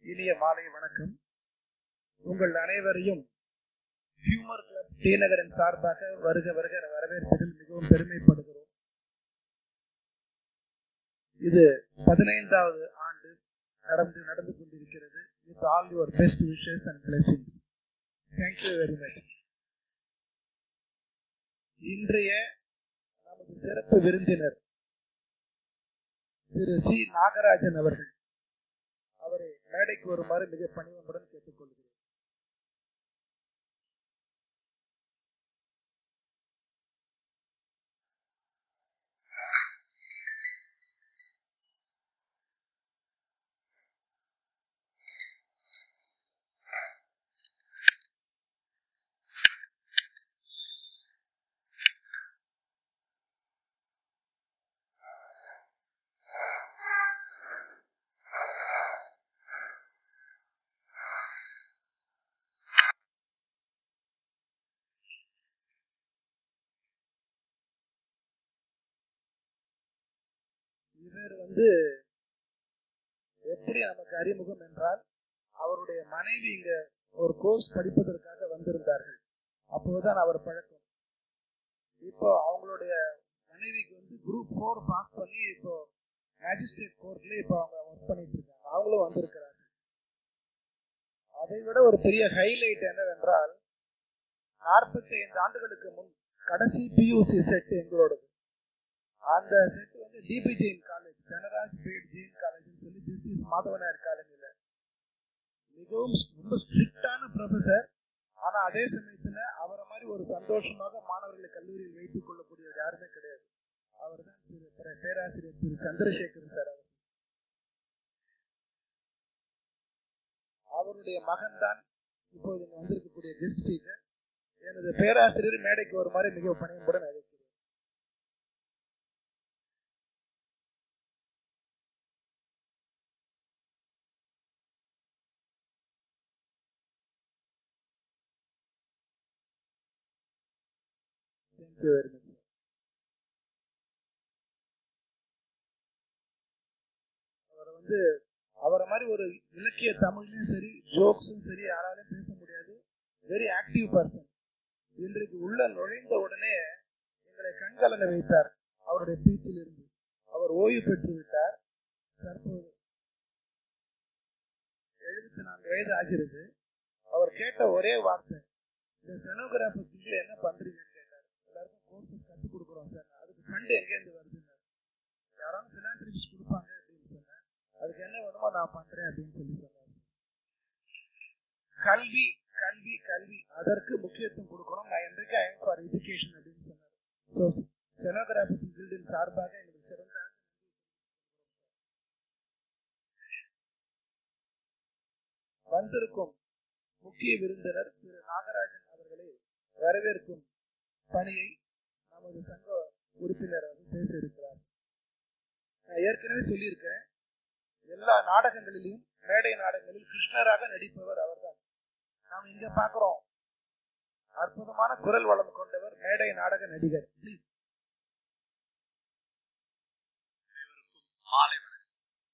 இனிய மாலை வணக்கம் உங்கள் அனைவரையும் ஹியூமர் கிளப் டிநகரின் சார்பாக வருக வருக என வரவேற்பதில் மிகவும் பெருமைப்படுகிறோம் இது பதினைந்தாவது ஆண்டு நடந்து நடந்து கொண்டிருக்கிறது with all your best wishes and blessings thank you very much இன்றைய நமது சிறப்பு விருந்தினர் திரு சி நாகராஜன் அவர்கள் அவரை மேடைக்கு வருமாறு மிக பணிவன்புடன் கேட்டுக்கொள்கிறேன் இவர் வந்து எப்படி நமக்கு அறிமுகம் என்றால் அவருடைய மனைவி இங்க ஒரு கோர்ஸ் படிப்பதற்காக வந்திருந்தார்கள் அப்போதுதான் அவர் பழக்கம் இப்போ அவங்களுடைய மனைவிக்கு வந்து குரூப் ஃபோர் பாஸ் பண்ணி இப்போ மேஜிஸ்ட்ரேட் கோர்ட்ல இப்போ அவங்க ஒர்க் பண்ணிட்டு இருக்காங்க அவங்களும் வந்திருக்கிறார்கள் அதை விட ஒரு பெரிய ஹைலைட் என்னவென்றால் நாற்பத்தி ஐந்து ஆண்டுகளுக்கு முன் கடைசி பியூசி செட் எங்களோடது அந்த செட் வந்து D B Jain college Dhanraj Baid Jain college சொல்லி ஜஸ்டிஸ் மாதவனார் காலேஜில் மிகவும் ரொம்ப ஸ்ட்ரிக்டான ப்ரொஃபசர் ஆனா அதே சமயத்துல அவரை மாதிரி ஒரு சந்தோஷமாக மாணவர்களை கல்லூரியில் வைத்துக் கொள்ளக்கூடியவர் யாருமே கிடையாது அவர் தான் திரு பேராசிரியர் திரு சந்திரசேகர் சார் அவர் அவருடைய மகன் தான் இப்போது இங்க வந்திருக்கக்கூடிய கெஸ்ட் ஸ்பீக்கர் எனது பேராசிரியர் மேடைக்கு வருமாறு மிக பணியுடன் அழைக்கிறேன் தேங்க்யூ வெரி மச் அவரை வந்து அவரை மாதிரி ஒரு இலக்கிய தமிழ்லயும் சரி ஜோக்ஸும் சரி யாராலையும் பேச முடியாது வெரி ஆக்டிவ் பர்சன் இன்றைக்கு உள்ள நுழைந்த உடனே எங்களை கண்கலங்க வைத்தார் அவருடைய பேச்சில் இருந்து அவர் ஓய்வு பெற்று விட்டார் தற்போது எழுபத்தி நான்கு வயது ஆகிறது அவர் கேட்ட ஒரே வார்த்தை இந்த ஸ்டெனோகிராஃபர் என்ன பண்றீங்கன்னு கேட்டார் எல்லாருக்கும் கோர்சஸ் கற்றுக் கொடுக்குறோம் சார் அதுக்கு ஃபண்ட் எங்கேருந்து வருதுன்னு யாராவது பினான்சியல்ஸ் கொடுப்பாங்க அப்படின்னு சொன்னேன் அதுக்கு என்ன வேணுமோ நான் பண்றேன் அப்படின்னு சொல்லி சொன்னார் கல்வி கல்வி கல்வி அதற்கு முக்கியத்துவம் கொடுக்கணும் நான் என்றைக்கு ஐம் ஃபார் எஜுகேஷன் அப்படின்னு சொன்னார் ஸோ ஸ்டெனோகிராஃபி ஃபீல்டின் சார்பாக எங்களுக்கு சிறந்த வந்திருக்கும் முக்கிய விருந்தினர் திரு நாகராஜன் அவர்களை வரவேற்கும் பணியை நமது சங்க உறுப்பினர் வந்து பேச இருக்கிறார் நான் ஏற்கனவே சொல்லியிருக்கிறேன் எல்லா நாடகங்களிலும் மேடை நாடகங்களில் கிருஷ்ணராக நடிப்பவர் அவர்தான் நாம் இங்க பாக்குறோம் அற்புதமான குரல் வளம் கொண்டவர் மேடை நாடக நடிகர் பிளீஸ் மாலை வணக்கம்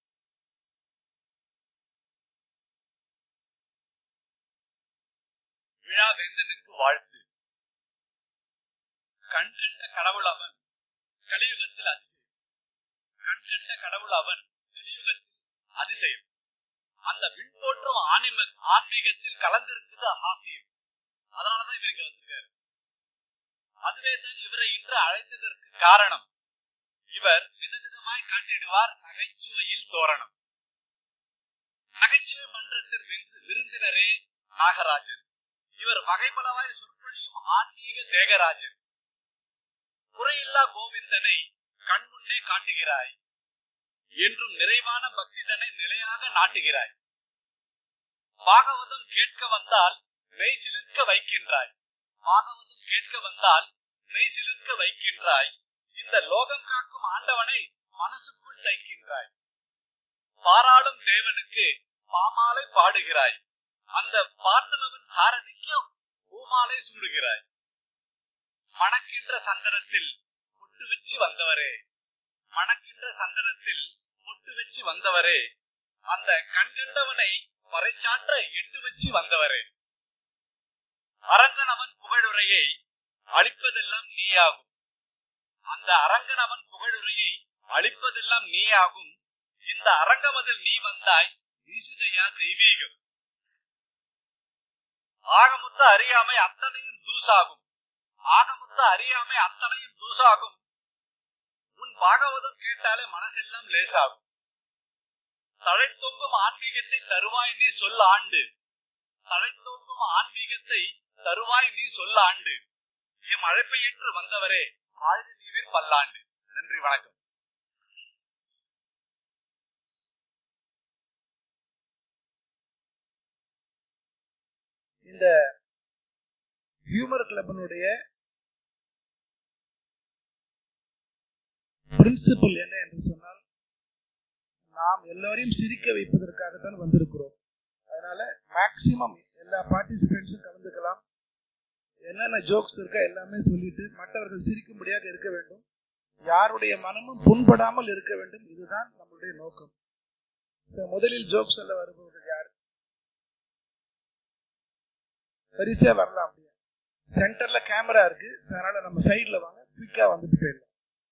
விழாவேந்தனுக்கு வாழ்த்து கண் கண்ட கடவுள் அவன் கலியுகத்தில் அதிசயம் கண் கண்ட கடவுள் அவன் கலியுகத்தில் அதிசயம் அந்த விண்போற்றும் ஆன்மீக ஆன்மீகத்தில் கலந்திருக்குது ஹாசியம் அதனாலதான் இவர் இங்க வந்திருக்காரு அதுவே தான் இவரை இன்று அழைத்ததற்கு காரணம் இவர் விதவிதமாய் காட்டிடுவார் நகைச்சுவையில் தோரணம் நகைச்சுவை மன்றத்தின் விருந்தினரே நாகராஜன் இவர் வகைபலவாய் சொற்பொழியும் ஆன்மீக தேகராஜன் குறையில்லா கோவிந்தனை கண்முன்னே காட்டுகிறாய் என்றும் நிறைவான பக்திதனை நிலையாக நாட்டுகிறாய் பாகவதம் கேட்க வந்தால் மெய் சிலிர்க்க வைக்கின்றாய் பாகவதம் கேட்க வந்தால் மெய் சிலிர்க்க வைக்கின்றாய் இந்த லோகம் காக்கும் ஆண்டவனை மனசுக்குள் தைக்கின்றாய் பாராளும் தேவனுக்கு பாமாலை பாடுகிறாய் அந்த பார்த்தனவன் சாரதிக்கு பூமாலை சூடுகிறாய் மணக்கின்ற சந்தனத்தில் பொட்டு வச்சு வந்தவரே மணக்கின்ற சந்தனத்தில் பொட்டு வச்சு வந்தவரே அந்த கண்கண்டவனை பறைச்சாற்ற எட்டு வச்சு வந்தவரே அரங்கனவன் புகழுரையை அழிப்பதெல்லாம் நீயாகும் அந்த அரங்கனவன் புகழுரையை அழிப்பதெல்லாம் நீயாகும் இந்த அரங்கமதில் நீ வந்தாய் வீசுதையா தெய்வீகம் ஆகமுத்த அறியாமை அத்தனையும் தூசாகும் ஆகமுத்த அறியாமை அத்தனையும் தூசாகும் உன் பாகவதம் கேட்டாலே மனசெல்லாம் லேசாகும் தழைத்தோங்கும் ஆன்மீகத்தை தருவாய் நீ சொல்ல ஆண்டு தழைத்தோங்கும் ஆன்மீகத்தை தருவாய் நீ சொல்ல ஆண்டு எம் அழைப்பை ஏற்று வந்தவரே ஆழ்ந்து நீவிர் பல்லாண்டு நன்றி வணக்கம் இந்த ஹியூமர் கிளப்பினுடைய பிரின்சிபல் என்ன என்று சொன்னால் நாம் எல்லாரையும் சிரிக்க வைப்பதற்காகத்தான் வந்திருக்கிறோம் அதனால மேக்சிமம் எல்லா பார்ட்டிசிபென்ட்ஸும் கலந்துக்கலாம் என்னென்ன ஜோக்ஸ் இருக்கா எல்லாமே சொல்லிட்டு மற்றவர்கள் சிரிக்கும்படியாக இருக்க வேண்டும் யாருடைய மனமும் புண்படாமல் இருக்க வேண்டும் இதுதான் நம்மளுடைய நோக்கம் So, முதலில் ஜோக் சொல்ல வருபவர்கள் யார் வரிசையா வரலாம் அப்படியே சென்டர்ல கேமரா இருக்கு So, அதனால நம்ம சைடுல வாங்க குயிக்கா வந்துட்டு போயிடலாம்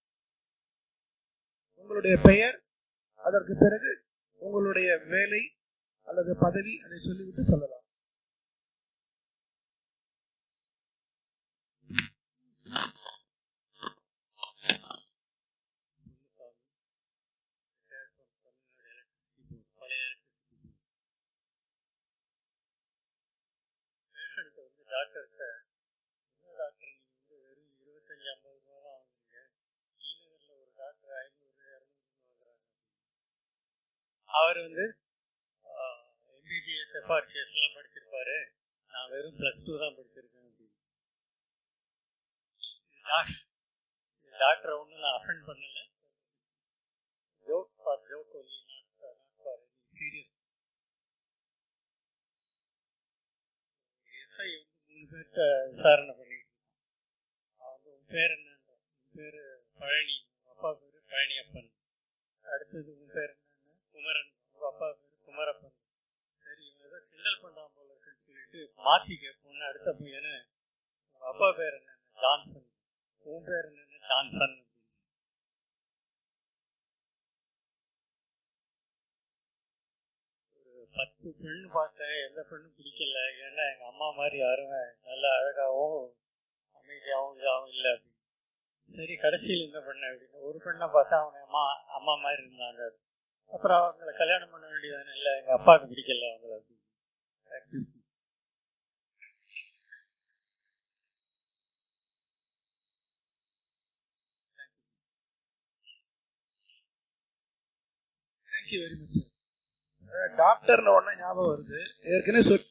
உங்களுடைய பெயர் அதற்கு பிறகு உங்களுடைய வேலை அல்லது பதவி அதை சொல்லிவிட்டு சொல்லலாம் பேஷண்ட் வந்து டாக்டர்கிட்ட என்ன டாக்டர் நீங்க வந்து வெறும் இருபத்தஞ்சு ஐம்பது ரூபா தான் வாங்குறீங்க ஸ்ரீநகர்ல ஒரு டாக்டர் ஐநூறு இரநூறு வாங்குறாங்க அவர் வந்து எம்பிபிஎஸ் எஃப்ஆர்சிஎஸ் எல்லாம் படிச்சிருப்பாரு நான் வெறும் பிளஸ் டூ தான் படிச்சிருக்கேன் அப்படின்னு டாக்டரை ஒன்றும் நான் அஃபெண்ட் பண்ணல joke for joke only not not for serious SI வந்து மூணு பேர்கிட்ட விசாரணை பண்ணிட்டு இருக்கான். அவன் வந்து உன் பேர் என்னன்ற உன் பேர் பழனி உங்க அப்பா பேர் பழனியப்பன் அடுத்தது உன் பேர் என்னன்னு குமரன் உங்க அப்பா பேர் குமரப்பன் சரி இவன் ஏதோ கிண்டல் பண்றான் போல இருக்குன்னு சொல்லிட்டு மாத்தி கேட்போம்னு அடுத்த பையனை உங்க அப்பா பேர் என்னன்னு ஜான்சன் உன் பேர் என்னன்னு ஜான்சன் அப்படின்னு. ஒரு பத்து பெண்ணு பார்த்தேன் எந்த பெண்ணும் பிடிக்கல ஏன்னா எங்க அம்மா மாதிரி யாரும் நல்லா அழகாவும் அமைதியாகவும் இதாகவும் இல்லை அப்படின்னு சரி கடைசியில் இந்த பெண்ணு அப்படின்னு ஒரு பெண்ணை பார்த்தா அவங்க அம்மா அம்மா மாதிரி இருந்தாங்க அப்புறம் அவங்கள கல்யாணம் பண்ண வேண்டியதானே இல்லை எங்க அப்பாவுக்கு பிடிக்கல அவங்கள அப்படின்னு தேங்க்யூ வெரி மச் சார் டாக்டர்னு உடனே ஞாபகம் வருது ஏற்கனவே சொல்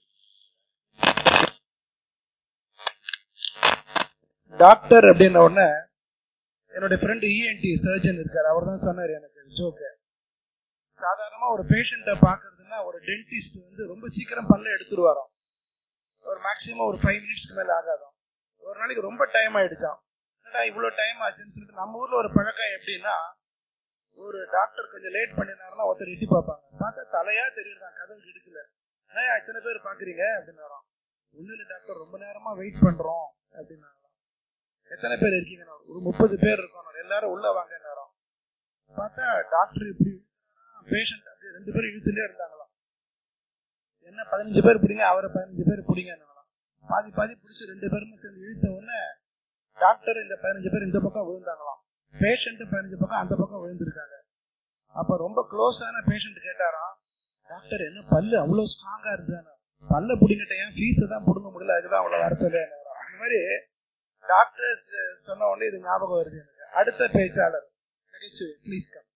டாக்டர் அப்படின்ன உடனே என்னுடைய ஃப்ரெண்டு இஎன்டி சர்ஜன் இருக்கார் அவர் தான் சொன்னார் எனக்கு ஜோக்கு சாதாரணமா ஒரு பேஷண்ட்டை பார்க்கறதுன்னா ஒரு டென்டிஸ்ட் வந்து ரொம்ப சீக்கிரம் பல்ல எடுத்துருவாராம் ஒரு மேக்ஸிமம் ஒரு ஃபைவ் மினிட்ஸ்க்கு மேல ஆகாதாம் ஒரு நாளைக்கு ரொம்ப டைம் ஆயிடுச்சாம் என்னடா இவ்வளோ டைம் ஆச்சுன்னு சொல்லிட்டு நம்ம ஊர்ல ஒரு பழக்கம் எப்படின்னா ஒரு டாக்டர் கொஞ்சம் லேட் பண்ணினாருன்னா ஒருத்தர் எட்டி பார்ப்பாங்க பார்த்தா தலையா தெரியுதான் கதவு எடுக்கல ஏன் இத்தனை பேர் பாக்குறீங்க அப்படின்னு வரோம் ஒண்ணு இல்லை டாக்டர் ரொம்ப நேரமா வெயிட் பண்றோம் அப்படின்னாங்களாம் எத்தனை பேர் இருக்கீங்க ஒரு முப்பது பேர் இருக்கோம் எல்லாரும் உள்ள வாங்க நேரம் பார்த்தா டாக்டர் இப்படி பேஷண்ட் அப்படி ரெண்டு பேரும் இழுத்துட்டே இருந்தாங்களாம் என்ன பதினஞ்சு பேர் பிடிங்க அவரை பதினஞ்சு பேர் பிடிங்கன்னாங்களாம் பாதி பாதி பிடிச்சி ரெண்டு பேருமே சேர்ந்து இழுத்த உடனே டாக்டர் இந்த பதினஞ்சு பேர் இந்த பக்கம் விழுந்தாங்களாம் பேஷண்ட் பதினஞ்சு பக்கம் அந்த பக்கம் விழுந்திருக்காங்க அப்ப ரொம்ப க்ளோஸான பேஷண்ட் கேட்டாராம் டாக்டர் என்ன பல்லு அவ்வளவு ஸ்ட்ராங்கா இருக்குதானே பல்ல புடிங்கிட்ட ஏன் ஃபீஸ் தான் புடுங்க முடியல அதுதான் அவ்வளவு வர சொல்ல அந்த மாதிரி டாக்டர்ஸ் சொன்ன உடனே இது ஞாபகம் வருது எனக்கு அடுத்த பேச்சாளர் நகைச்சுவை ப்ளீஸ் கம்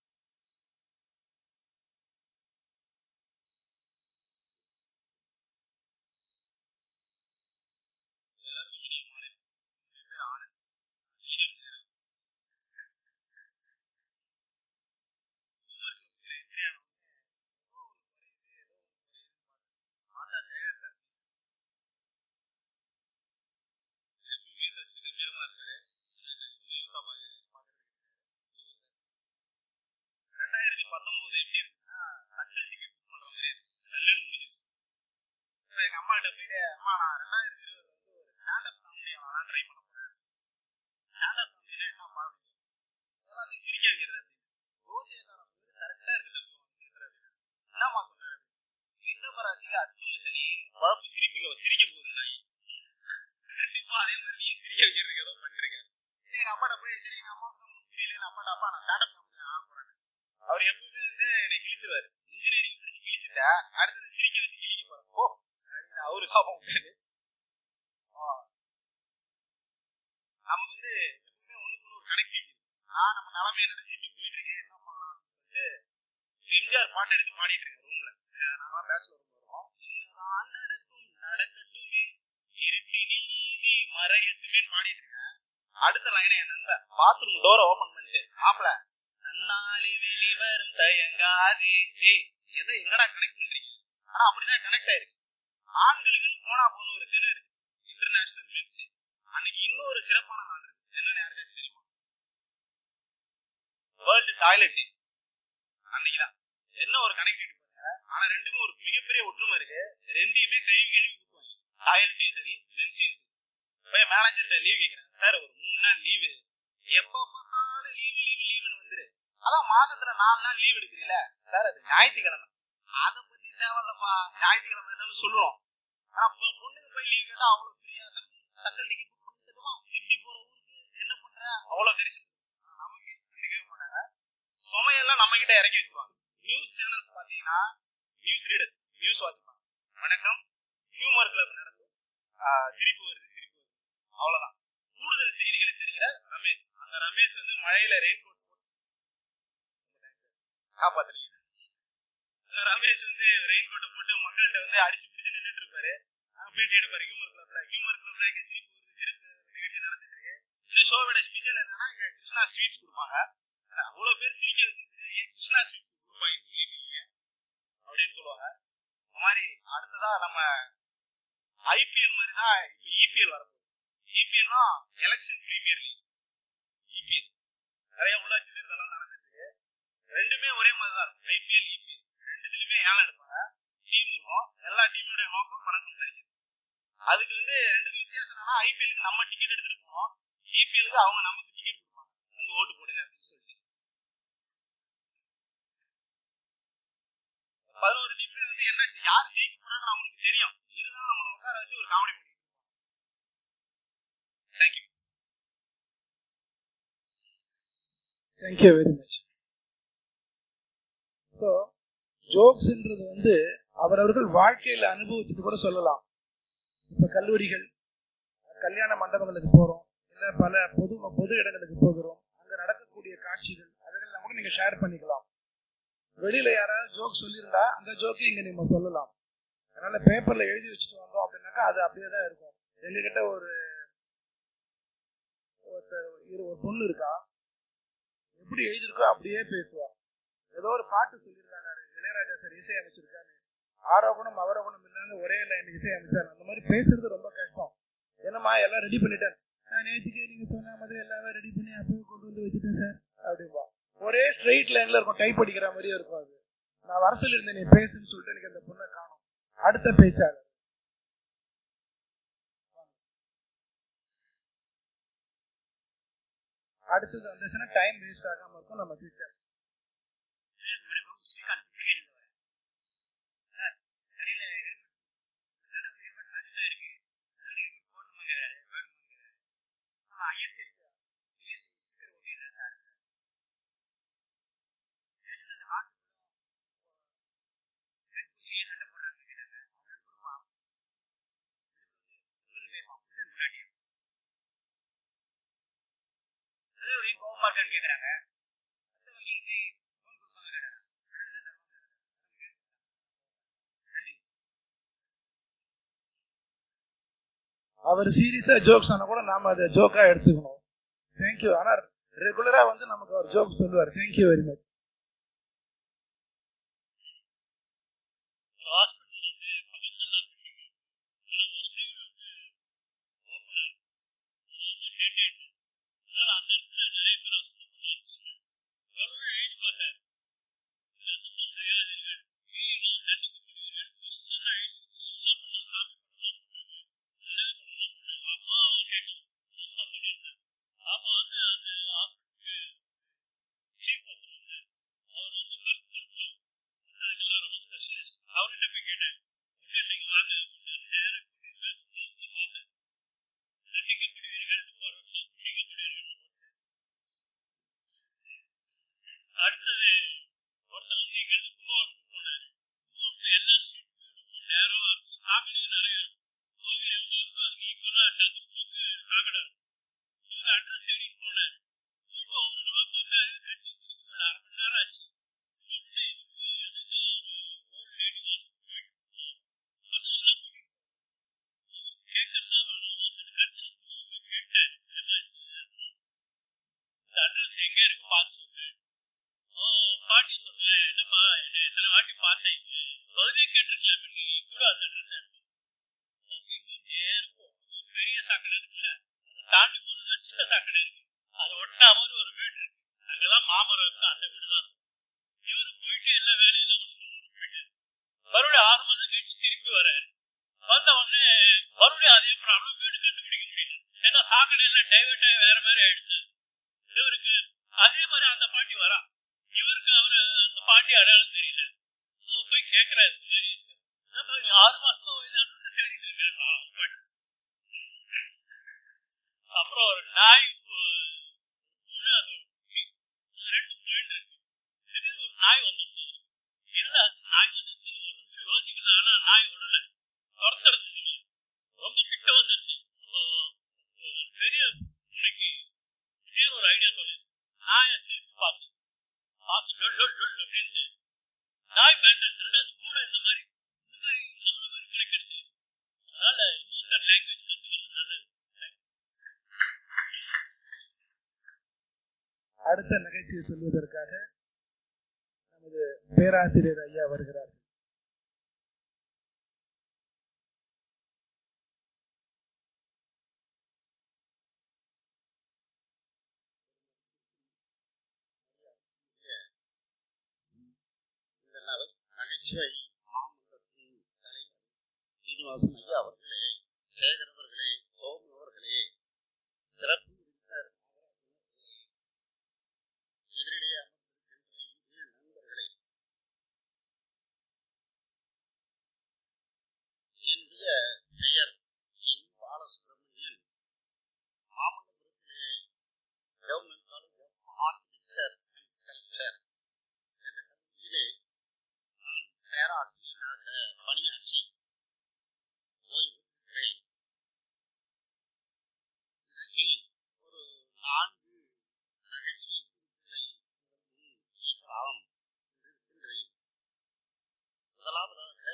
நான் ரெண்டாயிரத்தி இருபது வந்து ஒரு ஸ்டாண்டப் காமெடி நான் ட்ரை பண்ண போறேன் ஸ்டாண்டப் காமெடினா என்ன பாருங்க எல்லாத்தையும் சிரிக்க வைக்கிறது அப்படின்னு ரோசியக்காரன் வந்து கரெக்டா இருக்கு தம்பி உனக்கு கேட்கறது என்னம்மா சொன்னாரு ரிஷபராசிக்கு அஷ்டம சனி குழப்பு சிரிப்புங்க சிரிக்க போகுது நாய் கண்டிப்பா அதே மாதிரி நீ சிரிக்க வைக்கிறதுக்கு ஏதோ பண்றீங்க எங்க அப்பாட்ட போய் சரி எங்க அம்மாவுக்கு தான் உனக்கு புரியல அப்பாட்ட அப்பா நான் ஸ்டாண்டப் காமெடி ஆக போறேன் அவர் எப்பவுமே வந்து என்னை கிழிச்சிருவாரு இன்ஜினியரிங் படிச்சு கிழிச்சிட்ட அடுத்தது சிரிக்க வச்சு கிழிக்க போறேன் ஓ அப்படின்னு அவரு சாபம் விட்டாரு ஆ. நமக்கு வந்து எப்பவுமே ஒண்ணுக்கு ஒண்ணு ஒரு கனெக்டிவிட்டி நான் நம்ம நிலைமையை நினைச்சு இப்படி போயிட்டு இருக்கேன் என்ன பண்ணலாம் சொல்லிட்டு எம்ஜிஆர் பாட்டு எடுத்து பாடிட்டு இருக்கேன் ரூம்ல நாங்களாம் பேச்சுலர் ரூம் வருவோம் என்னதான் நடக்கும் நடக்கட்டுமே இருப்பினில் நீதி மறையட்டுமே பாடிட்டு இருக்கேன் அடுத்த லைனை என் நண்பன் பாத்ரூம் டோரை ஓபன் பண்ணிட்டு மாப்பிள நன்னாலே வெளிவரும் தயங்காதே ஏய் எதை எங்கடா கனெக்ட் பண்றீங்க ஆனா அப்படிதான் கனெக்ட் ஆயிருக்கு ஆண்களுக்குன்னு போனா போன ஒரு தினம் இருக்கு இன்டர்நேஷனல் மென்ஸ் டே அன்னைக்கு இன்னொரு சிறப்பான நாள் இருக்கு என்னன்னு யாருக்காச்சும் தெரியுமா வேர்ல்டு டாய்லெட் டே அன்னைக்குதான் என்ன ஒரு கனெக்டிவிட்டி பாருங்க ஆனா ரெண்டுமே ஒரு மிகப்பெரிய ஒற்றுமை இருக்கு ரெண்டையுமே கழுவி கழுவி ஊற்றுவாங்க டாய்லெட்டையும் சரி மென்ஸையும் சரி போய் மேனேஜர்கிட்ட லீவ் கேட்கிறேன் சார் ஒரு மூணு நாள் லீவு எப்ப பார்த்தாலும் லீவு லீவு லீவுன்னு வந்துரு அதான் மாசத்துல நாலு நாள் லீவ் எடுக்கிறீல சார் அது ஞாயிற்றுக்கிழமை அதை பத்தி தேவையில்லப்பா ஞாயிற்றுக்கிழமை இருந்தாலும் சொல்லுவோம் ஆனா பொ- பொண்ணுங்க போய் லீவ் கேட்டா அவ்வளவு ஃப்ரீயா தம்பி தக்கல் டிக்கெட் புக் பண்ணி தருமா எப்படி போற ஊருக்கு என்ன பண்ற அவ்வளவு கரிசு நமக்கு கண்டுக்கவே மாட்டாங்க சுமையெல்லாம் நம்ம கிட்ட இறக்கி வச்சிருவாங்க நியூஸ் சேனல்ஸ் பாத்தீங்கன்னா நியூஸ் ரீடர்ஸ் நியூஸ் வாசிப்பாங்க வணக்கம் ஹியூமர் கிளப் நடக்கும் ஆஹ் சிரிப்பு வருது சிரிப்பு வருது அவ்வளவுதான் கூடுதல் செய்திகளை தெரிகிற ரமேஷ் அந்த ரமேஷ் வந்து மழையில ரெயின் கோட் போட்டு காப்பாத்துறீங்க அந்த ரமேஷ் வந்து ரெயின் கோட்டை போட்டு மக்கள்கிட்ட வந்து அடிச்சு பிடிச்சு நின்னுட்டு இருப்பாரு அங்க பேட்டி எடுப்பாரு ஹியூமர் கிளப்ல ஹியூமர் கிளப்ல இங்க சிரிப்பு வருது சிரிப்பு நிகழ்ச்சி நடந்துட்டு இருக்கு இந்த ஷோவோட ஸ்பெஷல் என்னன்னா இங்க கிருஷ்ணா ஸ்வீட்ஸ் கொடுப்பாங்க அவ்வளவு பேர் சிரிக்க வச்சிருக்கீங்க கிருஷ்ணா ஸ்வீட்ஸ் கொடுப்பாங்கன்னு சொல்லிருக்கீங்க அப்படின்னு சொல்லுவாங்க இந்த மாதிரி அடுத்ததா நம்ம ஐபிஎல் மாதிரி தான் இப்ப இபிஎல் வரப்போகுது இபிஎல்னா எலெக்ஷன் பிரீமியர் லீக் இபிஎல் நிறைய உள்ளாட்சி தேர்தலாம் நடந்துட்டு இருக்கு. ரெண்டுமே ஒரே மாதிரி தான் இருக்கும் ஐபிஎல் இபிஎல் ரெண்டுத்துலயுமே ஏலம் எடுப்பாங்க டீம் இருக்கும் எல்லா டீமோட நோக்கம் பணம் சம்பாதிக்கிறது அதுக்கு வந்து ரெண்டுக்கும் வித்தியாசம் என்னன்னா ஐபிஎலுக்கு நம்ம டிக்கெட் எடுத்துட்டு போனோம் இபிஎலுக்கு அவங்க நமக்கு டிக்கெட் கொடுப்பாங்க வந்து ஓட்டு போடுங்க அப்படின்னு சொல்லிட்டு பதினோரு டீமே வந்து என்ன யார் ஜெயிக்க போறாங்கன்னு அவங்களுக்கு தெரியும் இருந்தாலும் நம்மளை உட்கார வச்சு ஒரு காமெடி பண்ணிட்டு thank you thank you very much so ஜோக்ஸ்ன்றது வந்து அவரவர்கள் வாழ்க்கையில அனுபவிச்சது கூட சொல்லலாம் இப்ப கல்லூரிகள் கல்யாண மண்டபங்களுக்கு போறோம் இல்ல பல பொது பொது இடங்களுக்கு போகிறோம் அங்க நடக்கக்கூடிய காட்சிகள் அதெல்லாம் கூட நீங்க ஷேர் பண்ணிக்கலாம் வெளியில யாராவது ஜோக் சொல்லியிருந்தா அந்த ஜோக்கை இங்க நீங்க சொல்லலாம் அதனால பேப்பர்ல எழுதி வச்சுட்டு வந்தோம் அப்படின்னாக்கா அது அப்படியே தான் இருக்கும் எங்ககிட்ட ஒரு ஒருத்தர் இரு- ஒரு பொண்ணு இருக்கா எப்படி எழுதியிருக்கோ அப்படியே பேசுவா ஏதோ ஒரு பாட்டு சொல்லியிருக்காங்க இளையராஜா சார் இசை அமைச்சிருக்காரு ஆரோகணம் அவரோகணம் இல்லைன்னு ஒரே லைன் இசை அமைச்சார் அந்த மாதிரி பேசுறது ரொம்ப கஷ்டம் என்னம்மா எல்லாம் ரெடி பண்ணிட்டேன் நான் நேற்றுக்கு நீங்க சொன்ன மாதிரி எல்லாமே ரெடி பண்ணி அப்பவே கொண்டு வந்து வச்சுட்டேன் சார் அப்படின்பா ஒரே ஸ்ட்ரெயிட் லைன்ல இருக்கும் டைப் அடிக்கிற மாதிரியே இருக்கும் அது நான் வர சொல்லியிருந்தேன் நீ பேசுன்னு சொல்லிட்டு எனக்கு அந்த பொண்ணை காணும் அடுத்த பேச்சாளர் அடுத்தது வந்துச்சுன்னா டைம் வேஸ்ட் ஆகாம இருக்கும் நம்ம டீச்சர் வணக்கம் ஸ்ரீகாந்த் புதுகேணியில வரேன் சார் தலையில ஹெல்மெட் தலையில ஹெல்மெட் மாதிரி தான் இருக்கு அதனால ஹெல்மெட் போடணுமாங்கிறாரு வேணுமாங்கிறாரு ஆமா ஐஎஸ்எஸ் ஐஎஸ்எஸ் ஸ்டிக்கர் ஓட்டிடுறேன் சார் ஸ்டேஷன்ல இந்த காசு ஏன் சண்டை போடுறாங்க கேட்டாங்க அவங்க ரெண்டு பேரும் வா. புதுன்னு பேசுவான் புதுன்னு முன்னாடியே அதே ஒரு கோவமா இருக்கான்னு கேக்குறாங்க அடுத்தவங்க இருந்து ஃபோன் கொடுப்பாங்க கேட்டாங்க உடனே தருவாங்க. நன்றி அவர் சீரியஸா ஜோக்ஸ் ஆனா கூட நாம அதை ஜோக்கா எடுத்துக்கணும் தேங்க்யூ ஆனா ரெகுலரா வந்து நமக்கு அவர் ஜோக் சொல்லுவார் தேங்க்யூ வெரி மச் ஹாஸ்பிட்டல் வந்து பக்கத்தெல்லாம் பிடிக்கும் ஆனால் ஒரு சைடு வந்து ஓப்பனாக இருக்கும் அது வந்து டேட்டேட் அதனால அந்த இடத்துல நிறைய பேர் அசுத்தம் பண்ண ஆரம்பிச்சிட்டாங்க எவ்வளவோ எழுதி பார்த்தேன் இந்த அசுத்தம் செய்யாதீர்கள் வீணாக தண்டிக்கப்படுவீர்கள் பெருசாக எழுதி வச்சு எல்லாம் பண்ண சாமி பண்ணலாம் போட்டாங்க எங்க இருக்கு பார்த்து சொல்லு ஓ பாட்டி சொல்றேன் என்னப்பா என்ன எத்தனை வாட்டி பார்த்தீங்க பதிலே கேட்டிருக்கலாமே நீ கூட அந்த அட்ரஸ் நேரம் ஒரு பெரிய சாக்கடை இருக்குல்ல அதை தாண்டி போனதுல சின்ன சாக்கடை இருக்கு அது ஒட்டினா மாதிரி ஒரு வீடு இருக்கு அங்கதான் மாமரம் இருக்கு அந்த வீடு தான் இருக்கும் இவரு போயிட்டு எல்லா வேலையெல்லாம் முடிச்சுட்டு ஊருக்கு போயிட்டாரு மறுபடியும் ஆறு மாதம் கழிச்சு திரும்பி வராரு வந்த உடனே மறுபடியும் அதே ப்ராப்ளம் வீடு கண்டுபிடிக்க முடியல ஏன்னா சாக்கடை எல்லாம் டைவர்ட் ஆகி வேற மாதிரி ஆயிடுச்சு இவருக்கு அதே மாதிரி அந்த பாட்டி வரா இவருக்கு அவரு அந்த பாட்டி அடையாளம் தெரியல So போய் கேட்கிறாரு "என்னப்பா, நீ ஆறு மாசமா இது அனுமதி தேடிட்டு இருக்கிறேன் பாட்டி அப்புறம் ஒரு நாய் பு- பூனை, அது ஒரு குட்டி. அது ரெண்டும் போயிட்டு இருக்கு திடீர்னு ஒரு நாய் வந்துருச்சு இல்ல அது நாய் வந்துருச்சு ஒரு நிமிஷம் யோசிக்கிறேன் ஆனா நாய் விடல துரத்துறது இல்லை ரொம்ப கிட்ட வந்துருச்சு அப்போ, அஹ், பெரிய பூனைக்கு திடீர்னு ஒரு ஐடியா தோணுது நாயை திருப்பி பார்த்து பார்த்து லொல் லொல் லொல் அப்படின்ட்டு நாய் பயந்துருச்சு அது பூனை இந்த மாதிரி இந்த மாதிரி நம்மள மாதிரி கிடைக்கிறது அதனால இன்னொருத்தர் லாங்குவேஜ் கத்துக்கிறது நல்லது அடுத்த நகைச்சுவை சொல்வதற்காக நமது பேராசிரியர் ஐயா வருகிறார் இந்த நகை நகைச்சுவை மாமன்றத்தின் தலைவர் சீனிவாசன் ஐயா அவர்களே சேகர் அவர்களே சோமு அவர்களே சிறப்பு விருந்தினர் அவர்களே, எதிரிலே அமர்ந்திருக்கின்ற இனிய நண்பர்களே என்னுடைய பெயர் என் பாலசுப்ரமணியன் மாமல்லபுரத்திலே government college of architecture and culture என்ற கல்லூரியிலே நான் பேராசிரியராக பணியாற்றி ஓய்வு பெற்றேன். இன்றைக்கு ஒரு நான்கு நகைச்சுவை குறிப்புகளை உங்கள் முன் கேட்கலாம் என்று இருக்கின்றேன். முதலாவதாக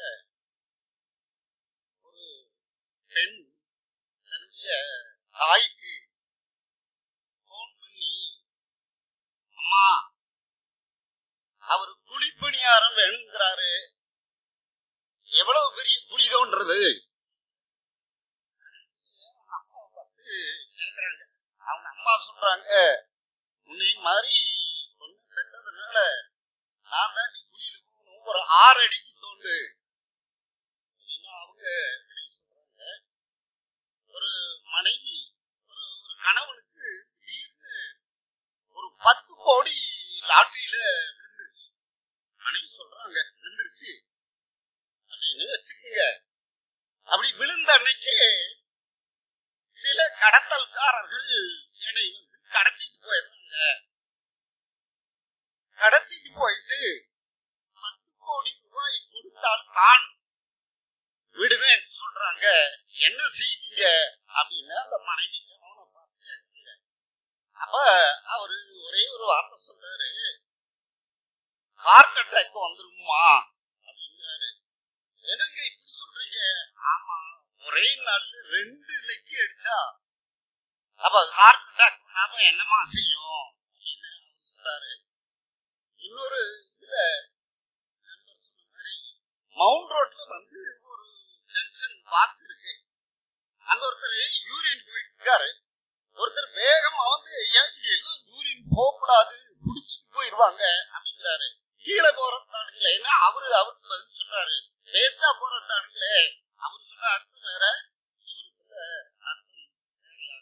ஒரு பெண் தன்னுடைய தாய்க்கு போன் பண்ணி அம்மா அவர் குழிப்பணியாரம் வேணுங்கிறாரு எவ்வளவு பெரிய குழிதோன்றது அவங்க அம்மாவை பார்த்து கேக்குறாங்க அவங்க அம்மா சொல்றாங்க உன்னை மாதிரி பொண்ணு பெற்றதுனால நான் தாண்டி குழியில போகணும் ஒரு ஆறு அடிக்கு தோண்டு அப்படின்னா அவங்க விடை சொல்றாங்க ஒரு மனைவி ஒரு ஒரு கணவனுக்கு திடீர்னு ஒரு பத்து கோடி லாட்டரியில விழுந்துருச்சு மனைவி சொல்றாங்க விழுந்துருச்சு அப்படின்னு வச்சுக்கோங்க அப்படி விழுந்த அன்னைக்கு சில கடத்தல்காரர்கள் என்னை வந்து கடத்திட்டு போயிடுறாங்க கடத்திட்டு போயிட்டு பத்து கோடி ரூபாய் கொடுத்தால் தான் விடுவேன் சொல்றாங்க என்ன செய்வீங்க அப்படின்னு அந்த மனைவி அவனை பார்த்து கேட்குங்க. அப்ப அவரு ஒரே ஒரு வார்த்தை சொல்றாரு ஹார்ட் அட்டாக் வந்துருமா அப்படிங்கிறாரு என்னங்க இப்படி சொல்றீங்க ஆமா ஒரே நாள்ல ரெண்டு லெக்கி அடிச்சா அப்ப ஹார்ட் அட்டாக் பண்ணாம என்னமா செய்யும் அப்படின்னு அவர் சொல்றாரு இன்னொரு இதுல நண்பர் சொன்ன மாதிரி மவுண்ட் ரோட்ல வந்து ஒரு ஜங்ஷன் பாக்ஸ் இருக்கு அங்க ஒருத்தர் யூரின் போயிட்டு இருக்காரு ஒருத்தர் வேகமா வந்து ஏன் இங்க எல்லாம் யூரின் போகக்கூடாது குடிச்சிட்டு போயிருவாங்க அப்படிங்கிறாரு கீழே போறதானுங்களே ஏன்னா அவரு அவருக்கு பதில் சொல்றாரு வேஸ்டா போறதானுங்களே அவரு சொல்ற அர்த்தம் வேற இவரு சொல்ற அர்த்தம் வேறையாக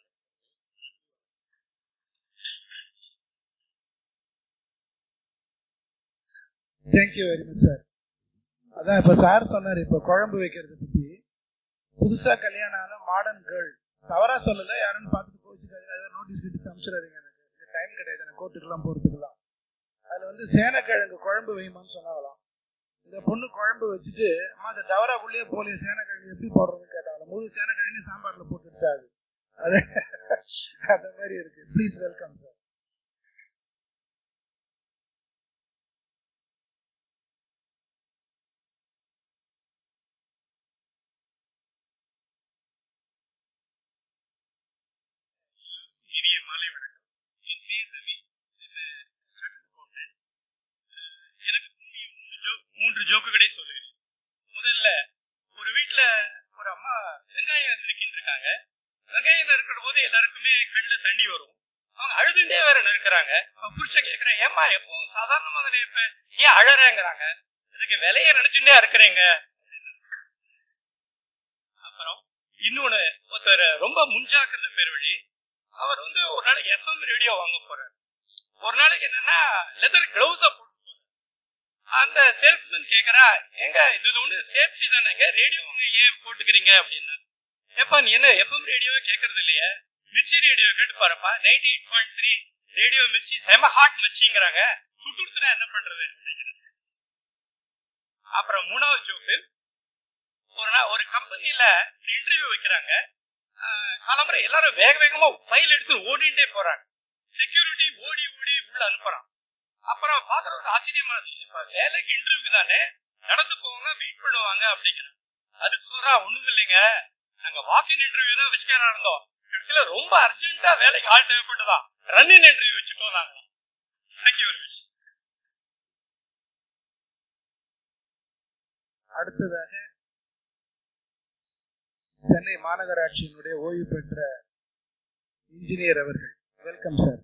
தேங்க்யூ வெரி மச் சார் அதான் இப்ப சார் சொன்னாரு இப்ப குழம்பு வைக்கிறத பத்தி புதுசா கல்யாணம் ஆன மாடர்ன் கேர்ள் தவறா சொல்லல யாருன்னு பார்த்துட்டு கோச்சுக்காது ஏதாவது நோட்டீஸ் கிட்ட அனுப்பிச்சிடாதீங்க எனக்கு டைம் கிடையாது எனக்கு கோர்ட்டுக்கெல்லாம் போறதுக்கெல்லாம் அதுல வந்து சேனக்கிழங்கு குழம்பு வைமான்னு சொன்னாங்களாம் இந்த பொண்ணு குழம்பு வச்சுட்டு அம்மா அந்த தவறாக்குள்ளேயே போலிய சேனக்கிழங்கு எப்படி போடுறதுன்னு கேட்டாங்க முழு சேனக்கிழங்கு சாம்பார்ல போட்டுருச்சா அது அது அந்த மாதிரி இருக்கு ப்ளீஸ் வெல்கம் சார் இனிய மாலை வணக்கம் என் பேர் ரவி நம்ம மூன்று ஜோக்குகளை சொல்லுகிறேன் முதல்ல ஒரு வீட்ல ஒரு அம்மா வெங்காயம் நறுக்கிட்டு இருக்காங்க வெங்காயம் நறுக்கிற போது எல்லாருக்குமே கண்ணுல தண்ணி வரும் அவங்க அழுதுண்டே வேற நறுக்கிறாங்க அவன் புருஷன் கேக்குறேன் ஏமா எப்பவும் சாதாரணமா தானே இப்ப ஏன் அழறேங்கிறாங்க இதுக்கு விலைய நினைச்சுட்டே இருக்கிறீங்க அப்புறம் இன்னொன்னு ஒருத்தர் ரொம்ப முன்ஜாக்கிரதை பேர் வழி அவர் வந்து ஒரு நாளைக்கு எஃப்எம் ரேடியோ வாங்க போறாரு ஒரு நாளைக்கு என்னன்னா லெதர் கிளவுஸ போட்டு போறாரு. அந்த சேல்ஸ்மேன் கேக்குறா ஏங்க இது ஒண்ணு சேஃப்டி தானேங்க ரேடியோ ஏன் போட்டுக்கிறீங்க அப்படின்னா ஏப்பா நீ என்ன எஃப்எம் ரேடியோவே கேட்கறது இல்லையே மிர்ச்சி ரேடியோ கேட்டு பாருப்பா ninety eight point three radio Mirchi செம ஹாட் மிர்ச்சிங்கிறாங்க சுட்டுடுத்துனா என்ன பண்றது அப்படிங்கிறது அப்புறம் மூணாவது ஜோக்கு ஒரு நாள் ஒரு கம்பெனில இன்டர்வியூ வைக்கிறாங்க ஆஹ் காலம்பரை எல்லாரும் வேக வேகமா ஃபைல் எடுத்து ஓடிண்டே போறாங்க செக்யூரிட்டி ஓடி ஓடி உள்ள அனுப்புறான் அப்புறம் பாக்குறது ஆச்சரியமா இருக்கு இப்ப வேலைக்கு இன்டர்வியூ தானே நடந்து போவாங்க வெயிட் பண்ணுவாங்க அப்படிங்கிறாங்க அதுக்கு சொல்றா ஒண்ணும் இல்லைங்க நாங்க வாக்கின் இன்டர்வியூ தான் வச்சுக்கிறா இருந்தோம் கடைசியில ரொம்ப அர்ஜென்ட்டா வேலைக்கு ஆள் தேவைப்பட்டதா ரன்னிங் இன்டர்வியூ வச்சுட்டோம் நாங்க தேங்க்யூ வெரி மச் அடுத்ததாக சென்னை மாநகராட்சியினுடைய ஓய்வு பெற்ற இன்ஜினியர் அவர்கள் வெல்கம் சார்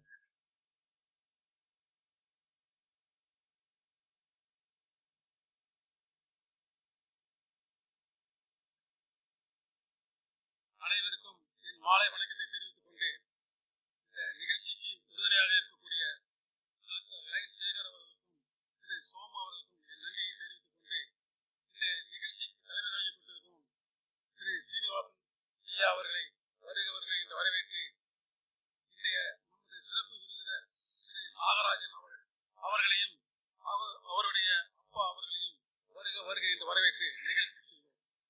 அனைவருக்கும் என் மாலை வணக்கத்தை தெரிவித்துக் கொண்டு இந்த நிகழ்ச்சிக்கு உறுதுணையாக இருக்கக்கூடிய டாக்டர் லைன் சேகர் அவர்களுக்கும் திரு சோமா அவர்களுக்கும் என் நன்றியை தெரிவித்துக் கொண்டு இந்த நிகழ்ச்சிக்கு தலைவராகி கொண்டிருக்கும் திரு சீனிவாசன் ஐயா அவர்களை வருக வருக என்று வரவேற்று இன்றைய நமது சிறப்பு விருந்தினர் திரு நாகராஜன் அவர்கள் அவர்களையும் அவர் அவருடைய அப்பா அவர்களையும் வருக வருக என்று வரவேற்று நிகழ்ச்சிக்கு செல்வோம்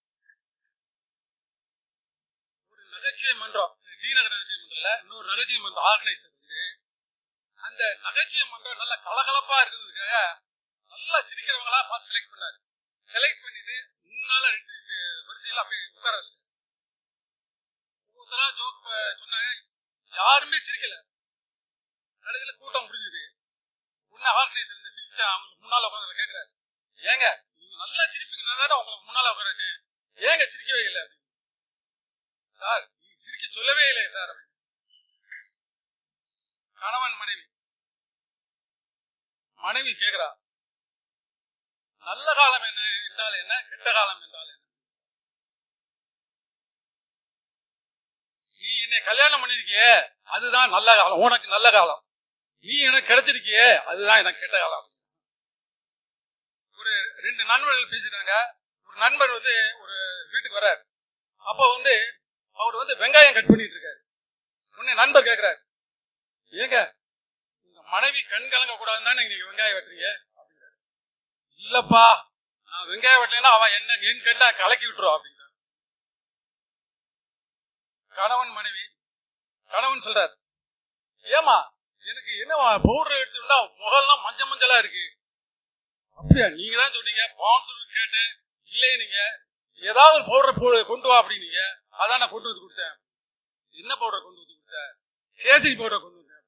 ஒரு நகைச்சுவை மன்றம் டி நகர் நகைச்சுவை மன்றம் இல்ல இன்னொரு நகைச்சுவை மன்றம் ஆர்கனைசர் வந்து அந்த நகைச்சுவை மன்றம் நல்ல கலகலப்பா இருக்கிறதுக்காக நல்லா சிரிக்கிறவங்களா பார்த்து செலக்ட் பண்ணாரு செலக்ட் பண்ணிட்டு முன்னால ரெண்டு சே- வரிசையில அப்படியே உட்கார வச்சிட்டாரு ஒவ்வொருத்தரா ஜோக் சொன்னாங்க யாருமே சிரிக்கல கடைசியில கூட்டம் முடிஞ்சது உன்ன ஆர்கனைசர் இந்த சிரிச்சா அவங்களுக்கு முன்னால உட்காந்து கேக்குறாரு ஏங்க நீங்க நல்லா சிரிப்பீங்க நான் தானே உங்களுக்கு முன்னால உட்கார வச்சேன் ஏங்க சிரிக்கவே இல்லை அப்படின்னு சார் நீங்க சிரிக்க சொல்லவே இல்லை சார் அப்படின்னு. கணவன் மனைவி மனைவி கேக்குறா நல்ல காலம் என்ன என்றால் என்ன கெட்ட காலம் என்றால் என்ன நீ என்னை கல்யாணம் பண்ணிருக்கியே அதுதான் நல்ல காலம் உனக்கு நல்ல காலம் நீ எனக்கு கிடைச்சிருக்கியே அதுதான் எனக்கு கெட்ட காலம் ஒரு ரெண்டு நண்பர்கள் பேசிட்டாங்க ஒரு நண்பர் வந்து ஒரு வீட்டுக்கு வர்றார் அப்ப வந்து அவர் வந்து வெங்காயம் கட் பண்ணிட்டு இருக்காரு உடனே நண்பர் கேக்குறாரு ஏங்க உங்க மனைவி கண் கலங்க கூடாதுன்னு தானே நீங்க வெங்காயம் வெட்டுறீங்க அப்படிங்கிறாரு. இல்லப்பா நான் வெங்காயம் வெட்டலைன்னா அவன் என்ன என் கண்ணா கலக்கி விட்டுருவா அப்படிங்கிறார் கணவன் மனைவி கணவன் சொல்றார் ஏமா எனக்கு என்னவா பவுடர் எடுத்துட்டா முகம்லாம் மஞ்சள் மஞ்சளா இருக்கு அப்படியா நீங்க தான் சொன்னீங்க பவுன்சர் கேட்டேன் இல்லையே நீங்க ஏதாவது ஒரு பவுடர் கொண்டு வா அப்படின்னீங்க அதான் நான் கொண்டு வந்து கொடுத்தேன் என்ன பவுடர் கொண்டு வந்து கொடுத்த கேசரி பவுடர் கொண்டு வந்தேன்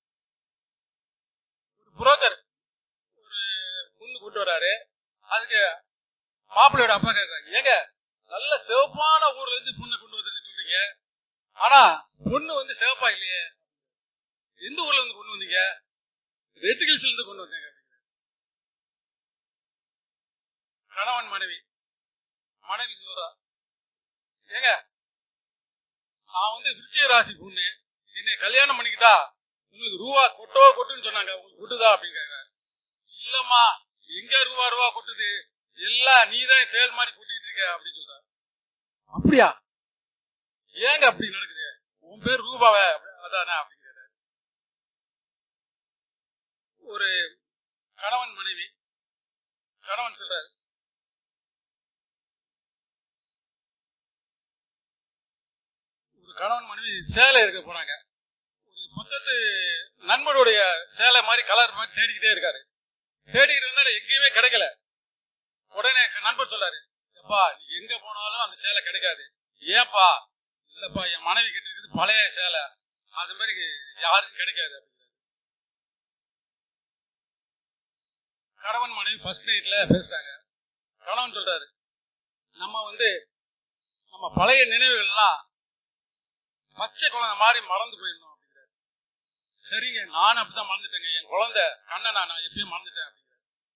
ஒரு புரோக்கர் ஒரு பொண்ணு கொண்டு வராரு அதுக்கு மாப்பிள்ளையோட அப்பா கேட்கறாங்க ஏங்க நல்ல சிவப்பான ஊர்ல இருந்து பொண்ணை கொண்டு வந்து சொல்றீங்க ஆனா பொண்ணு வந்து சிவப்பா இல்லையே எந்த ஊர்ல இருந்து கொண்டு வந்தீங்க ரெட் ஹில்ஸ்ல இருந்து கொண்டு வந்தேங்க கணவன் மனைவி மனைவி சொல்றா ஏங்க நான் வந்து விருச்சிக ராசி பொண்ணு என்னை கல்யாணம் பண்ணிக்கிட்டா உங்களுக்கு ரூபா கொட்டோ கொட்டுன்னு சொன்னாங்க உங்களுக்கு கொட்டுதா அப்படின்னு கேக்குறாரு. இல்லம்மா எங்க ரூபா ரூபா கொட்டுது எல்லாம் நீதான் தேல் மாதிரி கொட்டிட்டு இருக்க அப்படின்னு சொல்ற அப்படியா ஏங்க அப்படி நடக்குது உன் பேர் ரூபாவே அப்படி- அதானே அப்படின்னு கேட்டாரு ஒரு கணவன் மனைவி கணவன் சொல்றாரு ஒரு கணவன் மனைவி சேலை இருக்க போறாங்க ஒரு பக்கத்து நண்பருடைய சேலை மாதிரி கலர் மாதிரி தேடிக்கிட்டே இருக்காரு தேடிக்கிட்டு இருந்தாலும் எங்கேயுமே கிடைக்கல உடனே நண்பர் சொல்லாரு எப்பா நீ எங்க போனாலும் அந்த சேலை கிடைக்காது ஏன்பா இல்லப்பா என் மனைவி கிட்ட இருக்குது பழைய சேலை அது மாதிரி யாருக்கும் கிடைக்காது அப்படிங்கிறாரு கணவன் மனைவி ஃபர்ஸ்ட் நைட்ல பேசுறாங்க கணவன் சொல்றாரு நம்ம வந்து நம்ம பழைய நினைவுகள்லாம் பச்சை குழந்தை மாதிரி மறந்து போயிடணும் அப்படிங்கிறாரு சரிங்க நானும் அப்படிதான் மறந்துட்டேங்க என் குழந்தை கண்ணை நான் நான் எப்பயும் மறந்துட்டேன் அப்படிங்கிறாரு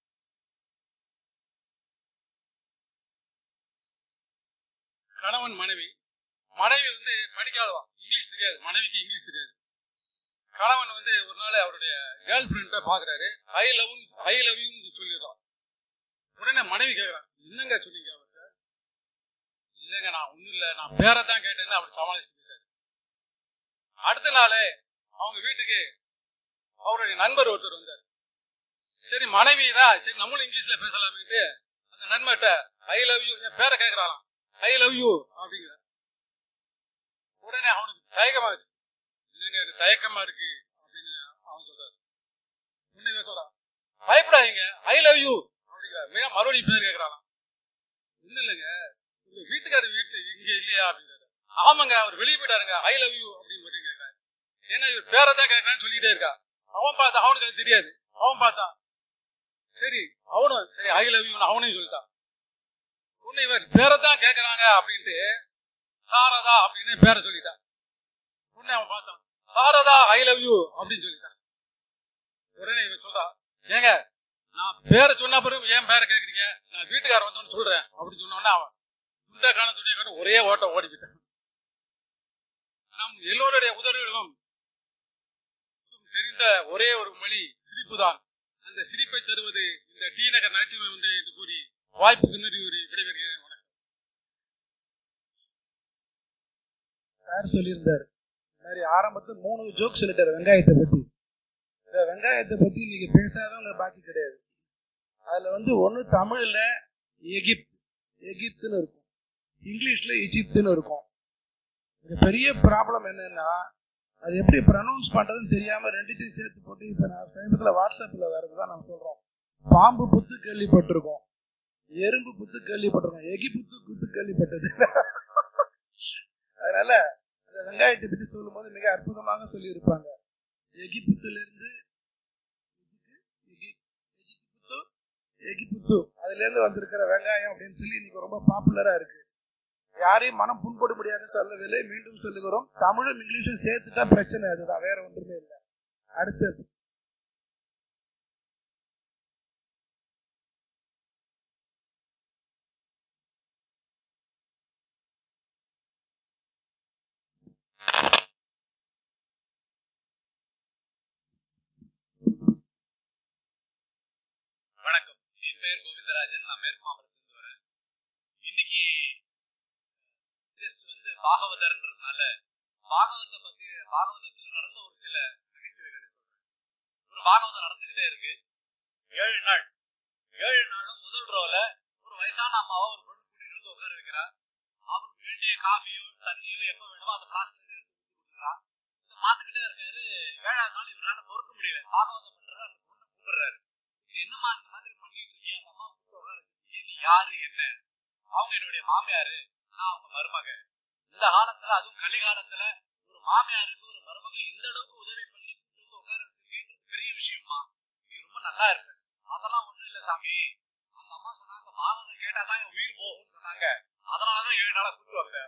கணவன் மனைவி மனைவி வந்து படிக்காதவா இங்கிலீஷ் தெரியாது மனைவிக்கு இங்கிலீஷ் தெரியாது கணவன் வந்து ஒரு நாள் அவருடைய கேர்ள் ஃப்ரெண்ட பாக்குறாரு I love I love you சொல்லிடுறான் உடனே மனைவி கேக்குறான் என்னங்க சொன்னீங்க அவர்கிட்ட இல்லைங்க நான் ஒண்ணும் இல்ல நான் பேரை தான் கேட்டேன்னு அவர் சமாளிச்சு போயிட்டாரு அடுத்த நாளே அவங்க வீட்டுக்கு அவருடைய நண்பர் ஒருத்தர் வந்தார் சரி மனைவி தான் சரி நம்மளும் இங்கிலீஷ்ல பேசலாமேட்டு அந்த நண்பர்கிட்ட ஐ லவ் யூ என் பேரை கேட்கறான் ஐ லவ் யூ அப்படிங்கிற உடனே அவனுக்கு தயக்கமா இருக்கு இல்லைங்க எனக்கு தயக்கமா இருக்கு அப்படின்னு அவன் சொல்றாரு உடனே சொல்றான் பயப்படாதீங்க ஐ லவ் யூ அப்படிங்கிறார் மீனா மறுபடியும் பேர் கேட்கறான் ஒண்ணு இல்லைங்க உங்க வீட்டுக்காரர் வீட்டு இங்க இல்லையா அப்படிங்கிறாரு ஆமாங்க அவர் வெளியே போயிட்டாருங்க ஐ லவ் யூ அப்படின்னு சொல்லி கேட்கறாரு ஏன்னா இவர் பேரை தான் கேட்கறான்னு சொல்லிட்டே இருக்கா அவன் பார்த்தா அவனுக்கு அது தெரியாது அவன் பார்த்தான் சரி அவனும் சரி ஐ லவ் யூ அவனையும் சொல்லிட்டான் உன்னை இவர் பேரை தான் கேட்கறாங்க அப்படின்ட்டு சாரதா அப்படின்னு பேரை சொல்லிட்டான் உடனே அவன் பார்த்தான் சாரதா ஐ லவ் யூ அப்படின்னு சொல்லிட்டான் உடனே இவன் சொல்றான் ஏங்க நான் பேரை சொன்ன பிறகு ஏன் பேரை கேட்கறீங்க நான் வீட்டுக்காரர் வந்தோன்னு சொல்றேன் அப்படின்னு சொன்ன உடனே அவன் துண்டை காண துணியை காட்ட ஒரே ஓட்ட ஓடி போயிட்டான் நம் எல்லோருடைய உதடுகளும் தெரிந்த ஒரே ஒரு மொழி சிரிப்பு தான் அந்த சிரிப்பை தருவது இந்த டி நகர் நகைச்சுவை ஒன்று என்று கூறி வாய்ப்புக்கு நன்றி கூறி விடைபெறுகிறேன் வணக்கம் சார் சொல்லியிருந்தாரு இந்த மாதிரி ஆரம்பத்துல மூணு ஜோக் சொல்லிட்டாரு வெங்காயத்தை பத்தி இந்த வெங்காயத்தை பத்தி நீங்க பேசாதவங்க பாக்கி கிடையாது அதுல வந்து ஒண்ணு தமிழ்ல எகிப்த் எகிப்துன்னு இருக்கும் இங்கிலீஷ்ல இஜிப்துன்னு இருக்கும் இது பெரிய ப்ராப்ளம் என்னன்னா அது எப்படி ப்ரனௌன்ஸ் பண்றதுன்னு தெரியாம ரெண்டுத்தையும் சேர்த்து போட்டு இப்ப நான் சமீபத்துல வாட்ஸ்அப்ல வரதுதான் நம்ம சொல்றோம் பாம்பு புத்து கேள்விப்பட்டிருக்கோம் எறும்பு புத்து கேள்விப்பட்டிருக்கோம் எகி புத்து குத்து கேள்விப்பட்டது அதனால அந்த வெங்காயத்தை பத்தி சொல்லும் போது மிக அற்புதமாக சொல்லி இருப்பாங்க எகிப்துல இருந்து எகிப்து எகிப்து அதுல இருந்து வந்திருக்கிற வெங்காயம் அப்படின்னு சொல்லி இன்னைக்கு ரொம்ப பாப்புலரா இருக்கு யாரையும் மனம் புண்பட முடியாது சொல்லவில்லை மீண்டும் சொல்லுகிறோம் தமிழும் இங்கிலீஷும் சேர்த்துட்டா பிரச்சனை அதுதான் வேற ஒன்றுமே இல்லை அடுத்தது வணக்கம் என் பெயர் கோவிந்தராஜன் நான் மேற்கு மாவட்டத்திலிருந்து வரேன் இன்னைக்கு ஜஸ்ட் வந்து பாகவதர்ன்றதுனால பாகவத்தை பத்தி பாகவதத்துல நடந்த ஒரு சில நகைச்சுவைகளை சொல்றேன் ஒரு பாகவதம் நடந்துகிட்டே இருக்கு ஏழு நாள் ஏழு நாளும் முதல் ரோல ஒரு வயசான அம்மாவை ஒரு பொண்ணு கூட்டிட்டு வந்து உட்கார வைக்கிறா அவருக்கு வேண்டிய காஃபியோ தண்ணியோ எப்ப வேணுமோ அந்த பிளாஸ்டிக் எடுத்து ஊத்தி கொடுக்குறா இதை பார்த்துக்கிட்டே இருக்காரு ஏழாவது நாள் இவரால பொறுக்க முடியல பாகவதம் பண்றாரு அந்த பொண்ணை கூப்பிடுறாரு என்னம்மா இந்த மாதிரி பண்ணிட்டு இருக்கீங்க அந்த அம்மா கூப்பிட்டு உட்கார வச்சிருக்கீங்க நீ யாரு என்ன அவங்க என்னுடைய மாமியாரு நான் அவங்க மருமக இந்த காலத்துல அதுவும் கலி காலத்துல ஒரு மாமியாருக்கு ஒரு மருமக இந்த அளவுக்கு உதவி பண்ணி கூப்பிட்டு வந்து உட்கார வச்சிருக்கேன்றது பெரிய விஷயமா நீ ரொம்ப நல்லா இருப்ப அதெல்லாம் ஒண்ணும் இல்ல சாமி அந்த அம்மா சொன்னாங்க பாவம் கேட்டாதான் என் உயிர் போகும்னு சொன்னாங்க அதனாலதான் ஏழு நாளா கூப்பிட்டு வந்த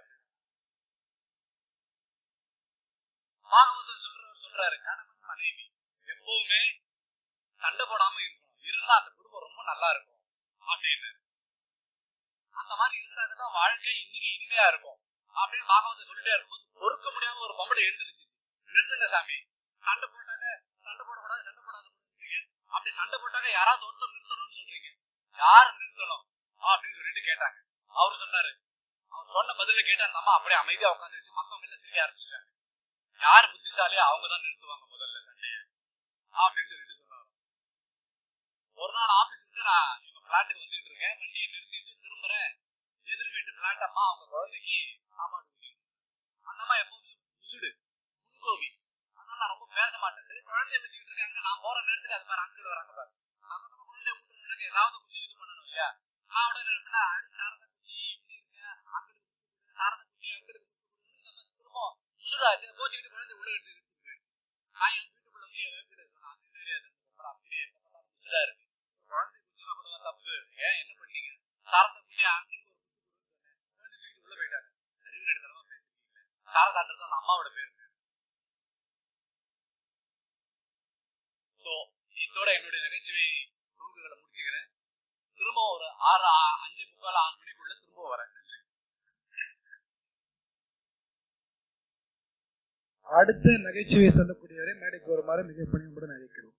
பாகவதர் சொல்றவர் சொல்றாரு கணவன் மனைவி எப்பவுமே சண்டை போடாம இருக்கணும் இருந்தா அந்த குடும்பம் ரொம்ப நல்லா இருக்கும் அப்படின்னு அந்த மாதிரி இருந்தாதான் வாழ்க்கை இன்னைக்கு இனிமையா இருக்கும் அப்படின்னு பாகவத்தை சொல்லிட்டே இருக்கும்போது பொறுக்க முடியாம ஒரு பொம்பளை எழுந்துருச்சு நிறுத்துங்க சாமி சண்டை போட்டாங்க சண்டை போடக்கூடாது சண்டை போடாத சொல்றீங்க அப்படி சண்டை போட்டாங்க யாராவது ஒருத்தர் நிறுத்தணும்னு சொல்றீங்க யார் நிறுத்தணும் அப்படின்னு சொல்லிட்டு கேட்டாங்க அவரு சொன்னாரு அவர் சொன்ன பதில கேட்டு அந்த அம்மா அப்படியே அமைதியா உட்காந்துருச்சு மத்தவங்க எல்லாம் சிரிக்க ஆரம்பிச்சிட்டாங்க யார் புத்திசாலியோ அவங்க தான் நிறுத்துவாங்க முதல்ல சண்டைய அப்படின்னு சொல்லிட்டு சொன்னாரு ஒரு நாள் ஆபீஸ் விட்டு நான் எங்க பிளாட்டுக்கு வந்துட்டு இருக்கேன் வண்டியை நிறுத்திட்டு திரும்புறேன் எதிர் வீட்டு பிளாட் அம்மா அவங்க குழந்தைக்கு சாப்பாடு ஊட்டிட்டு அந்த அம்மா எப்பவுமே முசுடு முன்கோபி அதனால நான் ரொம்ப பேச மாட்டேன் சரி குழந்தைய வச்சுக்கிட்டு இருக்காங்க நான் போற நேரத்துக்கு அது மாதிரி அங்கிள் வராங்க பாரு அந்த நம்ம குழந்தைய ஊட்டணும்னாக்க ஏதாவது கொஞ்சம் இது பண்ணணும் இல்லையா நான் உடனே நினைப்பேன் அடி சாரதா குட்டி எப்படி இருக்க அங்கிள் சாரதா குட்டி அங்கிள் நம்ம திரும்ப முசுடாச்சு கோச்சிக்கிட்டு குழந்தை உள்ள எடுத்து எடுத்துட்டு போயிடுச்சு நான் என் வீட்டுக்குள்ள வந்து என் வீட்டு சொன்னேன் அது தெரியாது அப்படியே முசுடா இருக்கு குழந்தை குச்சினா கூட தப்பு ஏன் என்ன பண்ணீங்க இதோட என்னுடைய நகைச்சுவை தொகுப்புகளை முடிச்சுக்கிறேன் திரும்ப ஒரு ஆறு ஆ- அஞ்சு முக்கால் ஆறு மணிக்குள்ள திரும்ப வரேன் நன்றி. அடுத்த நகைச்சுவை சொல்லக்கூடியவரை மேடைக்கு வருமாறு மிக பணியுடன் அழைக்கிறோம்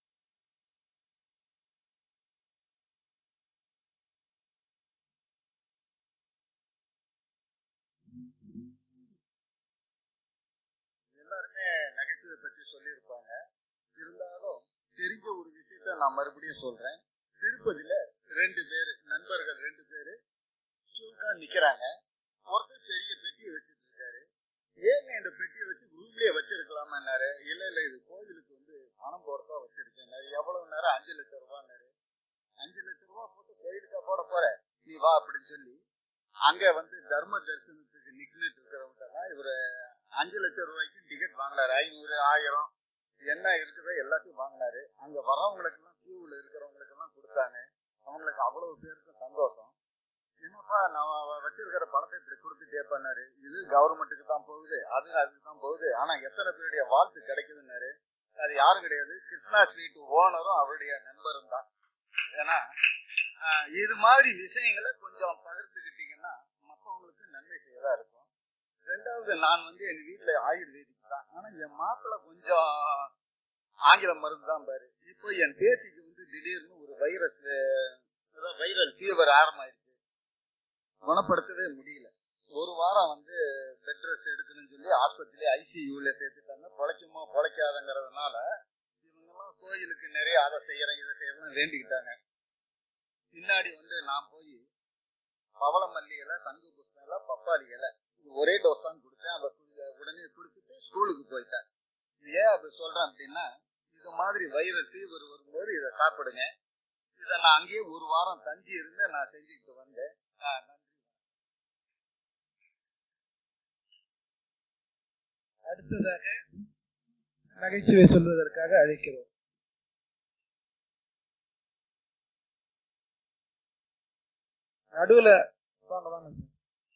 எல்லாருமே நகைச்சுவை பத்தி சொல்லியிருப்பாங்க இருந்தாலும் தெரிஞ்ச ஒரு விஷயத்த நான் மறுபடியும் சொல்றேன் திருப்பதியில ரெண்டு பேரு நண்பர்கள் ரெண்டு பேரு சுல்கா நிக்கிறாங்க ஒருத்தர் பெரிய பெட்டியை வச்சிட்டு இருக்காரு ஏங்க இந்த பெட்டியை வச்சு ரூம்லயே வச்சிருக்கலாமான்னாரு இல்ல இல்ல இது கோயிலுக்கு வந்து பணம் போறதா வச்சிருக்கேன் எவ்வளவு நேரம் அஞ்சு லட்சம் ரூபான்னாரு அஞ்சு லட்சம் ரூபாய் போட்டு கோயிலுக்கா போட போற நீ வா அப்படின்னு சொல்லி அங்க வந்து தர்ம தரிசனத்துக்கு நிக்கிட்டு இருக்கிறவங்க எல்லாம் இவரு அஞ்சு லட்சம் ரூபாய்க்கு டிக்கெட் வாங்கினாரு ஐநூறு ஆயிரம் என்ன இருக்குதோ எல்லாத்தையும் வாங்கினாரு அங்க வரவங்களுக்கு எல்லாம் கியூல இருக்கிறவங்களுக்கு எல்லாம் கொடுத்தாங்க அவங்களுக்கு அவ்வளவு பேருக்கு சந்தோஷம் என்னப்பா நான் வ- வச்சிருக்கிற பணத்தை இப்படி கொடுத்துட்டே பண்ணாரு இது கவர்மெண்ட்டுக்கு தான் போகுது அது அதுக்கு தான் போகுது ஆனா எத்தனை பேருடைய வாழ்த்து கிடைக்குதுன்னாரு அது யாரும் கிடையாது கிருஷ்ணா ஸ்ட்ரீட் ஓனரும் அவருடைய நண்பரும் தான் ஏன்னா ஆஹ், இது மாதிரி விஷயங்களை கொஞ்சம் பகிர்ந்துக்கிட்டீங்கன்னா மற்றவங்களுக்கு நன்மை செய்யதா இருக்கும் ரெண்டாவது நான் வந்து எங்க வீட்டுல ஆயுர்வேதிக் தான் ஆனா என் மாப்பிள்ளை கொஞ்சம் ஆங்கில மருந்து தான் பாரு இப்போ என் பேத்திக்கு வந்து திடீர்னு ஒரு வைரஸ் வைரல் ஃபீவர் ஆரம்பமாயிடுச்சு குணப்படுத்தவே முடியல ஒரு வாரம் வந்து பெட் ரெஸ்ட் எடுக்கணும்னு சொல்லி ஆஸ்பத்திரி ஐசியூல சேர்த்துட்டாங்க பொழைக்குமோ பொழைக்காதங்கிறதுனால இவங்கெல்லாம் கோயிலுக்கு நிறைய அதை செய்யறேன் இதை செய்யறேன் வேண்டிக்கிட்டாங்க பின்னாடி வந்து நான் போய் பவளமல்லி இலை சங்கு புஷ்பம் இலை பப்பாளி இலை இது ஒரே டோஸ் தான் கொடுத்தேன் அதை கு- உடனே குடிச்சிட்டு ஸ்கூலுக்கு போயிட்டேன் இது ஏன் அப்படி சொல்றேன் அப்படின்னா இது மாதிரி வைரல் ஃபீவர் வரும்போது இதை சாப்பிடுங்க இதை நான் அங்கேயே ஒரு வாரம் தங்கி இருந்து நான் செஞ்சுக்கிட்டு வந்தேன் ஆ, நன்றி அடுத்ததாக நகைச்சுவை சொல்வதற்காக அழைக்கிறோம் நடுவுல வாங்க வாங்க சார்.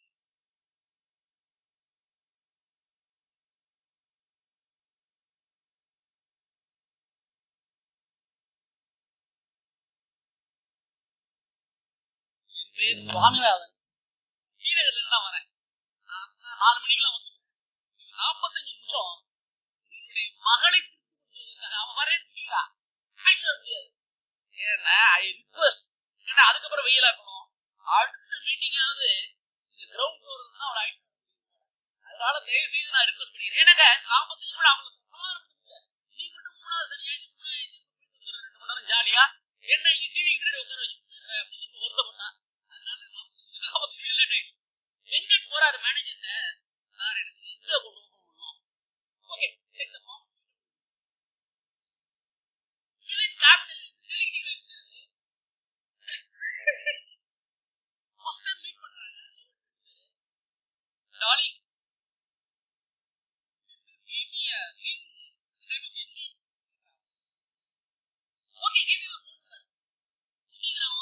என் பேர் சுவாமிநாதன் ஸ்ரீநகர்ல தான் வரேன் நான் நாலு மணிக்கெல்லாம் வந்து நாற்பத்தஞ்சு நிமிஷம் என்னுடைய மகளை திருப்பி கொடுத்ததுக்காக அவ வரேன்னு சொல்லிக்கிறா ஐயோ முடியாது ஏன்னா ஐ ரிக்வஸ்ட் ஏன்னா அதுக்கப்புறம் வெயிலா இருக்கணும் அடுத்த மீட்டிங் ஆகுது இந்த கிரவுண்ட் ஃப்ளோர் தான் அவளை அழைச்சிட்டு அதனால தயவு செய்து நான் ரிக்வஸ்ட் பண்ணிக்கிறேன் எனக்கு நாற்பத்தஞ்சு நிமிடம் அவங்களுக்கு சமாதானப்படுத்துங்க நீ மட்டும் மூணாவது சனியாச்சு மூணாவது போயிட்டு வந்துரு ரெண்டு மணி நேரம் ஜாலியா என்ன இங்க டிவி முன்னாடி உட்கார வச்சு அப்படின்னு சொல்லி வருத்தப்பட்டான் அதனால நாற்பத்தஞ்சு நாற்பத்தஞ்சு லேட் ஆயிடுச்சு எங்க போறாரு மேனேஜர் சார் சார் எனக்கு இந்த கொண்டு போகணும் okay take the form filling capital delegative first time meet பண்றாங்க darling give me a ring the name of engagement okay give me your phone number சொன்னீங்கன்னா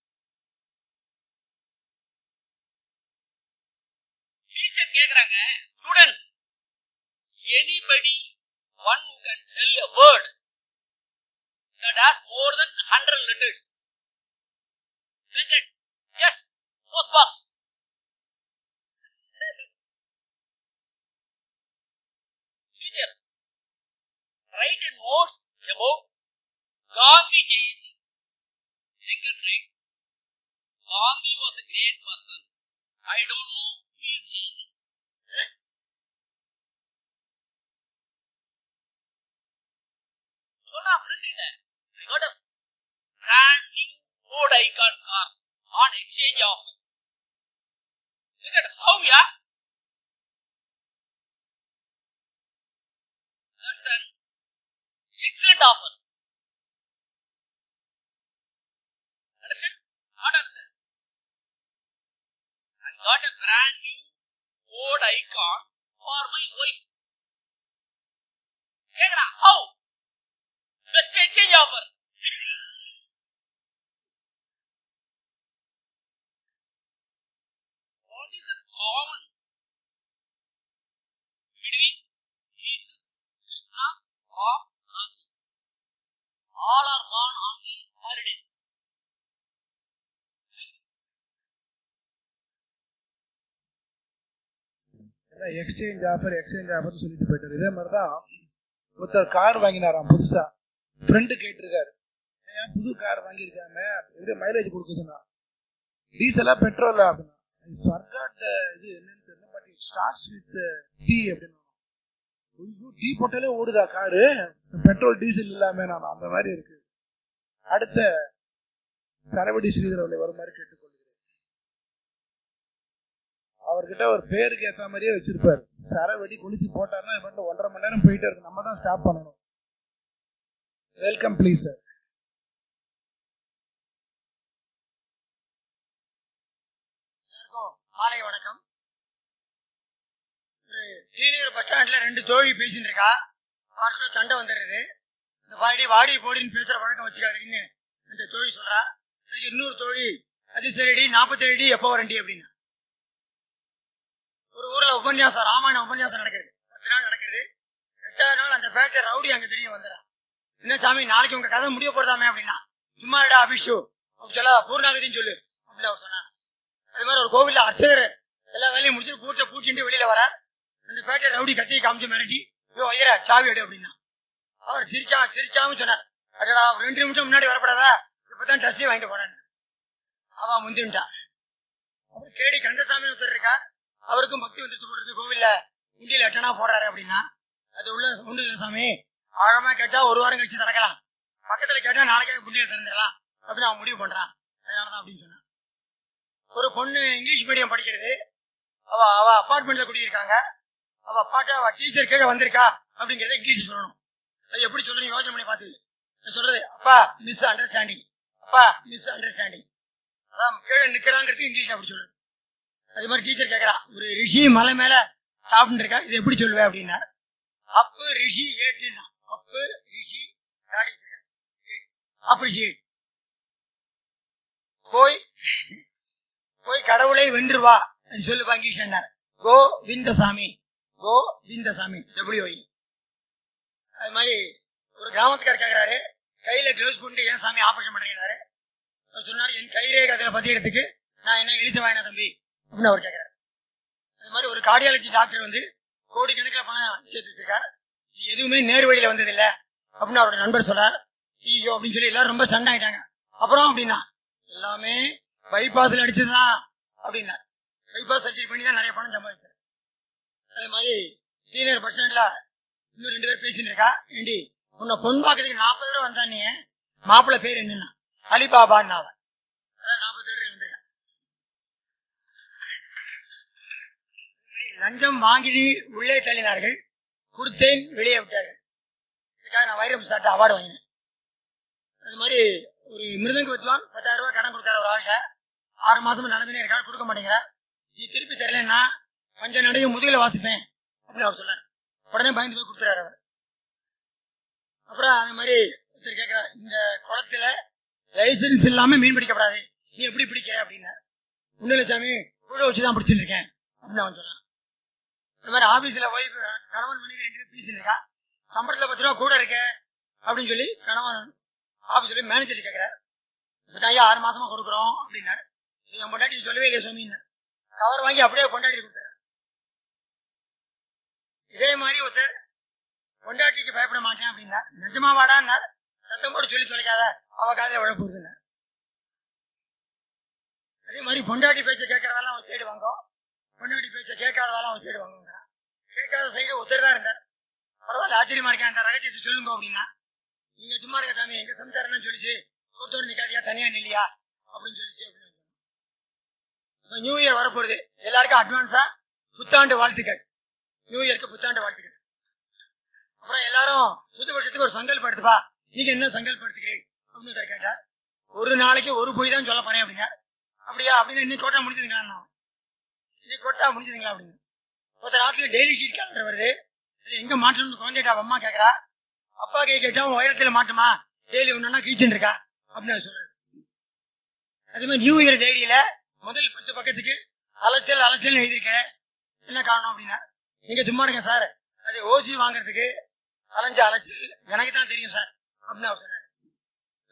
டீச்சர் கேக்குறாங்க students anybody one who can tell a word that has more than 100 letters venkat yes post box teacher write a notes about gandhi jayanti venkat right gandhi was a great person i don't know who is jayanti சொல்றா friend கிட்ட I got a brand new Ford Icon car on exchange offer. Look at how yeah. That's an excellent offer. Understand? Not understand. I got a brand new Ford Icon for my wife. கேக்குறா how? Best exchange offer. what is the common between Jesus, Krishna, or Gandhi? all are born on the holidays. Exchange offer exchange ஆஃபர்னு சொல்லிட்டு போயிட்டாரு இதே மாதிரி தான் ஒருத்தர் car வாங்கினாராம் புதுசா friend கேட்டிருக்காரு ஏன் புது கார் வாங்கியிருக்காம இது மைலேஜ் கொடுக்குதுன்னா டீசலா பெட்ரோலா அப்படின்னா ஃபர்காட் இது என்னன்னு தெரியல but it starts with T அப்படின்னு ஐயோ டீ போட்டாலே ஓடுதா காரு பெட்ரோல் டீசல் இல்லாம நான் அந்த மாதிரி இருக்கு அடுத்த சரவடி ஸ்ரீதரவனை வருமாறு கேட்டுக்கொள்கிறேன் அவர்கிட்ட ஒரு பேருக்கு ஏத்த மாதிரியே வச்சிருப்பாரு சரவெடி கொளுத்தி போட்டாருன்னா இது மட்டும் ஒன்றரை மணி நேரம் போயிட்டே இருக்கு நம்ம தான் ஸ்டாப் பண்ணணும் வெல்கம் ப்ளீஸ் சார் எல்லாருக்கும் மாலை வணக்கம் டீநகர் பஸ் ஸ்டாண்ட்ல ரெண்டு தோழி பேசிட்டு இருக்கா அவருக்குள்ள சண்டை வந்துடுது இந்த பாடி வாடி போடின்னு பேசுற வழக்கம் வச்சுக்காதுன்னு அந்த தோழி சொல்றா அதுக்கு இன்னொரு தோழி அது சரிடி நாற்பத்தேழு அடி எப்போ வரண்டி அப்படின்னு ஒரு ஊர்ல உபன்யாசம் ராமாயண உபன்யாசம் நடக்குது பத்து நாள் நடக்குது எட்டாவது நாள் அந்த பேட்டை ரவுடி அங்க திடீர்னு வந்துடுறான் என்ன சாமி நாளைக்கு உங்க கதை முடிய போறதாமே அப்படின்னா சும்மா இடா அபிஷு அப்படி சொல்ல பூர்ணாகதின்னு சொல்லு அப்படின்னு அவர் சொன்னார் அது மாதிரி ஒரு கோவில்ல அர்ச்சகர் எல்லா வேலையும் முடிச்சு பூட்டை பூட்டிட்டு வெளியில வர அந்த பேட்டை ரவுடி கத்தி காமிச்சு மிரட்டி ஐயோ ஐயரா சாவி எடு அப்படின்னா அவர் சிரிக்கா சிரிக்காம சொன்னார் அடடா ஒரு ரெண்டு நிமிஷம் முன்னாடி வரப்படாதா இப்பதான் ட்ரெஸ்ஸே வாங்கிட்டு போறேன் அவன் முந்தின்ட்டா அவர் கேடி கந்தசாமி ஒருத்தர் இருக்கா அவருக்கும் பக்தி வந்துட்டு போடுறது கோவில்ல உண்டியில எட்டனா போடுறாரு அப்படின்னா அது உள்ள உண்டு இல்ல சாமி ஆழமா கேட்டா ஒரு வாரம் கழிச்சு திறக்கலாம் பக்கத்துல கேட்டா நாளைக்கே குண்டியில திறந்துடலாம் அப்படின்னு அவன் முடிவு பண்றான் அதனாலதான் அப்படின்னு சொன்னான் ஒரு பொண்ணு இங்கிலீஷ் மீடியம் படிக்கிறது அவ அவ அபார்ட்மெண்ட்ல குடியிருக்காங்க அவ அப்பாட்ட அவ டீச்சர் கீழே வந்திருக்கா அப்படிங்கறத இங்கிலீஷ் சொல்லணும் அது எப்படி சொல்றீங்க யோசனை பண்ணி பார்த்து நான் சொல்றது அப்பா மிஸ் அண்டர்ஸ்டாண்டிங் அப்பா மிஸ் அண்டர்ஸ்டாண்டிங் அதான் கீழே நிக்கிறாங்கிறது இங்கிலீஷ் அப்படி சொல்றது அது மாதிரி டீச்சர் கேக்குறா ஒரு ரிஷி மலை மேல சாப்பிட்டு இருக்கா இது எப்படி சொல்லுவேன் அப்படின்னா அப்பு ரிஷி ஏட்டுன்னா அப்பு ரிஷி அப்ரிஷியேட் போய் போய் கடவுளை வென்று வா அது சொல்லுவா இங்கிலீஷ் கோ விந்தசாமி கோ விந்தசாமி டபிள்யூஐ அது மாதிரி ஒரு கிராமத்துக்காரர் கேக்குறாரு கையில க்ளவுஸ் போட்டு ஏன் சாமி ஆபரேஷன் பண்றீங்கன்னாரு அவர் சொன்னாரு என் கைரேகை அதுல பதியறதுக்கு நான் என்ன எழுத்து வாங்கினா தம்பி அப்படின்னு அவர் கேக்குறாரு அது மாதிரி ஒரு கார்டியாலஜி டாக்டர் வந்து கோடிக்கணக்கில் பணம் சேர்த்துட்டு இருக்கார் இது எதுவுமே நேர் வழியில வந்தது இல்ல அப்படின்னு அவரோட நண்பர் சொல்றார் ஐயோ அப்படின்னு சொல்லி எல்லாரும் ரொம்ப சண்டை ஆயிட்டாங்க அப்புறம் அப்படின்னா எல்லாமே பைபாஸ்ல அடிச்சதுதான் அப்படின்னா பைபாஸ் சர்ஜரி பண்ணி தான் நிறைய பணம் சம்பாதிச்சார் அதே மாதிரி டீனர் பஸ் ஸ்டாண்ட்ல இன்னும் ரெண்டு பேர் பேசிட்டு இருக்கா ஏண்டி உன்னை பொன் பார்க்கறதுக்கு நாற்பது ரூபா வந்தா நீ மாப்பிள்ளை பேர் என்னன்னா அலிபாபான்னு அவன் அதான் நாற்பது ரூபாய் வந்திருக்கேன் லஞ்சம் வாங்கி உள்ளே தள்ளினார்கள் கொடுத்தேன் வெளியே விட்டார்கள் இதுக்காக நான் வைரம் சாட்ட அவார்டு வாங்கினேன் அது மாதிரி ஒரு மிருதங்க வித்வான் பத்தாயிரம் ரூபாய் கடன் கொடுத்தாரு ஒரு ஆளுக்கு ஆறு மாசமா நடந்துனே இருக்கா கொடுக்க மாட்டேங்கிற நீ திருப்பி தரலன்னா பஞ்ச நடையும் முதுகில வாசிப்பேன் அப்படின்னு அவர் சொல்றாரு உடனே பயந்து போய் கொடுத்துறாரு அவர் அப்புறம் அந்த மாதிரி ஒருத்தர் கேட்கிற இந்த குளத்துல லைசன்ஸ் இல்லாம மீன் பிடிக்கப்படாது நீ எப்படி பிடிக்கிற அப்படின்னு ஒண்ணு சாமி கூட வச்சுதான் பிடிச்சிட்டு இருக்கேன் அப்படின்னு அவன் சொன்னான் அது மாதிரி ஆபீஸ்ல போய் கணவன் மனைவி ரெண்டு பேரும் பேசிட்டு இருக்கா சம்பளத்துல பத்து ரூபா கூட இருக்க அப்படின்னு சொல்லி கணவன் ஆபீஸ்ல மேனேஜர் கேட்கிறார் இப்பதான் ஐயா ஆறு மாசமா கொடுக்குறோம் அப்படின்னாரு என் பொண்டாட்டி சொல்லவே இல்லையா சுவாமின்னு கவர் வாங்கி அப்படியே கொண்டாடி கொடுத்தாரு இதே மாதிரி ஒருத்தர் கொண்டாட்டிக்கு பயப்பட மாட்டேன் அப்படின்னா நிஜமா வாடான்னார் சத்தம் போட்டு சொல்லி தொலைக்காத அவ காதல விழ போகுதுன்னு அதே மாதிரி பொண்டாட்டி பேச்ச கேட்கறதெல்லாம் அவன் சைடு வாங்கும் பொண்டாட்டி பேச்ச கேட்காதவெல்லாம் அவன் சைடு வாங்குங்கிறான் கேட்காத சைடு ஒருத்தர் தான் இருந்தார் பரவாயில்ல ஆச்சரியமா இருக்கேன் அந்த ரகசியத்தை சொல்லுங்க அப்படின்னா நீங்க சும்மா இருக்க சாமி எங்க சம்சாரம் தான் சொல்லிச்சு கூட்டோடு நிக்காதியா தனியா நில்லையா அப்படின்னு சொல்லிச்சு அப்படின்னு சொன்னான். இப்ப நியூ இயர் வரப்போகுது எல்லாருக்கும் அட்வான்ஸா புத்தாண்டு வாழ்த்துக்கள் நியூ இயருக்கு புத்தாண்டு வாழ்த்துக்கள் அப்புறம் எல்லாரும் புது வருஷத்துக்கு ஒரு சங்கல்பம் எடுத்துப்பா நீங்க என்ன சங்கல்பம் எடுத்துக்கிறீங்க அப்படின்னு ஒருத்தர் கேட்டார் ஒரு நாளைக்கு ஒரு பொய் தான் சொல்ல போறேன் அப்படிங்க அப்படியா அப்படின்னு இன்னும் கோட்டா முடிஞ்சதுங்களா இன்னைக்கு கோட்டா முடிஞ்சதுங்களா அப்படின்னு ஒருத்தர் ராத்திரி டெய்லி ஷீட் கேலண்டர் வருது அது எங்க மாட்டணும்னு குழந்தைகிட்ட அவ அம்மா கேக்குறா அப்பா கை கேட்டா உன் உயரத்துல மாட்டுமா டெய்லி ஒன்னா கீச்சுன்னு இருக்கா அப்படின்னு அவர் சொல்றாரு அதே மாதிரி நியூ இயர் டைரியில முதல் பத்து பக்கத்துக்கு அலைச்சல் அலைச்சல் எழுதியிருக்கேன் என்ன காரணம் அப்படின்னா நீங்க சும்மா இருங்க சார் அது ஓசி வாங்குறதுக்கு அலைஞ்ச அலைச்சல் எனக்கு தான் தெரியும் சார் அப்படின்னு அவர் சொன்னாரு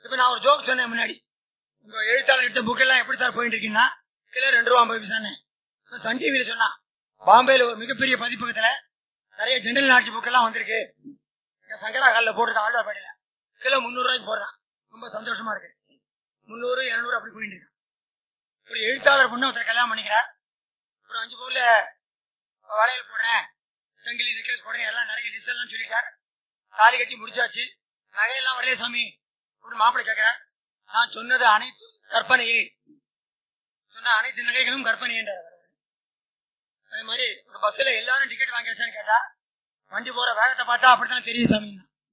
இப்ப நான் ஒரு ஜோக் சொன்னேன் முன்னாடி உங்க எழுத்தாளர் எடுத்த புக் எல்லாம் எப்படி சார் போயிட்டு இருக்கீங்கன்னா கிலோ ரெண்டு ரூபா ஐம்பது பைசான்னு இப்ப சன் டிவியில சொன்னான் பாம்பேல ஒரு மிகப்பெரிய பதிப்பகத்துல நிறைய ஜெனரல் நாட்சி புக் எல்லாம் வந்திருக்கு இங்க சங்கரா ஹாலில் போட்டுருக்க ஆழ்வார்பேட்டையில கிலோ முந்நூறு ரூபாய்க்கு போடுறான் ரொம்ப சந்தோஷமா இருக்கு முந்நூறு இருநூறு அப்படி போயிட்டு இருக்கு ஒரு எழுத்தாளர் பொண்ணு ஒருத்தர் கல்யாணம் பண்ணிக்கிறார் ஒரு அஞ்சு பவுன்ல வளையல் போடுறேன் சங்கிலி நெக்லஸ் போடுறேன் எல்லாம் நிறைய லிஸ்ட் எல்லாம் சொல்லிட்டார் தாலி கட்டி முடிச்சாச்சு நகையெல்லாம் வரலையே சாமி ஒரு மாப்பிள்ளை கேட்கிறார் நான் சொன்னது அனைத்து கற்பனையே சொன்ன அனைத்து நகைகளும் கற்பனைன்றார் அதே மாதிரி ஒரு பஸ்ல எல்லாரும் டிக்கெட் வாங்கியாச்சான்னு கேட்டா வண்டி போற வேகத்தை பார்த்தா அப்படித்தான் தெரியும் சாமி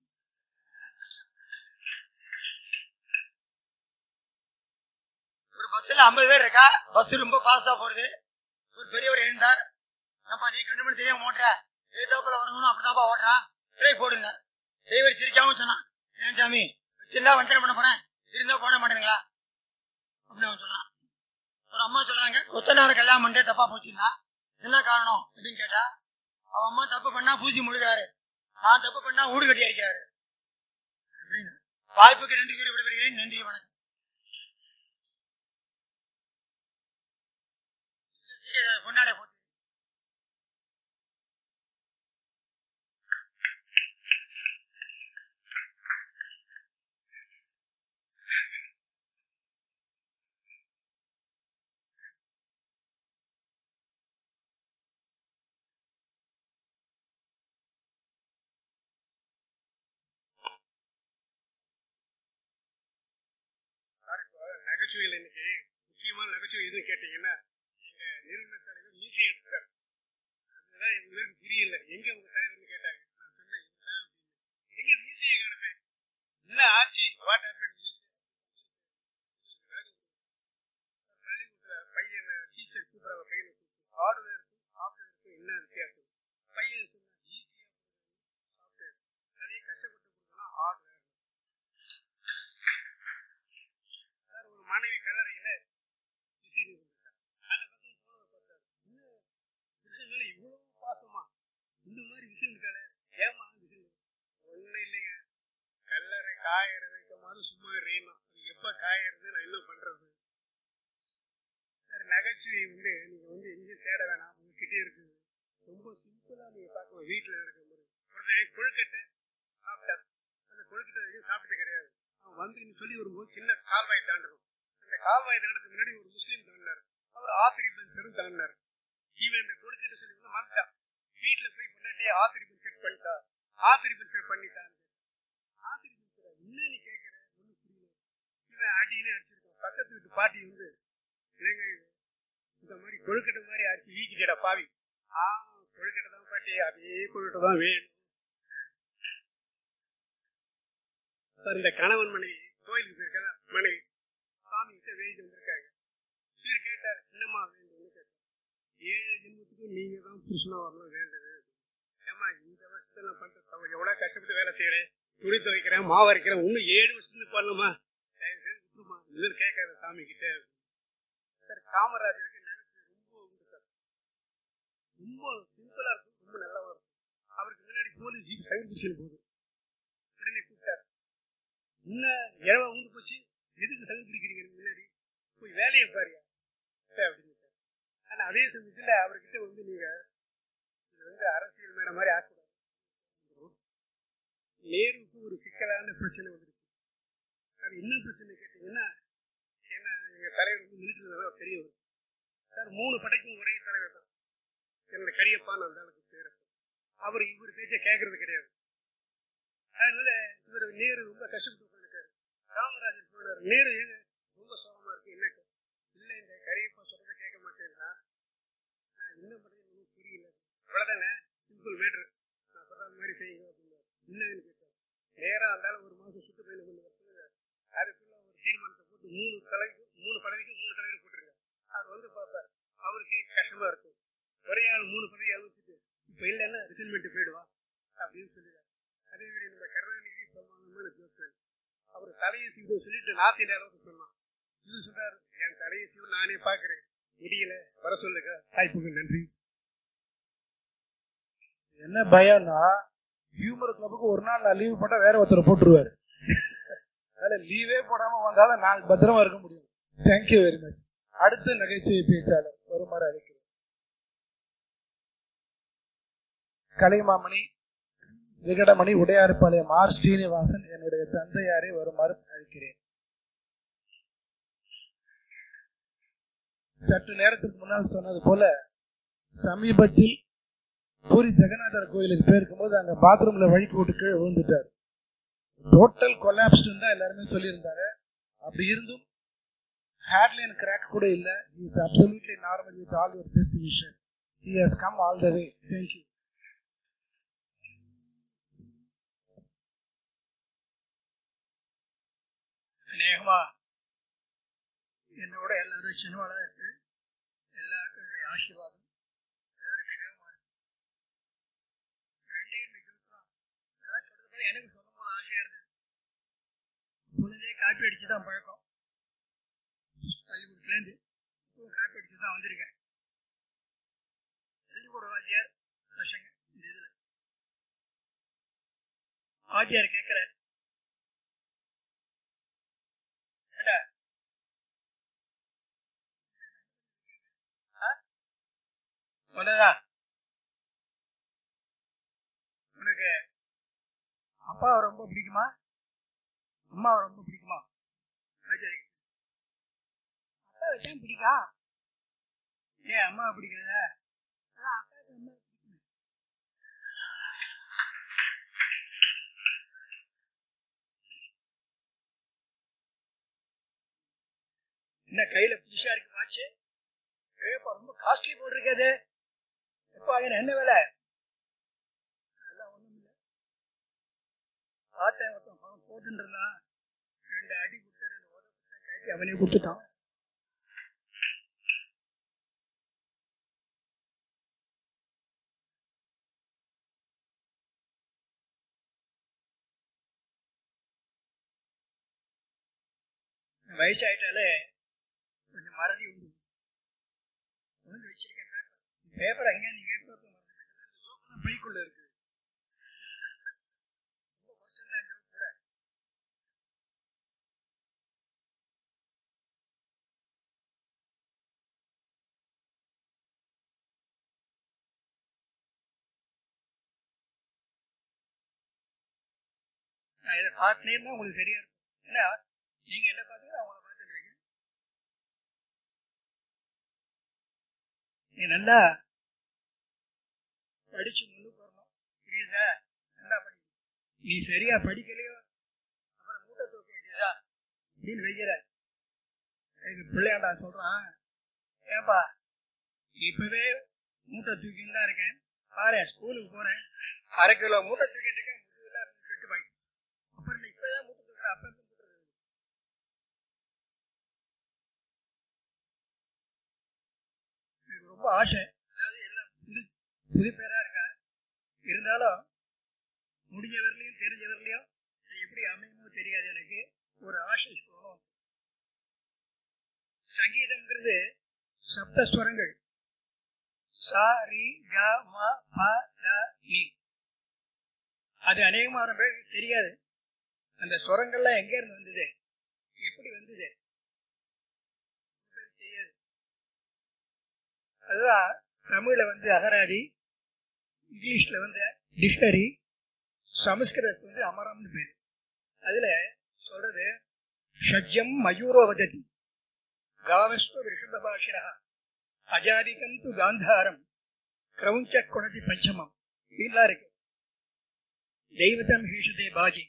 ஒரு பஸ்ல ஐம்பது பேர் இருக்கா பஸ் ரொம்ப ஃபாஸ்டா போடுது ஒரு பெரியவர் எழுந்தார் ஏப்பா நீ கண்டு மணி தெரியாம ஓட்டுற ஏதாப்புல வரணும் அப்படிதான்ப்பா ஓட்டுறான் பிரேக் போடுங்க டிரைவர் சிரிக்காம சொன்னான் ஏன் சாமி வச்சிருந்தா வஞ்சனை பண்ண போறேன் இருந்தா போட மாட்டேங்களா அப்படின்னு அவன் சொன்னான் ஒரு அம்மா சொல்றாங்க கொத்தனார கல்யாணம் பண்ணிட்டு தப்பா போச்சுன்னா என்ன காரணம் அப்படின்னு கேட்டா அவன் அம்மா தப்பு பண்ணா பூசி முழுகிறாரு நான் தப்பு பண்ணா ஊடு கட்டி அடிக்கிறாரு அப்படின்னு வாய்ப்புக்கு நன்றி கூறி விடுகிறேன் நன்றி வணக்கம் கொண்டாட போட்டு நகைச்சுவையில் இன்னைக்கு முக்கியமான நகைச்சுவை எதுவும் கேட்டீங்கன்னா எங்க நிறுவன தலைவர் மீசை எடுத்தார் அதுதான் எங்களுக்கு புரியல எங்க உங்க தலைவர்னு கேட்டாங்க நான் சொன்னேன் இதுதான் அப்படின்னு. எங்க மீசையை காணுமே என்ன ஆச்சு வாட் ஹேப்பன் பள்ளிக்கூட பையன் டீச்சர் கூப்பிடுறாங்க பையனை கூப்பிட்டு ஹார்ட்வேருக்கும் சாஃப்ட்வேருக்கும் என்ன வித்தியாசம் பையன் சொன்னா ஈஸியா சாஃப்ட்வேர் அதே கஷ்டப்பட்டு கொடுத்தோம்னா ஹார்ட்வேர் சார் ஒரு மாணவி கல்லறையில விசிறி இருந்துட்டார் அதை பக்கம் போனதை பார்த்தாரு இன்னும் புருஷன் மேல இவ்வளவு பாசமா இந்த மாதிரி விசிறிருக்காரு ஏமா விசிறி ஒண்ணும் இல்லைங்க கல்லறை காயற வைக்கும் போது சும்மா ரீணும் அது எப்ப காயறது நான் என்ன பண்றது சார் நகைச்சுவை வந்து நீங்க வந்து எங்கேயும் தேட வேணாம் உங்ககிட்டே இருக்குது ரொம்ப சிம்பிளா நீங்க பார்க்கணும் வீட்டுல நடக்கும் போது ஒருத்தன் கொழுக்கட்டை சாப்பிட்டான் அந்த கொழுக்கட்டை எதுவும் சாப்பிட்டது கிடையாது அவன் வந்து சொல்லி வரும்போது சின்ன கால்வாய் தாண்டணும் அந்த கால்வாய் தாண்டதுக்கு முன்னாடி ஒரு முஸ்லீம் தாண்டினார் அவர் ஆத்திரிப்பன் பெரும் தாண்டினார் இவன் இந்த கொழுக்கட்டை சொல்லி வந்து மறந்துட்டான் வீட்டுல போய் பொண்டாட்டியே ஆத்திரிப்பன் செக் பண்ணிட்டா ஆத்திரிப்பன் செக் பண்ணிட்டான் ஆத்திரிப்பன் என்ன நீ கேட்கற ஒண்ணும் புரியல இவன் அடின்னு அடிச்சிருக்கான் பக்கத்து வீட்டு பாட்டி வந்து என்னங்க இது? இந்த மாதிரி கொழுக்கட்டை மாதிரி அரிசி வீக்கிட்டேடா பாவி ஆ கொழுக்கட்டை தான் பாட்டி அதே கொழுக்கட்டை தான் வேணும் சார் இந்த கணவன் மனைவி கோயிலுக்கு போயிருக்காங்க மனைவி சாமி கிட்ட வேண்டி வந்திருக்காங்க இவர் கேட்டார் என்னம்மா வேண்டும்னு கேட்டார் ஏழு ஜென்மத்துக்கும் நீங்க தான் புருஷனா வரணும் வேண்டது ஏமா இந்த வருஷத்துல நான் பண்ற தவறு எவ்வளவு கஷ்டப்பட்டு வேலை செய்யறேன் துணி துவைக்கிறேன் மாவு அரைக்கிறேன் இன்னும் ஏழு வருஷத்துக்கு பண்ணணுமா தயவு செய்து விட்டுருமா இதில் கேட்காத சாமி கிட்ட சார் காமராஜருக்கு நினைச்சு ரொம்ப உண்டு சார் ரொம்ப சிம்பிளா இருக்கும் ரொம்ப நல்லாவா இருக்கும் அவருக்கு முன்னாடி போலீஸ் ஜீப் சைன் பிடிச்சின்னு போகுது உடனே கூப்பிட்டார் என்ன இழவ உண்டு போச்சு எதுக்கு சங்கு பிடிக்கிறீங்க எனக்கு முன்னாடி போய் வேலையை பாருயா அப்படின்னு ஆனா அதே சமயத்துல அவர்கிட்ட வந்து நீங்க இது வந்து அரசியல் மேட மாதிரி ஆக்கக்கூடாது நேருவுக்கு ஒரு சிக்கலான பிரச்சனை வந்துருச்சு அது என்ன பிரச்சனை கேட்டீங்கன்னா ஏன்னா எங்க தலைவர் வந்து மிலிட்டரி பெரியவர் சார் மூணு படைக்கும் ஒரே தலைவர் தான் என்னோட கரியப்பான்னு அந்த ஆளுக்கு பேர் அவர் இவர் பேச்ச கேட்கறது கிடையாது அதனால இவர் நேரு ரொம்ப கஷ்டப்பட்டு உட்காந்துருக்காரு காமராஜர் போனார் நேரு ஏங்க ரொம்ப சோகமா இருக்கு என்ன இல்ல இந்த கரியப்பா சொல்றத கேட்க மாட்டேன்னா நான் என்ன பண்றது ஒன்றும் புரியல அவ்வளவுதானே சிம்பிள் மேட்ரு நான் சொல்ற மாதிரி செய்யுங்க அப்படின்னு என்னன்னு கேட்டார் நேரா இருந்தாலும் ஒரு மாசம் சுட்டு பயில கொண்டு வரது அதுக்குள்ள ஒரு தீர்மானத்தை போட்டு மூணு தலைக்கு மூணு பதவிக்கு மூணு தலைவர் போட்டுருங்க அவர் வந்து பார்ப்பார் அவருக்கு கஷ்டமா இருக்கும் ஒரே ஆள் மூணு பதவி அழிச்சிட்டு இப்ப இல்லைன்னா ரிசைன்மெண்ட் போயிடுவா அப்படின்னு சொல்லுவார் அதே மாதிரி நம்ம கருணாநிதி பிரமாணமான ஜோக்கர் அவர் தலையை சீவு சொல்லிட்டு நார்த் இந்தியா அளவுக்கு சொன்னான் இது சொல்றாரு என் தலையை சீவு நானே பாக்குறேன் முடியல வர சொல்லுங்க வாய்ப்புக்கு நன்றி என்ன பயம்னா ஹியூமர் கிளப்புக்கு ஒரு நாள் நான் லீவ் போட்டா வேற ஒருத்தர் போட்டுருவாரு அதனால லீவே போடாம வந்தாதான் நாள் பத்திரமா இருக்க முடியும் தேங்க்யூ வெரி மச் அடுத்த நகைச்சுவை பேச்சாளர் வருமாறு அழைக்கிறேன் கலைமாமணி விகடமணி உடையாறுபாளையம் ஆர் ஸ்ரீனிவாசன் என்னுடைய தந்தையாரை வருமாறு அழைக்கிறேன் சற்று நேரத்துக்கு முன்னால் சொன்னது போல சமீபத்தில் பூரி ஜெகநாதர் கோயிலுக்கு போயிருக்கும் போது அங்க பாத்ரூம்ல வழிக்கு விட்டு கீழே விழுந்துட்டார் டோட்டல் கொலாப்ஸ்டு தான் எல்லாருமே சொல்லியிருந்தாங்க அப்படி இருந்தும் ஹேர்லைன் கிராக் கூட இல்ல is absolutely normal with all your best wishes he has come all the way thank you அநேகமா என்னோட எல்லாரும் சின்னவாளா இருக்கு எல்லாருக்கும் என்னுடைய ஆசீர்வாதம் எல்லாரும் க்ஷேமமா இருக்கு ரெண்டே நிகழ்ச்சி அதெல்லாம் சொல்றது போல எனக்கு சொல்லும் போது ஆசையா இருந்தது குழந்தையே காப்பி அடிச்சு தான் பழக்கம் பள்ளிக்கூடத்துலேருந்து இப்போ காப்பி அடிச்சு தான் வந்திருக்கேன் பள்ளிக்கூட வாத்தியார் பசங்க இந்த இதுல வாத்தியார் கேட்கிறார் ஏண்டா ஒண்ணுதான் உனக்கு அப்பாவை ரொம்ப பிடிக்குமா அம்மாவை ரொம்ப பிடிக்குமா ஆச்சாரி அப்பாவை தான் பிடிக்கா ஏன் அம்மாவை பிடிக்காத அதான் அப்பாவுக்கு அம்மா பிடிக்குமே என்ன கையில புதுசா இருக்கு வாட்ச் ஏப்பா ரொம்ப காஸ்ட்லி போட்டிருக்காது எப்பா அது என்ன விலை அதெல்லாம் ஒண்ணும் இல்ல பார்த்தேன் ஒருத்தன் அவன் போட்டுட்டு இருந்தான் ரெண்டு அடி கொடுத்த ரெண்டு உதவி கொடுத்தேன் கட்டி அவனே கொடுத்துட்டான் வயசாயிட்டாலே கொஞ்சம் மறதி உண்டு ஒன்று வச்சிருக்கேன் பேப்பர் பேப்பர் எங்க நீங்க எடுத்து வந்து மறந்துட்டீங்க பைக்குள்ள இருக்கு ரொம்ப குறைச்சல் தான் joke கூட. நான் இதை பார்த்தேன்னா உங்களுக்கு சரியா இருக்கும் ஏன்னா நீங்க என்ன பார்த்தீங்கன்னா அவங்கள பார்த்துட்டு இருக்கீங்க நீ நல்லா படிச்சு முன்னுக்கு வரணும் புரியுதா நல்லா படி நீ சரியா படிக்கலையோ அப்புறம் மூட்டை தூக்க வேண்டியதா அப்படின்னு வைக்கிற எனக்கு பிள்ளையாண்டா சொல்றான் ஏப்பா இப்பவே மூட்டை தூக்கின்னு தான் இருக்கேன் பாரு ஸ்கூலுக்கு போறேன் அரை கிலோ மூட்டை தூக்கிட்டு இருக்கேன் முதுகுல கெட்டு போய் அப்புறம் நீ இப்பதான் மூட்டை தூக்குற அப்ப இருந்து மூட்டை தூக்குற? எனக்கு ரொம்ப ஆசை அதாவது எல்லாம் புது புது பேரா இருக்கா இருந்தாலும் முடிஞ்ச வரலையும் தெரிஞ்ச வரலையும் இது எப்படி அமையுமோ தெரியாது எனக்கு ஒரு ஆசை சொல்லணும் சங்கீதம்ங்கிறது சப்த ஸ்வரங்கள் சா ரி க ம ப த நி அது அநேகமான பேருக்கு தெரியாது அந்த ஸ்வரங்கள்லாம் எங்க இருந்து வந்தது எப்படி வந்தது பேருக்கு தெரியாது அதுதான் தமிழ்ல வந்து அகராதி இங்கிலீஷ்ல வந்து டிக்ஷனரி சமஸ்கிருதத்துக்கு வந்து அமரம்னு பேரு அதுல சொல்றது ஷட்ஜம் மயூரோ வததி காவஸ்வ ரிஷப பாஷிரா அஜாதிகம் து காந்தாரம் கிரௌஞ்ச குணதி பஞ்சமம் இதெல்லாம் இருக்கு தெய்வத்தம் ஹீஷதே பாஜி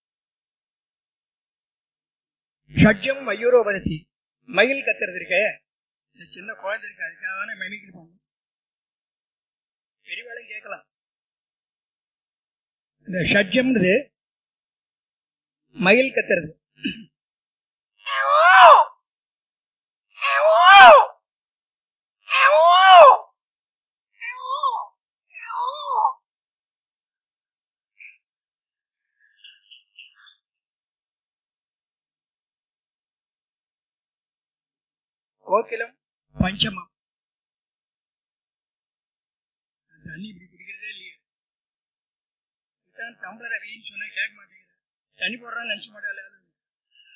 ஷட்ஜம் மயூரோ வதத்தி மயில் கத்துறது இருக்கே இந்த சின்ன குழந்தை இருக்கு அதுக்காக மெமிக்கல் பண்ணும் பெரியவாளும் கேட்கலாம் இந்த ஷட்ஜம்ன்றது மயில் கத்துறது கோகிலம் பஞ்சமம் தண்ணி இப்படி குடிக்கிறதே இல்லையே இதான் டம்ளர் வீன்னு சொன்னா கேட்க மாட்டேங்குது தண்ணி போடுறான்னு நினைச்ச மாட்டேன்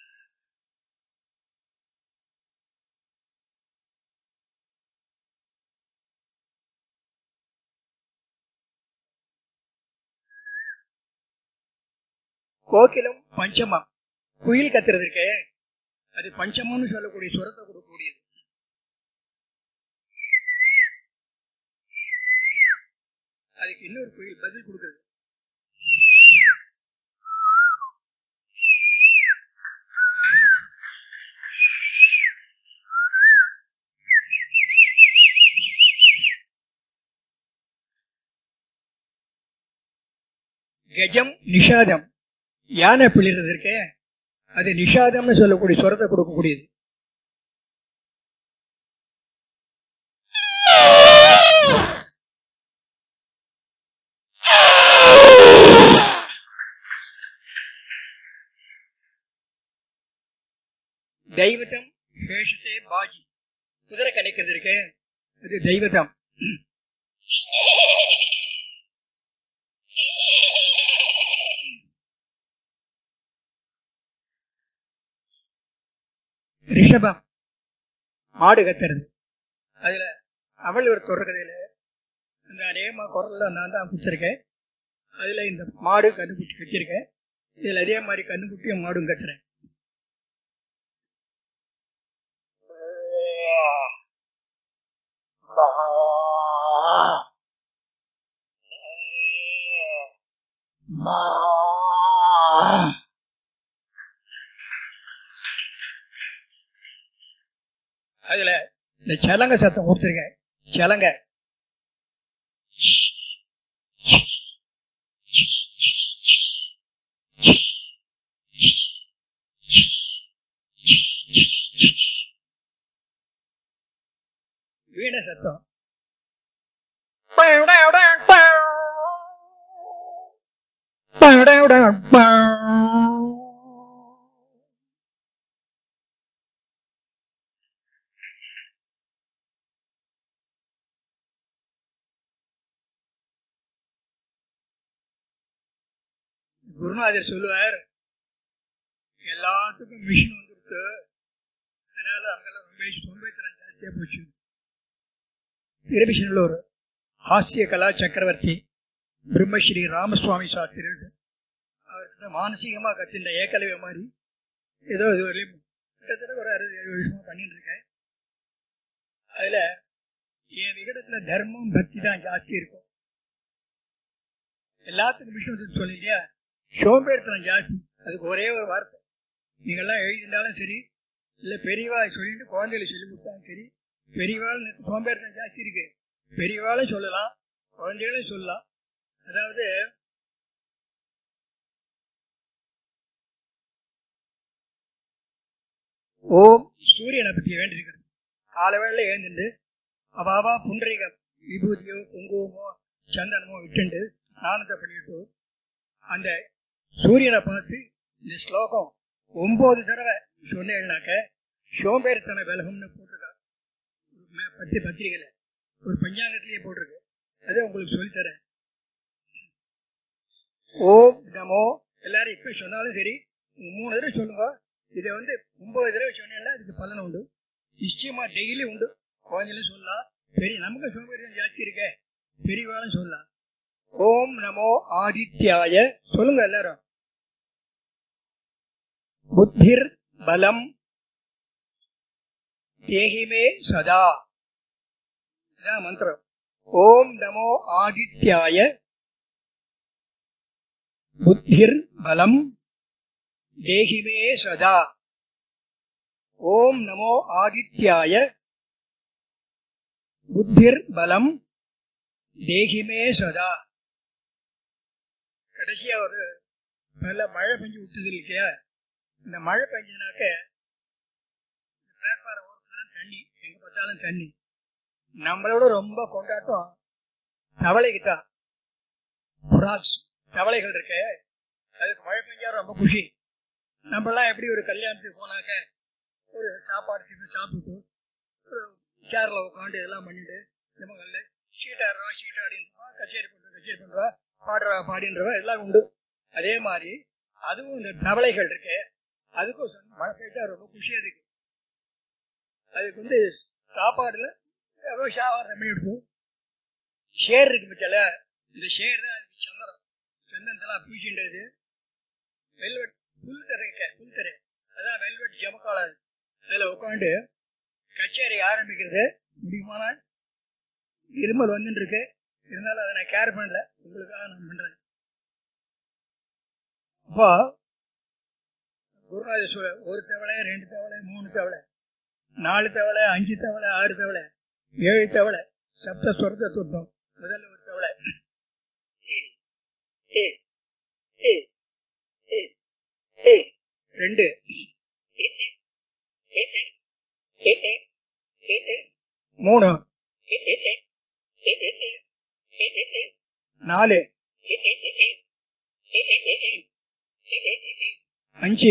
கோகிலம் பஞ்சமம் குயில் கத்துறது இருக்கே அது பஞ்சமம்னு சொல்லக்கூடிய சுரத்தை கொடுக்கக்கூடியது அதுக்கு இன்னொரு குயில் பதில் கொடுக்குறது கஜம் நிஷாதம் யானை பிளிறது இருக்கே அது நிஷாதம்னு சொல்லக்கூடிய சுரத்தை கொடுக்கக்கூடியது தெய்வத்தம் சேஷத்தே பாஜி குதிரை கணிக்கிறது இருக்கே அது தெய்வத்தம் ரிஷபம் மாடு கத்துறது அதுல அவள் ஒரு தொடர்கதையில அந்த அநேகமா குரல்ல நான் தான் கொடுத்துருக்கேன் அதுல இந்த மாடு கண்ணுக்குட்டி வச்சிருக்கேன் இதுல அதே மாதிரி கண்ணுக்குட்டியும் மாடும் கட்டுறேன் அதுல இந்த சலங்க சத்தம் கொடுத்துருக்கேன் சலங்க வீண சத்தம் குருநாதர் சொல்லுவார் எல்லாத்துக்கும் மிஷின் வந்துருக்கு அதனால அங்கெல்லாம் ரொம்ப சோம்பேத்தனம் ஜாஸ்தியா போச்சு திருமிஷனில் ஒரு ஹாஸ்ய கலா சக்கரவர்த்தி பிரம்மஸ்ரீ ராமசுவாமி சாஸ்திரி அவர்கிட்ட மானசீகமா கத்தின்ற ஏக்கலவை மாதிரி ஏதோ இது வரையும் கிட்டத்தட்ட ஒரு அறுபது ஏழு வருஷமா பண்ணிட்டு இருக்கேன் அதுல என் விகடத்துல தர்மம் பக்தி தான் ஜாஸ்தி இருக்கும் எல்லாத்துக்கும் விஷயம் சொல்லி இல்லையா சோம்பேறித்தனம் ஜாஸ்தி அதுக்கு ஒரே ஒரு வார்த்தை நீங்கெல்லாம் எழுதினாலும் சரி இல்ல பெரியவா சொல்லிட்டு குழந்தைகளை சொல்லி கொடுத்தாலும் சரி பெரியவாள் சோம்பேறித்தனம் ஜாஸ்தி இருக்கு பெரியவாளும் சொல்லலாம் குழந்தைகளும் சொல்லலாம் அதாவது ஓம் சூரியனை பத்தி வேண்டியிருக்கிறது காலை வேளையில எழுந்துட்டு அவாவா புண்டரீகம் விபூதியோ குங்குமமோ சந்தனமோ விட்டுண்டு ஸ்நானத்தை பண்ணிட்டு அந்த சூரியனை பார்த்து இந்த ஸ்லோகம் ஒன்பது தடவை சொன்னேன்னாக்க சோம்பேறித்தன விலகும்னு போட்டிருக்கா ஒரு ம- பத்தி பத்திரிகையில ஒரு பஞ்சாங்கத்திலேயே போட்டிருக்கு அதை உங்களுக்கு சொல்லித்தரேன் ஓம் நமோ எல்லாரும் இப்ப சொன்னாலும் சரி நீங்க மூணு தடவை சொல்லுங்க இதை வந்து ஒன்பது தடவை சொன்னீங்கன்னா அதுக்கு பலன் உண்டு நிச்சயமா டெய்லி உண்டு குழந்தைகளும் சொல்லலாம் பெரிய நமக்கு சோம்பேறித்தனம் ஜாஸ்தி இருக்கே பெரியவாளும் சொல்லலாம் ஓம் நமோ ஆதித்யாய சொல்லுங்க எல்லாரும் புத்திர் பலம் தேகிமே சதா இதான் மந்திரம் ஓம் நமோ ஆதித்யாய புத்திர் பலம் தேகிமே சதா ஓம் நமோ ஆதித்யாய புத்திர் பலம் தேகிமே சதா கடைசியா ஒரு நல்ல மழை பெஞ்சு விட்டுது இல்லையா இந்த மழை பெஞ்சதுனாக்க பிளாட்ஃபாரம் ஓரத்துலாம் தண்ணி எங்க பார்த்தாலும் தண்ணி நம்மளோட ரொம்ப கொண்டாட்டம் தவளைக்கு தான் புறாக்ஸ் தவளைகள் இருக்கு அதுக்கு மழை பெஞ்சா ரொம்ப குஷி நம்மளாம் எப்படி ஒரு கல்யாணத்துக்கு போனாக்க ஒரு சாப்பாடு டிஃபன் சாப்பிட்டு ஒரு சேர்ல உட்காந்து இதெல்லாம் பண்ணிட்டு நிமங்கல்ல சீட்டாடுறோம் சீட்டாடின்றவா கச்சேரி பண்றோம் கச்சேரி பண்றவா பாடுறா பாடின்றவா எல்லாம் உண்டு அதே மாதிரி அதுவும் இந்த தவளைகள் இருக்கு அதுக்கும் சொன்ன மழை பெய்தா ரொம்ப குஷி அதுக்கு அதுக்கு வந்து சாப்பாடுல ஏதோ சாவாரம் பண்ணி எடுக்கும் ஷேர் இருக்கு பத்தியால இந்த ஷேர் தான் அதுக்கு சந்தனம் சந்தனத்தெல்லாம் பூச்சின்றது வெல்வெட் புல் தரை புல் தரை அதான் வெல்வெட் ஜமக்கால அதுல உட்காந்து கச்சேரி ஆரம்பிக்கிறது முடியுமான இருமல் வந்துட்டு இருக்கு இருந்தாலும் அதை நான் கேர் பண்ணல உங்களுக்காக நான் பண்றேன் அப்போ குருராஜ சொல்ல ஒரு தவளை ரெண்டு தவளை மூணு தவளை நாலு தவளை அஞ்சு தவளை ஆறு தவளை ஏழு தவளை சப்த சொரத்தை தொட்டோம் முதல்ல ஒரு தவளை ரெண்டு மூணு நாலு அஞ்சு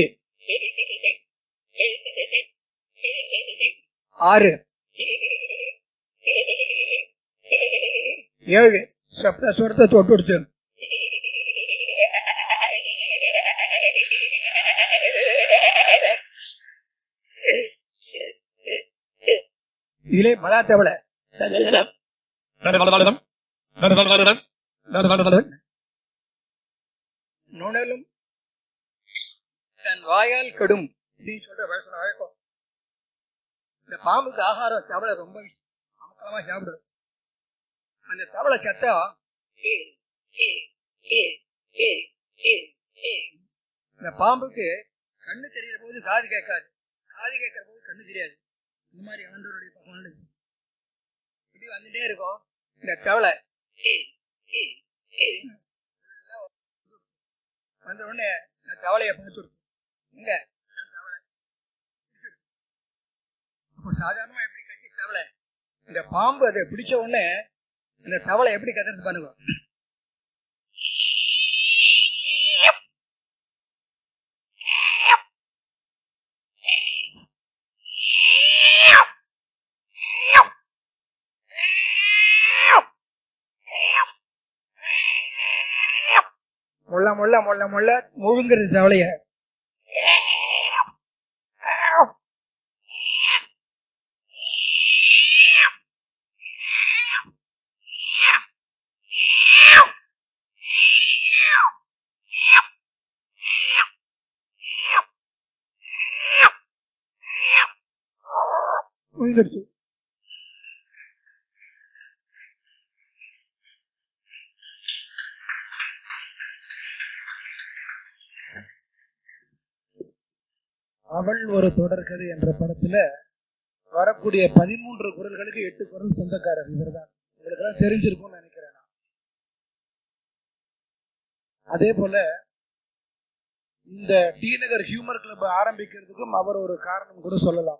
ஆறு ஏழு சப்த சுரத்தை தொட்டு கொடுத்து இதிலே மலா தவளை நுணலும் தன் வாயால் கெடும் அப்படின்னு சொல்ற வழக்கம் வழக்கம் இந்த பாம்புக்கு ஆகாரம் தவளை ரொம்ப அமக்கலமா சாப்பிடும் அந்த தவளை சத்தம் இந்த பாம்புக்கு கண்ணு தெரியற போது காது கேட்காது காது கேட்கற போது கண்ணு தெரியாது இந்த மாதிரி ஆண்டவருடைய பகவான் இப்படி வந்துட்டே இருக்கும் இந்த தவளை வந்த உடனே இந்த தவளைய பார்த்து எங்க நான் தவளை அப்போ சாதாரணமா எப்படி கட்டி தவளை இந்த பாம்பு அதை பிடிச்ச உடனே இந்த தவளை எப்படி கத்துறது பாருங்க முள்ள முள்ள முள்ள முள்ள முழுங்குறது தவளைய முழுங்குறது அவள் ஒரு தொடர்கதை என்ற படத்துல வரக்கூடிய பதிமூன்று குரல்களுக்கு எட்டு குரல் சொந்தக்காரர் இவர்தான் உங்களுக்கு எல்லாம் தெரிஞ்சிருக்கும்னு நினைக்கிறேன் நான். அதே போல இந்த டி நகர் ஹியூமர் கிளப் ஆரம்பிக்கிறதுக்கும் அவர் ஒரு காரணம் கூட சொல்லலாம்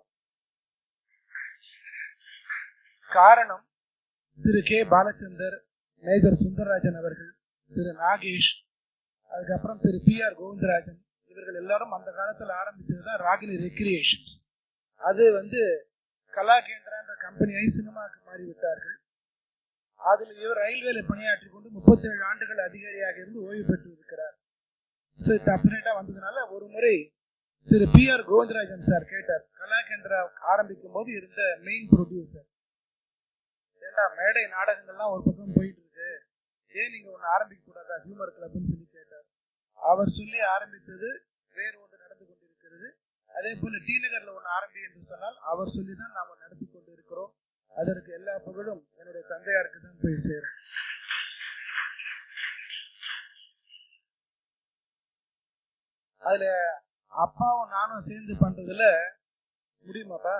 காரணம் திரு கே பாலச்சந்தர் மேஜர் சுந்தரராஜன் அவர்கள் திரு நாகேஷ் அதுக்கப்புறம் திரு பி ஆர் கோவிந்தராஜன் இவர்கள் எல்லாரும் அந்த காலத்துல ஆரம்பிச்சதுதான் ராகினி ரெக்ரியேஷன்ஸ் அது வந்து கலாகேந்திரான்ற கம்பெனியை சினிமாக்கு மாறி விட்டார்கள் அதில் இவர் ரயில்வேல பணியாற்றி கொண்டு முப்பத்தேழு ஆண்டுகள் அதிகாரியாக இருந்து ஓய்வு பெற்று இருக்கிறார் ஸோ இது அப்டேட்டா வந்ததுனால ஒரு முறை திரு பி ஆர் கோவிந்தராஜன் சார் கேட்டார் கலாகேந்திரா ஆரம்பிக்கும் போது இருந்த மெயின் ப்ரொடியூசர் ஏண்டா மேடை நாடகங்கள்லாம் ஒரு பக்கம் போயிட்டு இருக்கு ஏன் நீங்க ஒண்ணு ஆரம்பிக்க கூடாதா ஹியூமர் கிளப்னு சொல்லி கேட்டார் அவர் சொல்லி ஆரம்பித்தது வேறு ஒன்று நடந்து கொண்டிருக்கிறது அதே போல டி நகர்ல ஒன்று ஆரம்பி என்று சொன்னால் அவர் சொல்லி தான் நாம நடத்தி கொண்டு இருக்கிறோம் அதற்கு எல்லா புகழும் என்னுடைய தந்தையாருக்கு தான் போய் சேரும் அதுல அப்பாவும் நானும் சேர்ந்து பண்றதுல முடியுமாப்பா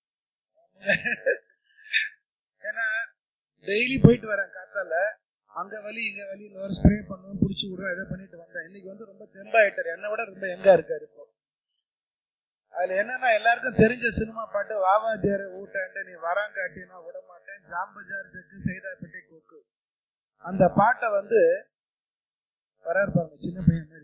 ஏன்னா டெய்லி போயிட்டு வரேன் காத்தால அங்க வலி இங்க வலி ஒரு ஸ்ப்ரே பண்ணுவோம் புடிச்சு விடுவோம் எதை பண்ணிட்டு வந்தேன் இன்னைக்கு வந்து ரொம்ப தெம்பாயிட்டாரு என்னை விட ரொம்ப எங்கா இருக்காரு இப்போ அதுல என்னன்னா எல்லாருக்கும் தெரிஞ்ச சினிமா பாட்டு வாவா தேர ஊட்டாண்டு நீ வராங்காட்டினா விட மாட்டேன் ஜாம்பஜார் ஜக்கு சைதாப்பேட்டை கோக்கு அந்த பாட்டை வந்து வராரு பாருங்க சின்ன பையன் மாதிரி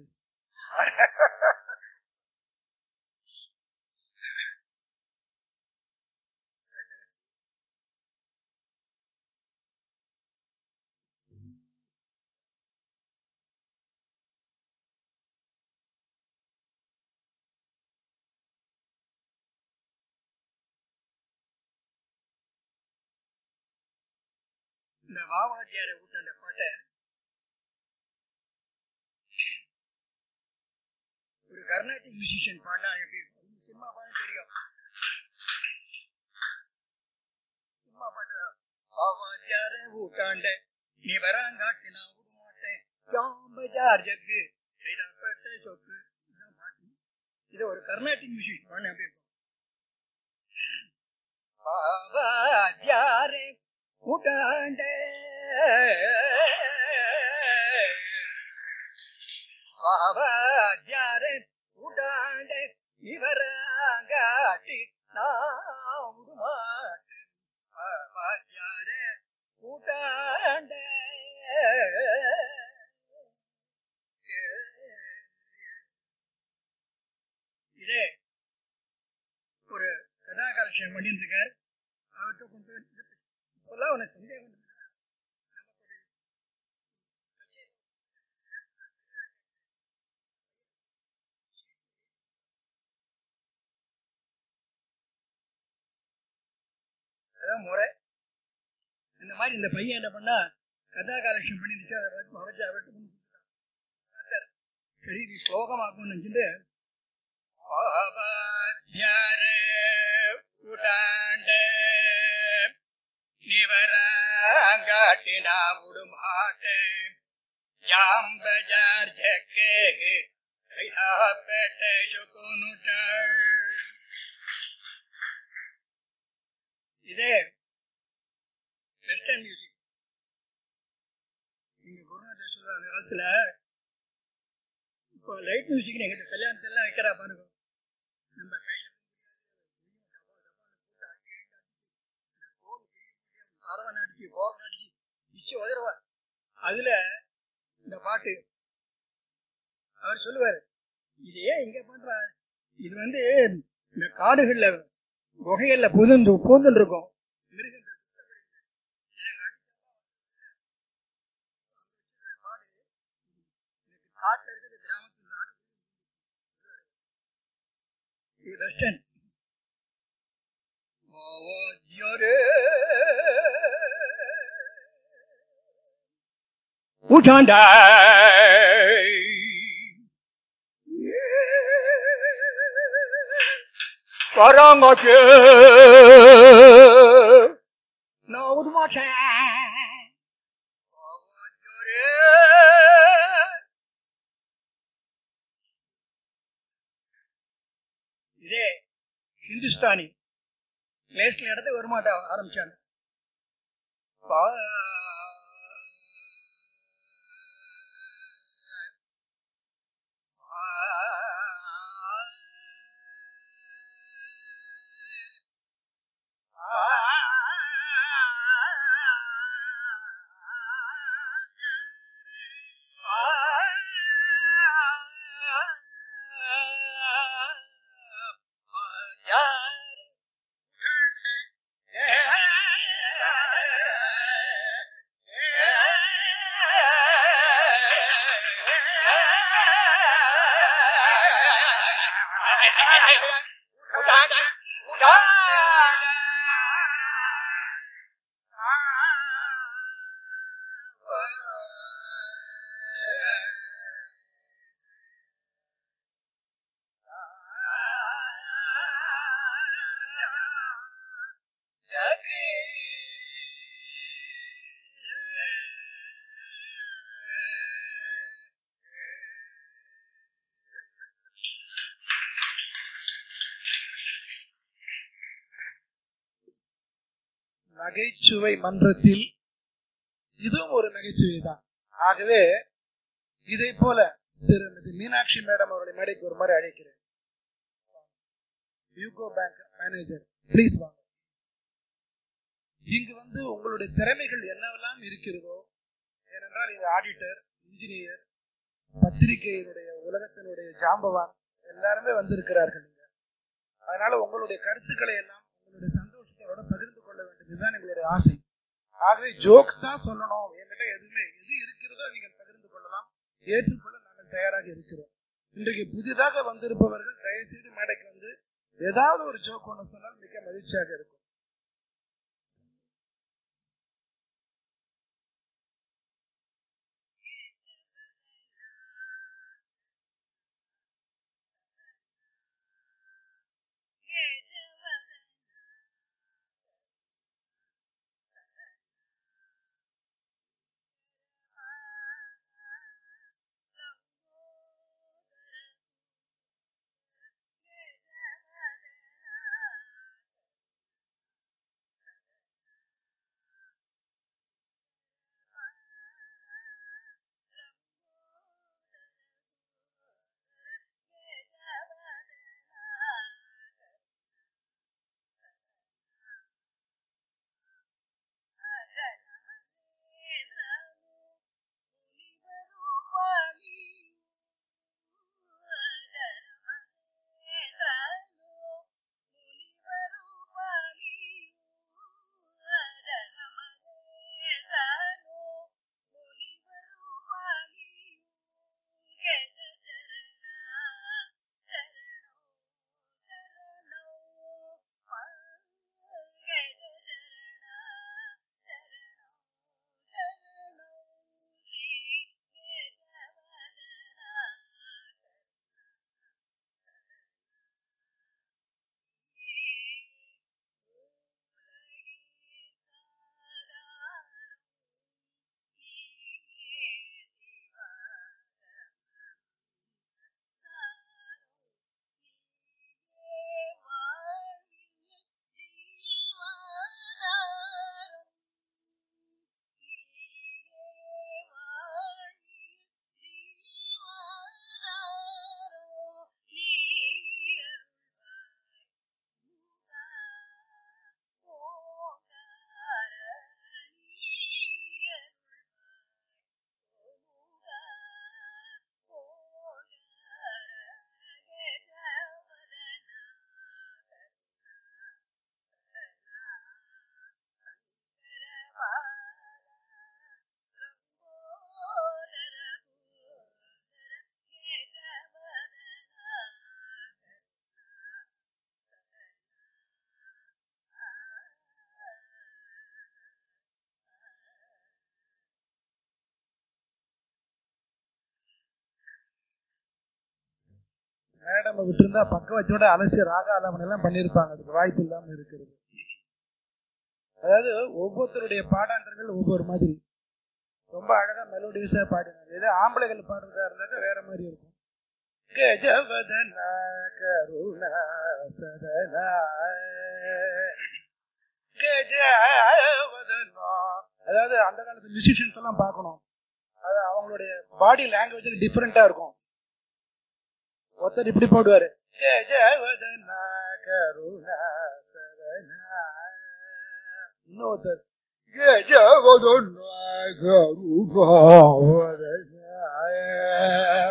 இந்த வாவாஜியாரை விட்டு அந்த பாட்டை கர்நாடிக் மியூசிஷியன் பாடினா எப்படி இருக்கும் சினிமா பாடம் தெரியும் சினிமா பாட்டு ஆவாஜார ஊட்டாண்ட நீ வராங்காட்டி நான் விட மாட்டேன் ஜாம்பஜார் ஜக்கு சைதாப்பேட்டை சொக்கு இதுதான் பாட்டு இது ஒரு கர்நாடிக் மியூசிஷியன் பாடினா எப்படி இருக்கும் ஆவாஜாரே ஊட்டாண்ட ஆவாஜாரே ஊட்டாண்ட இவராங்காட்டி நான் விட மாட்டேன் ஆவாஜாரே ஊட்டாண்ட இதே ஒரு கதாகாலட்சேபம் பண்ணிட்டு இருக்கார் அவர்கிட்ட கொண்டு போய் இப்பெல்லாம் உனக்கு சந்தேகம் வந்து அதான் முறை இந்த மாதிரி இந்த பையன் என்ன பண்ணா கதா காலட்சம் பண்ணிருச்சு அதை பார்த்து அவச்சு அவர்கிட்ட கொண்டு கொடுத்துட்டான். பார்த்தாரு. சரி இது ஸ்லோகமாக்கும்னு நினைச்சுட்டு ஆபாத்யாரே கூட்டாண்ட நிவராங்காட்டி நான் விடுமாட்டேன் ஜாம்பஜார் ஜக்கே சைதாப்பேட்டை சொக்கோனுட்டாள் இதே வெஸ்டர்ன் மியூசிக் நீங்க குருநாதர் சொல்ற அந்த காலத்துல இப்போ லைட் மியூசிக் எங்க கல்யாணத்தெல்லாம் வைக்கிறா பாருங்க நம்ம கையில அரவன் அடிச்சு போரன் அடிச்சு பிச்சு உதறவா அதுல இந்த பாட்டு அவர் சொல்லுவாரு இது ஏன் இங்க பண்ற இது வந்து இந்த காடுகள்ல குகைகள்ல புதுந்து பூந்துன்னு இருக்கும் மிருகங்கள் காட்டுல இருக்கிற கிராமத்துல நாடு இது வெஸ்டர்ன் உச்சாண்டா வராங்காச்சு நான் விட மாட்டேன் இதே ஹிந்துஸ்தானி நேஷனல் இடத்துக்கு வரமாட்டா ஆரம்பிச்சாங்க பா- நகைச்சுவை மன்றத்தில் இதுவும் ஒரு நகைச்சுவை தான் ஆகவே இதை போல திருமதி மீனாட்சி மேடம் அவர்களை மேடைக்கு ஒரு மாதிரி அழைக்கிறேன் யூகோ பேங்க் மேனேஜர் ப்ளீஸ் வாங்க இங்கு வந்து உங்களுடைய திறமைகள் என்னவெல்லாம் இருக்கிறதோ ஏனென்றால் இங்க ஆடிட்டர் இன்ஜினியர் பத்திரிகையினுடைய உலகத்தினுடைய ஜாம்பவான் எல்லாருமே வந்திருக்கிறார்கள் இங்க அதனால உங்களுடைய கருத்துக்களை எல்லாம் உங்களுடைய சந்தோஷத்தோட பகிர்ந்து கொள்ள வேண்டியதுதான் எங்களுடைய ஆசை ஆகவே ஜோக்ஸ் தான் சொல்லணும் என்கிட்ட எதுவுமே எது இருக்கிறதோ நீங்கள் பகிர்ந்து கொள்ளலாம் ஏற்றுக்கொள்ள நாங்கள் தயாராக இருக்கிறோம் இன்றைக்கு புதிதாக வந்திருப்பவர்கள் தயவுசெய்து மேடைக்கு வந்து ஏதாவது ஒரு ஜோக் ஒன்று சொன்னால் மிக மகிழ்ச்சியாக இருக்கும் மேடம் விட்டுருந்தா பக்க வச்சோட அலசி ராக அலமன் எல்லாம் பண்ணியிருப்பாங்க அதுக்கு வாய்ப்பு இல்லாம இருக்கிறது அதாவது ஒவ்வொருத்தருடைய பாடாண்டர்கள் ஒவ்வொரு மாதிரி ரொம்ப அழகா மெலோடியஸா பாடினாங்க இதே ஆம்பளைகள் பாடுறதா இருந்தாக்க வேற மாதிரி இருக்கும் கஜவதன கருணா சதனா கஜவதனா அதாவது அந்த காலத்து மியூசிஷியன்ஸ் எல்லாம் பார்க்கணும் அது அவங்களுடைய பாடி லாங்குவேஜ் டிஃப்ரெண்டா இருக்கும் ஒருத்தர் இப்படி போடுவாரு கஜவதனா கருணா சதனா இன்னொருத்தர் கஜவதனா கருணா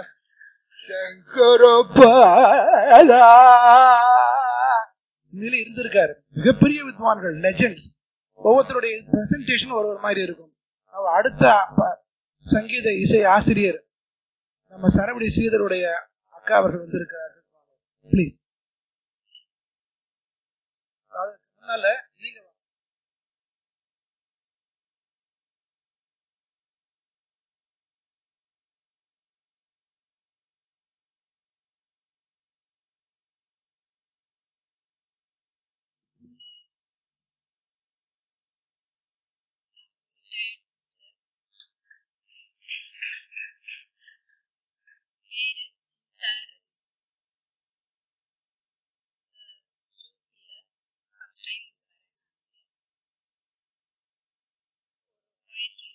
சங்கரபாலா இதுல இருந்திருக்காரு மிகப்பெரிய வித்வான்கள் லெஜெண்ட்ஸ் ஒவ்வொருத்தருடைய பிரசன்டேஷன் ஒரு ஒரு மாதிரி இருக்கும் அவ அடுத்த ப- சங்கீத இசை ஆசிரியர் நம்ம சரவடி ஸ்ரீதருடைய அக்கா அவர்கள் வந்திருக்கிறார்கள் ப்ளீஸ் முன்னால நீங்க வாங்க. பேரு சுத்தார் ஃபர்ஸ்ட் டைம் போயட்ரி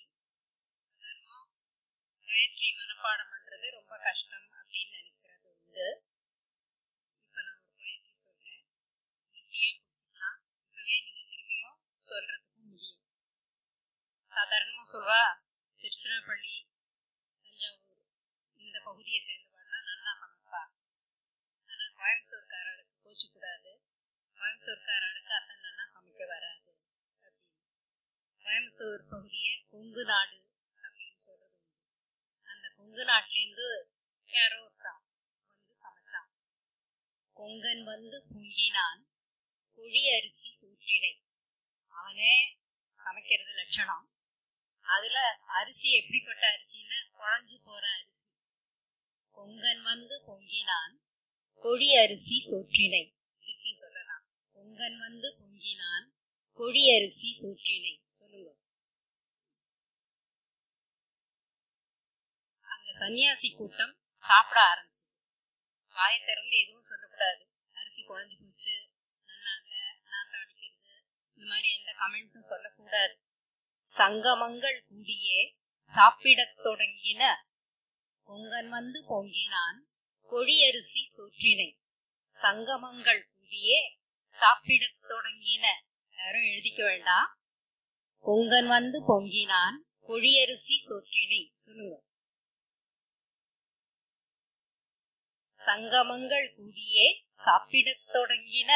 போயட்ரி மனப்பாடம் பண்றது ரொம்ப கஷ்டம் அப்படின்னு நினைக்கிறது உண்டு இப்போ நான் ஒரு போயட்ரி சொல்றேன் ஈஸியாக பிடிச்சிக்கலாம் இப்பவே நீங்க திரும்பியும் சொல்றதுக்கும் முடியும் சாதாரணமா சொல்வா திருச்சிராப்பள்ளி தஞ்சாவூர் இந்த பகுதியை சேர்ந்தவள்லாம் நல்லா சமைப்பா ஆனா கோயம்புத்தூர்காரர்களுக்கு கோச்சிக்கூடாது கோயம்புத்தூர்காரர்களுக்கு அத்தனை நல்லா சமைக்க வராது அப்படின்னு கோயம்புத்தூர் பகுதியை கொங்கு நாடு அப்படின்னு சொல்றது உண்டு அந்த கொங்கு நாட்டிலேருந்து யாரோ ஒருத்தான் வந்து சமைச்சான் கொங்கன் வந்து பொங்கினான் குழி அரிசி சூற்றினை அவனே சமைக்கிறது லட்சணம் அதுல அரிசி எப்படிப்பட்ட அரிசின்னு குழஞ்சு போற அரிசி கொங்கன் வந்து பொங்கினான் கொடி அரிசி சோற்றினை திருப்பி சொல்லலாம் கொங்கன் வந்து பொங்கினான் கொடி அரிசி சோற்றினை சொல்லுங்க அங்க சன்னியாசி கூட்டம் சாப்பிட ஆரம்பிச்சு வாயை திறந்து எதுவும் சொல்லக்கூடாது அரிசி குழஞ்சு போச்சு நல்லா இல்ல நாட்டம் அடிக்கிறது இந்த மாதிரி எந்த கமெண்ட்டும் சொல்லக்கூடாது சங்கமங்கள் கூடியே சாப்பிடத் தொடங்கின பொங்கன் வந்து பொங்கினான் கொடியரிசி சோற்றினை சங்கமங்கள் கூடியே சாப்பிடத் தொடங்கின யாரும் எழுதிக்க வேண்டாம் பொங்கன் வந்து பொங்கினான் கொடியரிசி சோற்றினை சொல்லுங்க சங்கமங்கள் கூடியே சாப்பிடத் தொடங்கின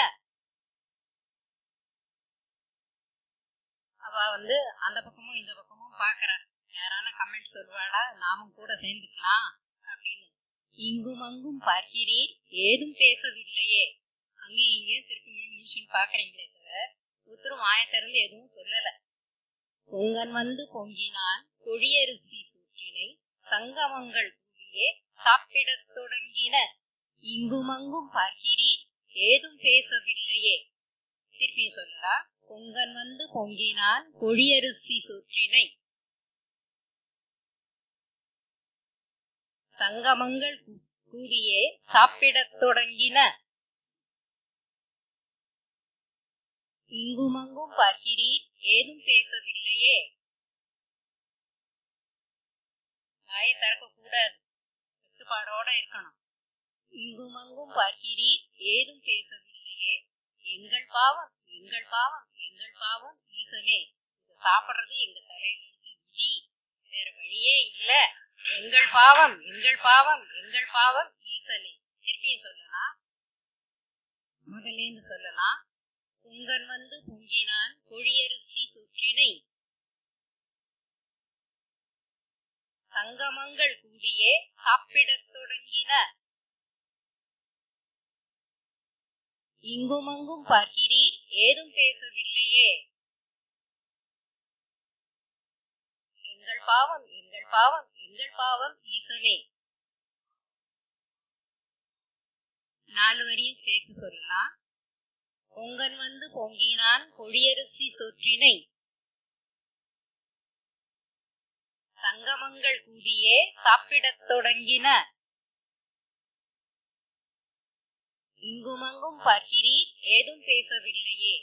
அவ வந்து அந்த பக்கமும் இந்த பக்கமும் பாக்குறா யாரான கமெண்ட் சொல்லுவாளா நாமும் கூட சேர்ந்துக்கலாம் அப்படின்னு இங்கும் அங்கும் பார்க்கிறீர் ஏதும் பேசவில்லையே அங்கேயும் இங்கேயும் திருப்பி முடிச்சுன்னு பாக்குறீங்களே தவிர ஒருத்தரும் வாய திறந்து எதுவும் சொல்லல பொங்கன் வந்து பொங்கினான் கொடியரிசி சூற்றினை சங்கமங்கள் கூடியே சாப்பிடத் தொடங்கின இங்கும் அங்கும் பார்க்கிறீர் ஏதும் பேசவில்லையே திருப்பி சொல்லலாம் பொங்கன் வந்து பொங்கினான் கொடியரிசி சூற்றினை சங்கமங்கள் கூ- கூடியே சாப்பிடத் தொடங்கின இங்குமங்கும் பார்க்கிறீர் ஏதும் பேசவில்லையே வாயை திறக்க கூடாது கட்டுப்பாடோட இருக்கணும் இங்குமங்கும் பார்க்கிறீர் ஏதும் பேசவில்லையே எங்கள் பாவம் எங்கள் பாவம் எங்கள் பாவம் ஈசனே இத சாப்பிடுறது எங்க தலையில இருந்து விதி வேற வழியே இல்ல எங்கள் பாவம் எங்கள் பாவம் எங்கள் பாவம் ஈசனே திருப்பியும் சொல்லலாம் முதல்ல இருந்து சொல்லலாம் பொங்கன் வந்து பொங்கினான் கொடியரிசி சுற்றினை சங்கமங்கள் கூடியே சாப்பிடத் தொடங்கின இங்குமங்கும் பார்க்கிறீர் ஏதும் பேசவில்லையே எங்கள் பாவம் எங்கள் பாவம் எங்கள் பாவம் ஈசனே நாலு வரியும் சேர்த்து சொல்லலாம் பொங்கன் வந்து பொங்கினான் கொடியரிசி சொற்றினை சங்கமங்கள் கூடியே சாப்பிடத் தொடங்கின இங்குமங்கும் பார்க்கிறீர் ஏதும் பேசவில்லையே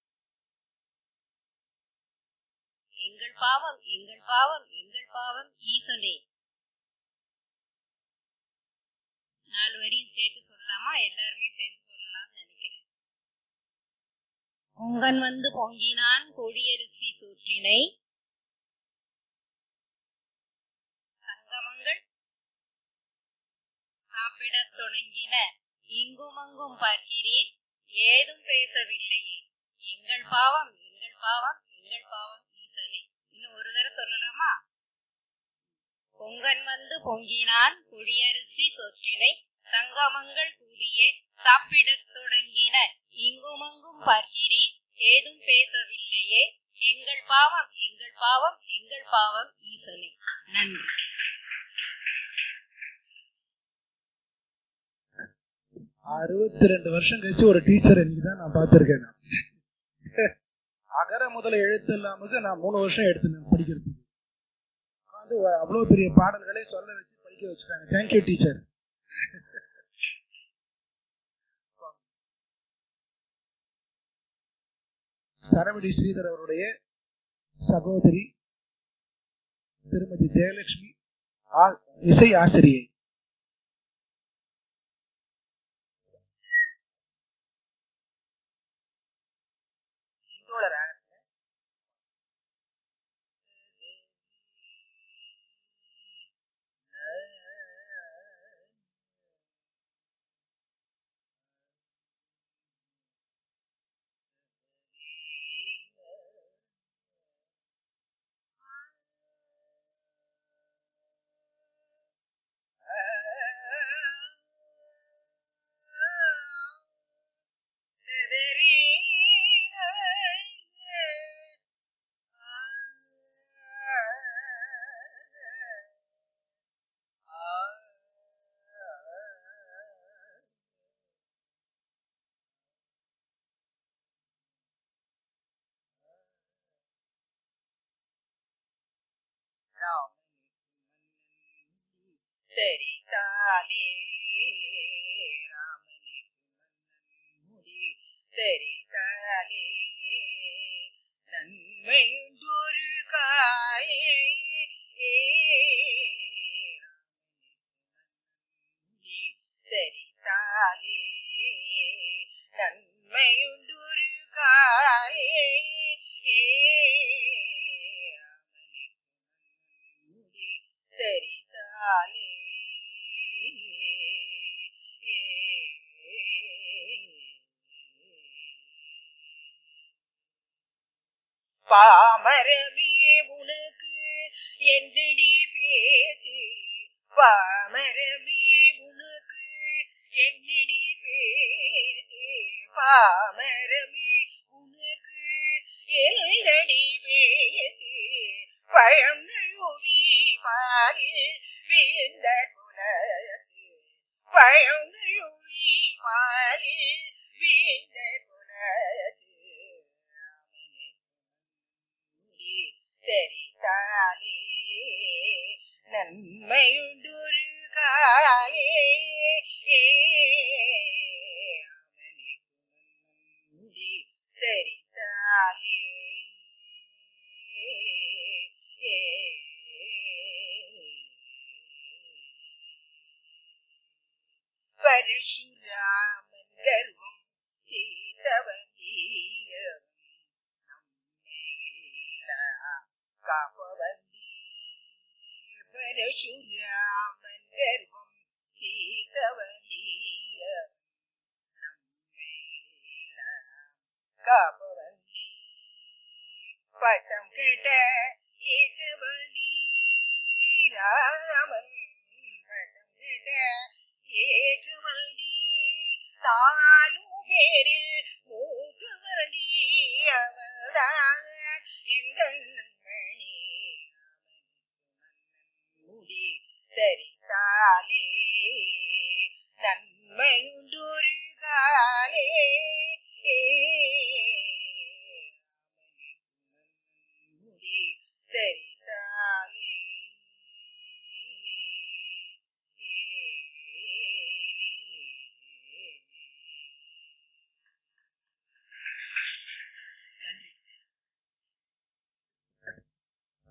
எங்கள் பாவம் எங்கள் பாவம் எங்கள் பாவம் ஈசனே நாலு வரியும் சேர்த்து சொல்லலாமா எல்லாருமே சேர்த்து சொல்லலாம்னு நினைக்கிறேன் பொங்கன் வந்து பொங்கினான் கொடியரிசி சோற்றினை சங்கமங்கள் சாப்பிடத் தொடங்கின இங்குமங்கும் பார்க்கிறீர் ஏதும் பேசவில்லையே எங்கள் பாவம் எங்கள் பாவம் எங்கள் பாவம் ஈசனே இன்னும் ஒரு தடவை சொல்லலாமா பொங்கன் வந்து பொங்கினான் குடியரிசி சொற்றினை சங்கமங்கள் கூடியே சாப்பிடத் தொடங்கின இங்குமங்கும் பார்க்கிறீர் ஏதும் பேசவில்லையே எங்கள் பாவம் எங்கள் பாவம் எங்கள் பாவம் ஈசனே நன்றி அறுபத்தி ரெண்டு வருஷம் கழிச்சு ஒரு டீச்சர் இன்னைக்கு தான் நான் பார்த்திருக்கேன் நான் அகர முதல எழுத்து இல்லாமது நான் மூணு வருஷம் எடுத்தேன் படிக்கிறதுக்கு உட்காந்து அவ்வளவு பெரிய பாடல்களை சொல்ல வச்சு படிக்க வச்சுட்டாங்க தேங்க்யூ டீச்சர் சரவடி ஸ்ரீதர் அவருடைய சகோதரி திருமதி ஜெயலட்சுமி ஆ- இசை ஆசிரியை தெரித்தாலே ராமனுக்கு மன்னன் முடி தெரித்தாலே நன்மையுண்டொரு காயே முடி தெரித்தாலே நன்மையுண்டொரு காயே முடி தெரித்தாலே பாமரமே உனக்கு என்னடி பேச்சு பாமரமே உனக்கு என்னடி பேச்சு பாமரமே உனக்கு என்னடி பேச்சு பழம் நழுவி பாரு விழுந்த குலத்து பழம் நழுவி பாரு விழுந்த குலத்து முடி தெரித்தாலே நன்மையுண்டொரு காலே முடி தெரித்தாலே பரசுராமன் கர்வம் சீதவந்தீயம் நம்மையெல்லாம் காப்பவந்தி பரசுராமன் கர்வம் சீதவந்தீயம் நம்மையெல்லாம் காப்பவந்தி பட்டம் கேட்ட ஏற்றவந்தி ராமன் பட்டம் கேட்ட ஏற்றுவண்டி நாலு பேரில் மூத்துவண்டி அவள்தான் எங்கள் மணி முடி சரித்தாலே நன்மையுண்டொரு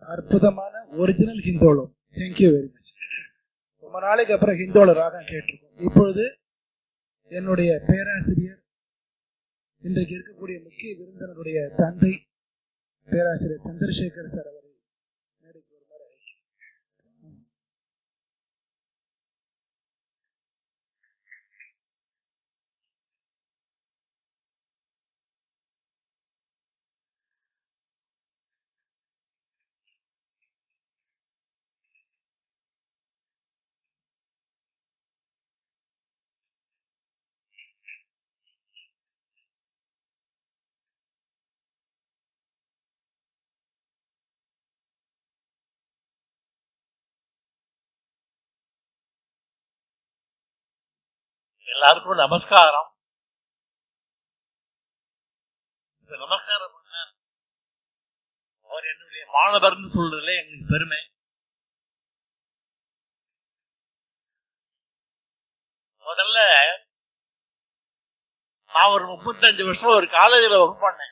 அற்புதமான original Hindolam thank you very much ரொம்ப நாளைக்கு அப்புறம் ஹிந்தோள ராகம் கேட்டிருக்கோம் இப்பொழுது என்னுடைய பேராசிரியர் இன்றைக்கு இருக்கக்கூடிய முக்கிய விருந்தினருடைய தந்தை பேராசிரியர் சந்திரசேகர் சார் அவரை மேடைக்கு வருமாறு அழைக்கிறேன். எல்லாருக்கும் நமஸ்காரம் இந்த நமஸ்காரம் பண்ண அவர் என்னுடைய மாணவர்னு சொல்றதுல எங்களுக்கு பெருமை முதல்ல நான் ஒரு முப்பத்தஞ்சு வருஷம் ஒரு காலேஜில் ஒர்க் பண்ணேன்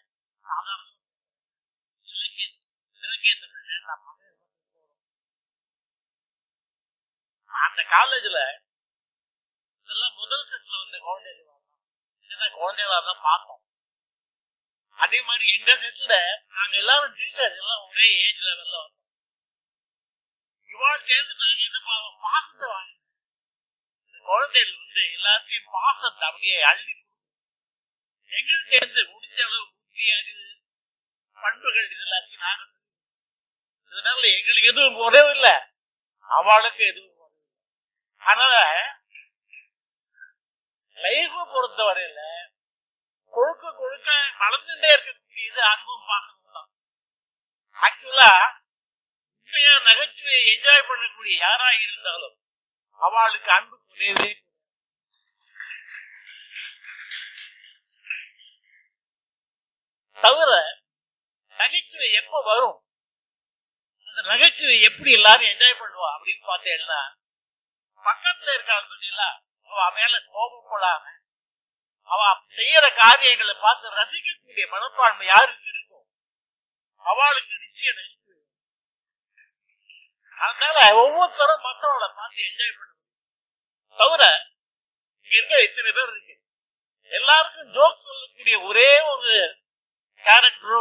அந்த காலேஜ்ல இதெல்லாம் முதல் செட்ல வந்த குழந்தைகள் தான் ஏன்னா குழந்தைகளா தான் பார்த்தோம் அதே மாதிரி எங்க செட்ல நாங்க எல்லாரும் டீச்சர்ஸ் எல்லாம் ஒரே ஏஜ் லெவல்ல வந்தோம் இவாள் சேர்ந்து நாங்க என்ன பண்ணுவோம் பாசத்தை வாங்கி இந்த குழந்தைகள் வந்து எல்லாத்தையும் பாசத்தை அப்படியே அள்ளி கொடுக்கும் எங்களுக்கு சேர்ந்து முடிஞ்ச அளவு புத்தி அறிவு பண்புகள் இது எல்லாத்தையும் நாங்க இதனால எங்களுக்கு எதுவும் உதவில்லை அவளுக்கு எதுவும் உதவி அதனால லைஃப பொறுத்த வரையில கொழுக்க கொழுக்க வளர்ந்துட்டே இருக்கக்கூடியது அன்பும் பாசமும் தான் ஆக்சுவலா உண்மையா நகைச்சுவையை என்ஜாய் பண்ணக்கூடிய யாரா இருந்தாலும் அவளுக்கு அன்பு குறையவே தவிர நகைச்சுவை எப்ப வரும் அந்த நகைச்சுவை எப்படி எல்லாரும் என்ஜாய் பண்ணுவா அப்படின்னு பார்த்தேன்னா பக்கத்துல இருக்காள் பத்தியா அவ மேல கோபப்படாம அவ செய்யற காரியங்களை பார்த்து ரசிக்கக்கூடிய மனப்பான்மை யாருக்கு இருக்கும் அவளுக்கு நிச்சயம் நகைச்சுவை வரும். அதனால ஒவ்வொருத்தரும் மற்றவளை பார்த்து என்ஜாய் பண்ணணும் தவிர இங்க இருக்க இத்தனை பேர் இருக்கு எல்லாருக்கும் ஜோக் சொல்லக்கூடிய ஒரே ஒரு கேரக்டரோ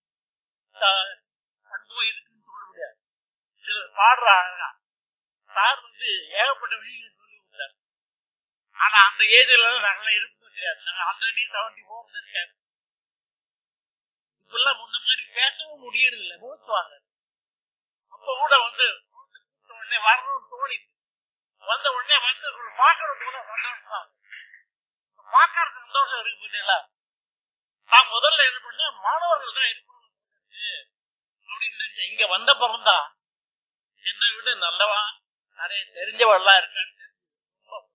பண்போ இருக்குன்னு சொல்ல முடியாது சிலர் பாடுறாங்க சார் வந்து ஏகப்பட்ட விஷயங்கள் சொல்லி கொடுத்தாரு ஆனா அந்த ஏஜ்ல நாங்களாம் இருக்க முடியாது நாங்க ஆல்ரெடி செவன்டி ஃபோர் இருக்கேன் இப்பெல்லாம் முன்ன மாதிரி பேசவும் முடியறது இல்லை மூச்சுவாங்க அப்ப கூட வந்து கூப்பிட்ட உடனே வரணும்னு தோணிச்சு வந்த உடனே வந்து உங்களை பார்க்கணும் போல சந்தோஷமா இருக்கு. பார்க்கற சந்தோஷம் இருக்கு பார்த்தீங்களா நான் முதல்ல என்ன பண்ணேன் மாணவர்கள் தான் இருப்பாங்க அப்படின்னு நினைச்சேன் இங்க வந்த பிறந்தான் என்னை விட நல்லவா நிறைய தெரிஞ்சவெல்லாம் இருக்கான்னு தெரிஞ்சு.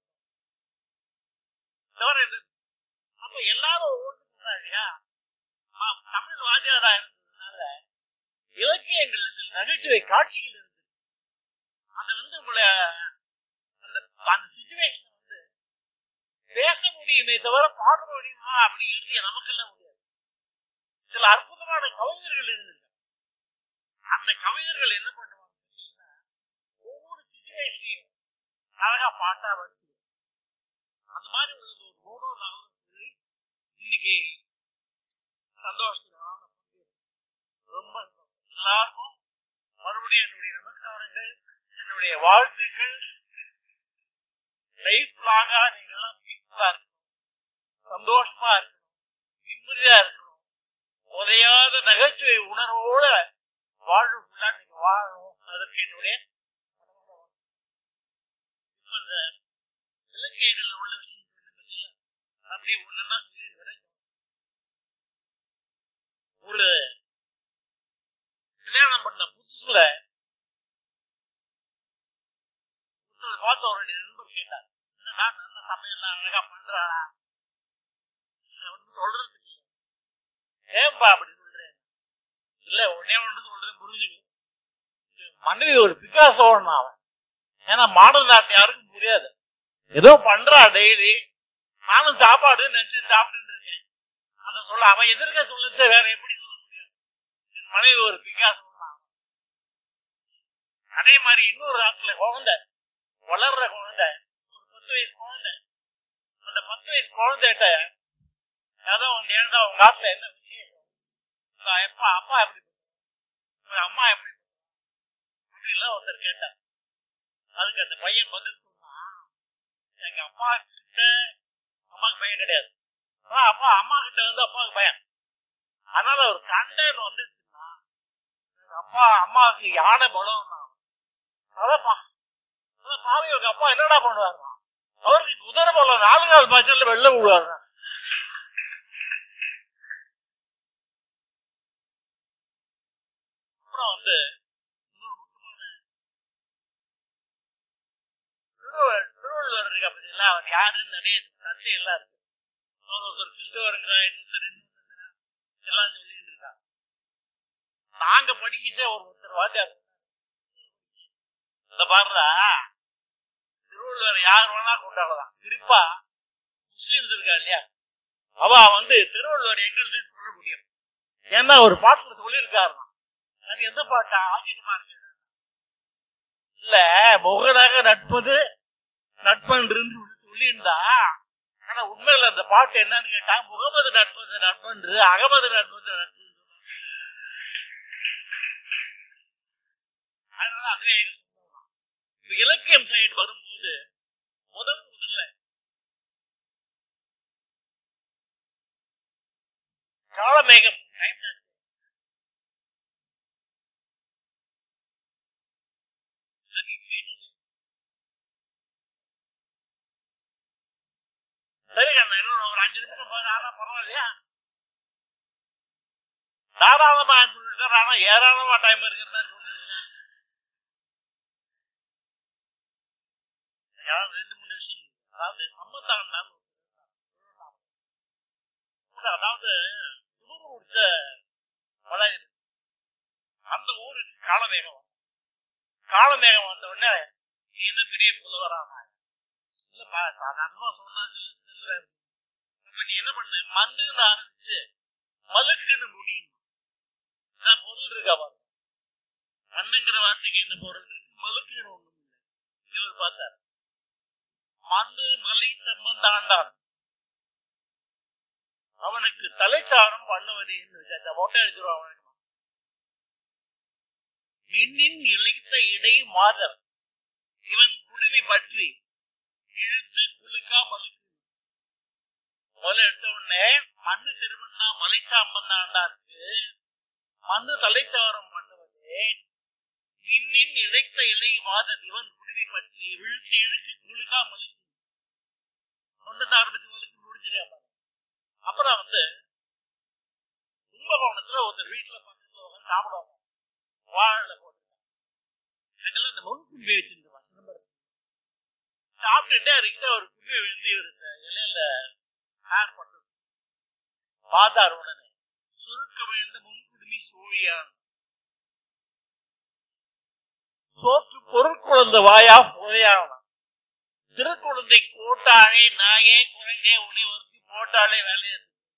தவிர இது- அப்ப எல்லாரும் ஒவ்வொன்றும் இல்லையா ஆ, தமிழ் வாத்தியாரா இருந்ததுனால இலக்கியங்கள்ல சில நகைச்சுவை காட்சிகள் இருக்கு அது வந்து உங்களை அந்த அந்த சுச்சுவேஷன் வந்து பேச முடியுமே தவிர பாட முடியுமா அப்படிங்கிறது நமக்கெல்லாம் முடியாது சில அற்புதமான கவிஞர்கள் இருந்திருக்காங்க அந்த கவிஞர்கள் என்ன பண்ணுவாங்க கேட்டீங்கன்னா, ஒவ்வொரு சுச்சுவேஷனையும் அழகா பாட்டா வச்சு அந்த மாதிரி உள்ளது ஒரு மூணோ நாலோ சொல்லி இன்னைக்கு சந்தோஷத்துல ஆன பங்கு. ரொம்ப சந்தோஷம். எல்லாருக்கும் மறுபடியும் என்னுடைய நமஸ்காரங்கள் என்னுடைய வாழ்த்துக்கள் லைஃப் லாங்கா நீங்க எல்லாம் பீஸ்ஃபுல்லா இருக்கணும் சந்தோஷமா இருக்கணும் நிம்மதியா இருக்கணும் உதையாத நகைச்சுவை உணர்வோட வாழ்வு ஃபுல்லா நீங்க வாழணும் அதற்கு என்னுடைய இப்ப இந்த இலக்கியங்கள்ல உள்ள விஷயம் சொன்ன பத்தியில அப்படியே ஒண்ணுன்னா சொல்லி விரைக்கும் ஒரு கல்யாணம் பண்ண புதுசுல புதுசுல பார்த்த அவருடைய நண்பர் கேட்டார் என்னடா நல்ல சமையல்லாம் அழகா பண்றாளா ஒன்னும் சொல்றதுக்கு இல்லை ஏன்பா அப்படி சொல்றேன் இல்ல ஒன்னே ஒன்று சொல்றேன் புரிஞ்சுக்க மனைவி ஒரு பிகாசோன்னு அவன் ஏன்னா மாடல் நாட்டு யாருக்கும் புரியாது ஏதோ பண்றா டெய்லி நானும் சாப்பாடு நினைச்சு சாப்பிட்டு இருக்கேன் அத சொல்ல அவன் எதிர்க்க சொல்லச்ச வேற எப்படி சொல்ல முடியும் என் மனைவி ஒரு பிகாசம் அதே மாதிரி இன்னொரு ஆத்துல குழந்தை வளர்ற குழந்தை ஒரு பத்து வயசு குழந்தை அந்த பத்து வயசு குழந்தைகிட்ட ஏதோ வந்து ஏன்டா உங்க ஆத்துல என்ன விசேஷம் உங்க அப்பா அப்பா எப்படி உங்க அம்மா எப்படி அப்படின்லாம் ஒருத்தர் கேட்டார் அதுக்கு அந்த பையன் பதில் சொன்னான் எங்க அப்பா கிட்ட அம்மாவுக்கு பையன் கிடையாது ஆனா அப்பா அம்மா கிட்ட வந்து அப்பாவுக்கு பையன் அதனால ஒரு சண்டைன்னு வந்துச்சுன்னா எங்க அப்பா அம்மாவுக்கு யானை பலம் அதப்பா அதான் பாவி உங்க அப்பா என்னடா பண்ணுவாரு அவருக்கு குதிரை பலம் நாலு நாள் பாய்ச்சல்ல வெள்ள விடுவாரு அப்புறம் வந்து இன்னொரு முக்கியமான திருவள்ளுவர் திருவள்ளுவர் இருக்கா பார்த்தீங்களா அவர் யாருன்னு நிறைய கதை எல்லாம் இருக்கு அவர் ஒருத்தர் கிறிஸ்தவருங்கிறா இன்னொருத்தர் இன்னொருத்தர் எல்லாம் சொல்லிட்டு இருக்கா நாங்க படிக்கிச்சே ஒரு ஒருத்தர் வாத்தியார் இந்த பாருடா திருவள்ளுவர் யார் வேணா கொண்டாடலாம் குறிப்பா முஸ்லிம்ஸ் இருக்கா இல்லையா அவ வந்து திருவள்ளுவர் எங்களுக்கு சொல்ல முடியும் ஏன்னா ஒரு பாட்டுல சொல்லியிருக்காருனா அது எந்த பாட்டா ஆச்சரியமா இருக்கு இல்ல முகலாக நட்பது நட்பன்று சொல்லியிருந்தா ஆனா உண்மையில அந்த பாட்டு என்னன்னு கேட்டா முகமது நட்பது நட்பன்று அகமது நட்பது நட்பு அதனால அதுவே எங்க சொந்தம். இப்ப இலக்கியம் சைடு வரும்போது முதல் முதல்ல காலமேகம் time தான். சரி, இப்ப என்ன செய்ய? சரி கண்ணா இன்னும் ஒரு அஞ்சு நிமிஷம் போது ஆனா பரவாயில்லையா தாராளமா சொல்லிட்டு ஆனா ஏராளமா டைம் இருக்கிறதா சொல்லுங்க யாராவது ரெண்டு மூணு விஷயம் அதாவது சம்பந்தம் தான் அதாவது ஊர் முடிச்ச மழை இருக்கு. அந்த ஊருக்கு காலமேகம் வந்தது. காலமேகம் வந்த உடனே நீ என்ன பெரிய புலவரான இல்லப்பா சாதாரணமா சொன்னா சில சில அப்ப நீ என்ன பண்ண மந்துன்னு ஆரம்பிச்சு மலுக்குன்னு முடியும் இதான் பொருள் இருக்கா பாருங்க மண்ணுங்கிற வார்த்தைக்கு என்ன பொருள் இருக்கு மலுக்குன்னு ஒண்ணும் இல்லை இவர் பார்த்தார் மண்ணு மலை சம்பந்தாண்டான் அவனுக்கு தலைச்சாரம் பண்ணுவது மொட்டை அடிச்சிருவான் அவனுக்கு மின்னின் இழைத்த இடை மாதர் இவன் குடுமி பற்றி இழுத்து குலுக்கா மலுக்கு முதல்ல எடுத்த உடனே மண்ணு திருமணா மலைச்சாம்பந்தாண்டா இருக்கு மண்ணு தலைச்சாரம் பண்ணுவது மின்னின் இழைத்த இலை மாதர் இவன் குடுமி பற்றி இழுத்து இழுத்து குலுக்கா மலுக்கு ஒன்று ஆரம்பிச்சு மலுக்கு முடிச்சிருக்காங்க அப்புறம் வந்து கும்பகோணத்துல ஒருத்தர் வீட்டுல பக்கத்துல உட்காந்து சாப்பிடுவாங்க வாழல போட்டு அங்கெல்லாம் இந்த முன்கும்பி வச்சிருந்துவாங்க சிதம்பரம் சாப்பிட்டுட்டே இருக்க ஒரு கும்பி விழுந்து இருந்த இலையில ஹேர் பட்டு பார்த்தார் உடனே சுருக்க விழுந்த முன்குடுமி சூழியான் சோற்று பொருட்குழந்த வாயா புதையாவனா திருக்குழந்தை போட்டாலே நாயே குழந்தை உனி ஒருத்தி போட்டாலே வேலையை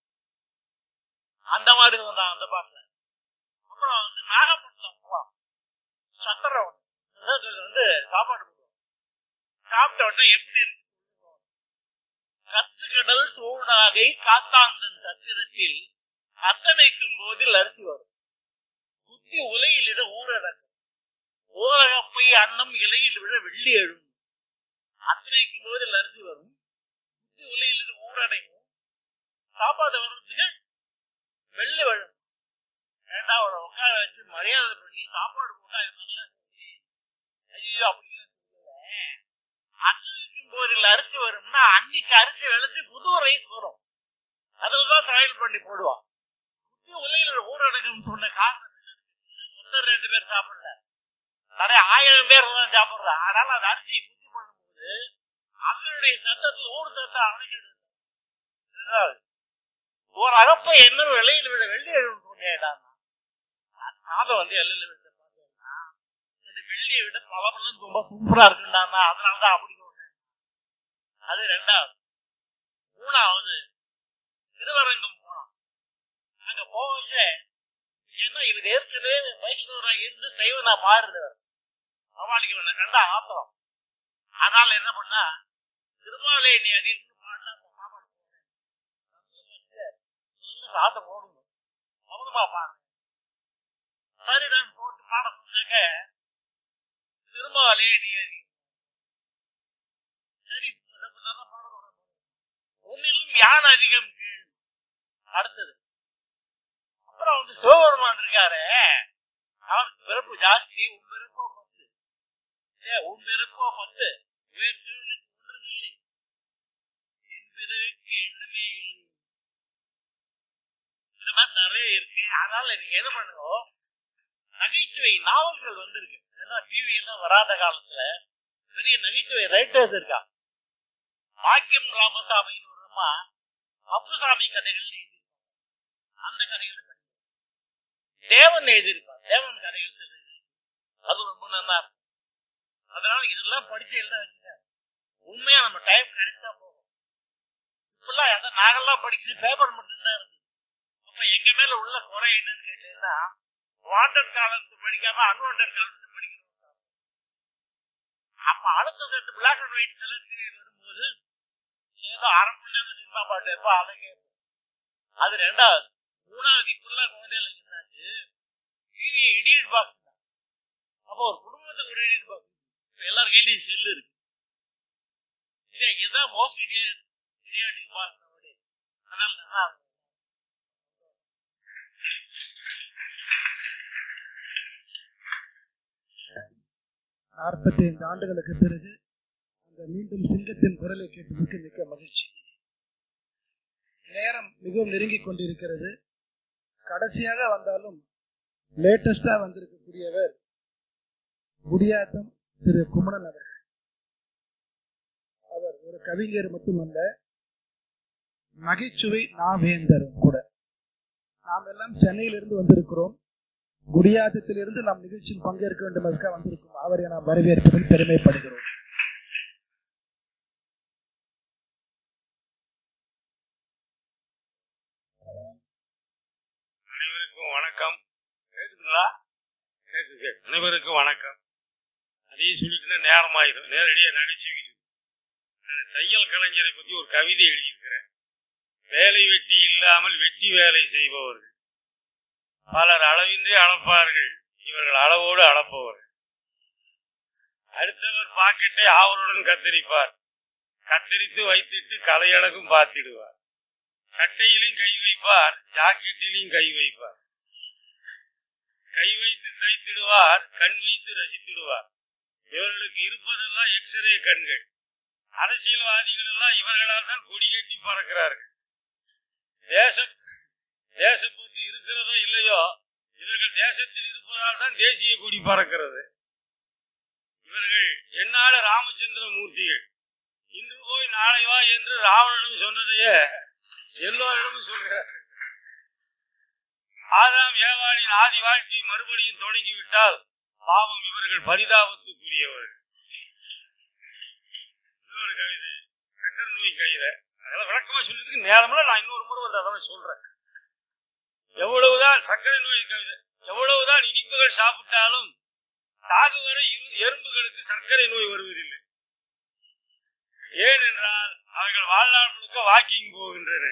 அந்த மாதிரி வந்தான் அந்த பாட்டுல அப்புறம் வந்து நாகப்பட்டினம் போவான் சத்திரம் வந்து சாப்பாடு போடுவோம் சாப்பிட்ட உடனே எப்படி இருக்கு கத்து கடல் சூடாகை காத்தாந்தன் சத்திரத்தில் அத்தனைக்கும் போதில் அரிசி வரும் குத்தி உலையிலிட ஊரடங்கும் ஊரகப்பை அன்னம் இலையில் விட வெள்ளி எழும் அத்தனைக்கும் போதில் அரிசி வரும் குத்தி உலையிலிட ஊரடங்கும் சாப்பாடு வர்றதுக்கு வெள்ளி வழும் ஏண்டா அவளை உட்கார வச்சு மரியாதை பண்ணி சாப்பாடு போட்டா இருந்தால ஐயோ அப்படிலாம் சொல்லல அன்னைக்கும் போதில் அரிசி வரும்னா அன்னைக்கு அரிசி விளைச்சு புது ரைஸ் வரும் அதுலதான் சமையல் பண்ணி போடுவான் குத்தி உலையில ஊரடங்கும் சொன்ன காரணம் ஒருத்தர் ரெண்டு பேர் சாப்பிடல நிறைய ஆயிரம் பேர் தான் சாப்பிடுறா அதனால அந்த அரிசி குத்தி பண்ணும்போது அதனுடைய சத்தத்துல ஊர் சத்தம் அணைக்கிட்டு ஒரு அகப்பை என்ன விலையில் விட வெள்ளி எழுன்னு சொன்னேடா சாதம் வந்து எல்லையில விட்ட பார்த்தேன்னா இந்த வெள்ளியை விட பழமெல்லாம் ரொம்ப சூப்பரா இருக்குண்டானா அதனாலதான் அப்படி சொன்னேன் அது ரெண்டாவது மூணாவது திருவரங்கம் போனான் அங்க போகல ஏன்னா இவர் ஏற்கனவே வைஷ்ணவரா இருந்து சைவனா மாறுறவர் அவளுக்கு இவனை கண்டா ஆத்திரம் அதனால என்ன பண்ணா திருமாலே நீ அதிகம் பாடினா உன் மாமன் போவேன். சொல்லு சாத்த போடுங்க அவனுமா பாடு சரிதான் போட்டு பாட சொன்னாக்க திருமாலே நீ அதிகம் சரி ரொம்ப நல்லா பாடணும் ஒன்னிலும் யான் அதிகம் கேள் அடுத்தது அப்புறம் வந்து சிவபெருமான் இருக்காரு அவருக்கு பிறப்பு ஜாஸ்தி உன் பிறப்போ பத்து ஏ உன் பிறப்போ பத்து வேறு திருவள்ளுக்கு ஒன்றும் இல்லை என் பிறவிக்கு எண்ணுமே இல்லை இந்த மாதிரி நிறைய இருக்கு அதனால நீங்க என்ன பண்ணுங்க நகைச்சுவை நாவல்கள் வந்திருக்கு ஏன்னா டிவி எல்லாம் வராத காலத்துல பெரிய நகைச்சுவை ரைட்டர்ஸ் இருக்கா பாக்கியம் ராமசாமின்னு ஒரு அம்மா அப்புசாமி கதைகள் எழுதியிருப்பாங்க. அந்த கதைகள் படிங்க. தேவன் எழுதியிருப்பான் தேவன் கதைகள் எழுதி அது ரொம்ப நல்லா இருக்கும் அதனால இதெல்லாம் படிச்சு எழுத வச்சுங்க உண்மையா நம்ம டைம் கரெக்டா போகும் இப்பெல்லாம் எல்லாம் நாங்கெல்லாம் படிக்கிறது பேப்பர் மட்டும்தான் இருக்கு அப்ப எங்க மேல உள்ள குறை என்னன்னு கேட்டீங்கன்னா வாண்டட் காலத்து படிக்காம அன்வாண்டட் காலத்து படிக்கிறோம் அப்ப அடுத்த set black and white colour TV வரும்போது ஏதோ அரை மணி நேரம் சினிமா பாட்டு எப்ப அதை கேட்போம் அது ரெண்டாவது மூணாவது இப்பெல்லாம் குழந்தைகளுக்கு என்னாச்சு டிவி இடியட் பாக்ஸ் தான் அப்போ ஒரு குடும்பத்துக்கு ஒரு இடியட் பாக்ஸ் இப்ப எல்லார் கையிலயும் செல்லு இருக்கு இதே இதுதான் மோஸ்ட் இடியட் இடியாட்டிக் பாக்ஸ் அதனால நல்லா இருக்கும். நாற்பத்தி ஐந்து ஆண்டுகளுக்கு பிறகு அந்த மீண்டும் சிங்கத்தின் குரலை கேட்டதற்கு மிக்க மகிழ்ச்சி நேரம் மிகவும் நெருங்கிக் கொண்டிருக்கிறது கடைசியாக வந்தாலும் லேட்டஸ்டா வந்திருக்கக்கூடியவர் குடியாத்தம் திரு குமணன் அவர்கள் அவர் ஒரு கவிஞர் மட்டுமல்ல நகைச்சுவை நாவேந்தரும் கூட நாம் எல்லாம் சென்னையிலிருந்து வந்திருக்கிறோம் குடியாத்தத்திலிருந்து நாம் நிகழ்ச்சியில் பங்கேற்க வேண்டும் அதற்காக வந்திருக்கிறோம் அவரை நாம் வரவேற்பதில் பெருமைப்படுகிறோம் அனைவருக்கும் வணக்கம் கேக்குதுங்களா கேக்குது அனைவருக்கும் வணக்கம் அதையும் சொல்லிட்டு நேரம் ஆயிடும் நேரடியாக நகைச்சுவிக்கு நான் தையல் கலைஞரை பத்தி ஒரு கவிதை எழுதியிருக்கிறேன் வேலை வெட்டி இல்லாமல் வெட்டி வேலை செய்பவர்கள் பலர் அளவின்றி அளப்பார்கள் இவர்கள் அளவோடு அளப்பவர்கள் அடுத்தவர் பாக்கெட்டை ஆவலுடன் கத்தரிப்பார் கத்தரித்து வைத்துட்டு கலையழகும் பார்த்திடுவார் சட்டையிலும் கை வைப்பார் ஜாக்கெட்டிலும் கை வைப்பார் கை வைத்து தைத்திடுவார் கண் வைத்து ரசித்திடுவார் இவர்களுக்கு இருப்பதெல்லாம் எக்ஸ்ரே கண்கள் அரசியல்வாதிகள் எல்லாம் இவர்களால் தான் கொடி கட்டி பறக்கிறார்கள் தேசம் தேசப்பற்று இருக்கிறதோ இல்லையோ இவர்கள் தேசத்தில் இருப்பதால் தான் தேசிய கொடி பறக்கிறது இவர்கள் என்னால ராமச்சந்திர மூர்த்திகள் இன்று போய் நாளை வா என்று ராவணனிடம் சொன்னதையே எல்லோரிடமும் சொல்கிறார் ஆதாம் ஏவாளின் ஆதி வாழ்க்கை மறுபடியும் தொடங்கிவிட்டால் பாவம் இவர்கள் பரிதாபத்துக்குரியவர்கள் இன்னொரு கவிதை சக்கர நோய் கவிதை அதெல்லாம் விளக்கமா சொல்றதுக்கு நேரம்ல நான் இன்னொரு முறை வந்து அதெல்லாம் சொல்றேன் எவ்வளவுதான் சர்க்கரை நோய் கவிதை எவ்வளவுதான் இனிப்புகள் சாப்பிட்டாலும் சாகு வரை இரு- எறும்புகளுக்கு சர்க்கரை நோய் வருவதில்லை ஏனென்றால் அவர்கள் வாழ்நாள் முழுக்க வாக்கிங் போகின்றன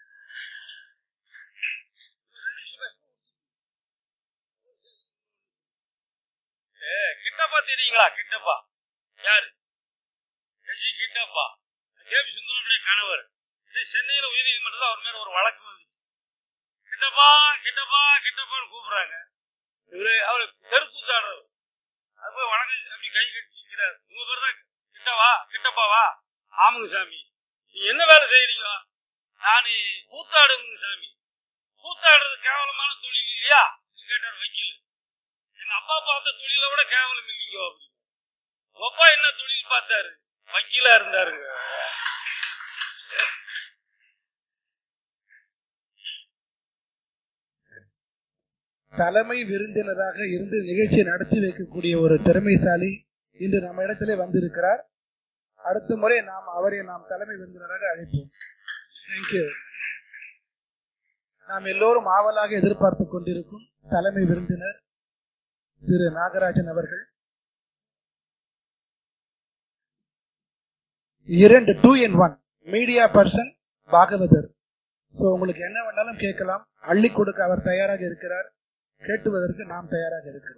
ஏ, கிட்டப்பா தெரியுங்களா கிட்டப்பா யாரு எஜி கிட்டப்பா கேபி சுந்தரனுடைய கணவர் இது சென்னையில உயர்நீதிமன்றத்தில் அவர் மேல ஒரு வழக்கு வந்துச்சு கிட்டப்பா கிட்டப்பா கிட்டப்பான்னு கூப்பிடுறாங்க இவரு அவரு தெருக்கூத்தாடுறவர் அது போய் வணங்க அப்படி கை கட்டி நிக்கிறார் உங்க பேர் தான் கிட்டவா கிட்டப்பாவா ஆமாங்க சாமி நீ என்ன வேலை செய்யறீங்க நான் கூத்தாடுங்க சாமி கூத்தாடுறது கேவலமான தொழில் இல்லையா அப்படின்னு கேட்டார் வக்கீல் எங்க அப்பா பார்த்த தொழிலை விட கேவலம் இல்லையோ அப்படி உங்க அப்பா என்ன தொழில் பார்த்தாரு வக்கீலா இருந்தாருங்க தலைமை விருந்தினராக இருந்து நிகழ்ச்சியை நடத்தி வைக்கக்கூடிய ஒரு திறமைசாலி இன்று நம்ம இடத்திலே வந்திருக்கிறார் அடுத்த முறை நாம் அவரை நாம் தலைமை விருந்தினராக அழைப்போம் தேங்க்யூ நாம் எல்லோரும் ஆவலாக எதிர்பார்த்து கொண்டிருக்கும் தலைமை விருந்தினர் திரு நாகராஜன் அவர்கள் இரண்டு two in one media person Bhagavathar so உங்களுக்கு என்ன வேணாலும் கேட்கலாம் அள்ளி கொடுக்க அவர் தயாராக இருக்கிறார் கேட்டுவதற்கு நாம் தயாராக இருக்கிறோம்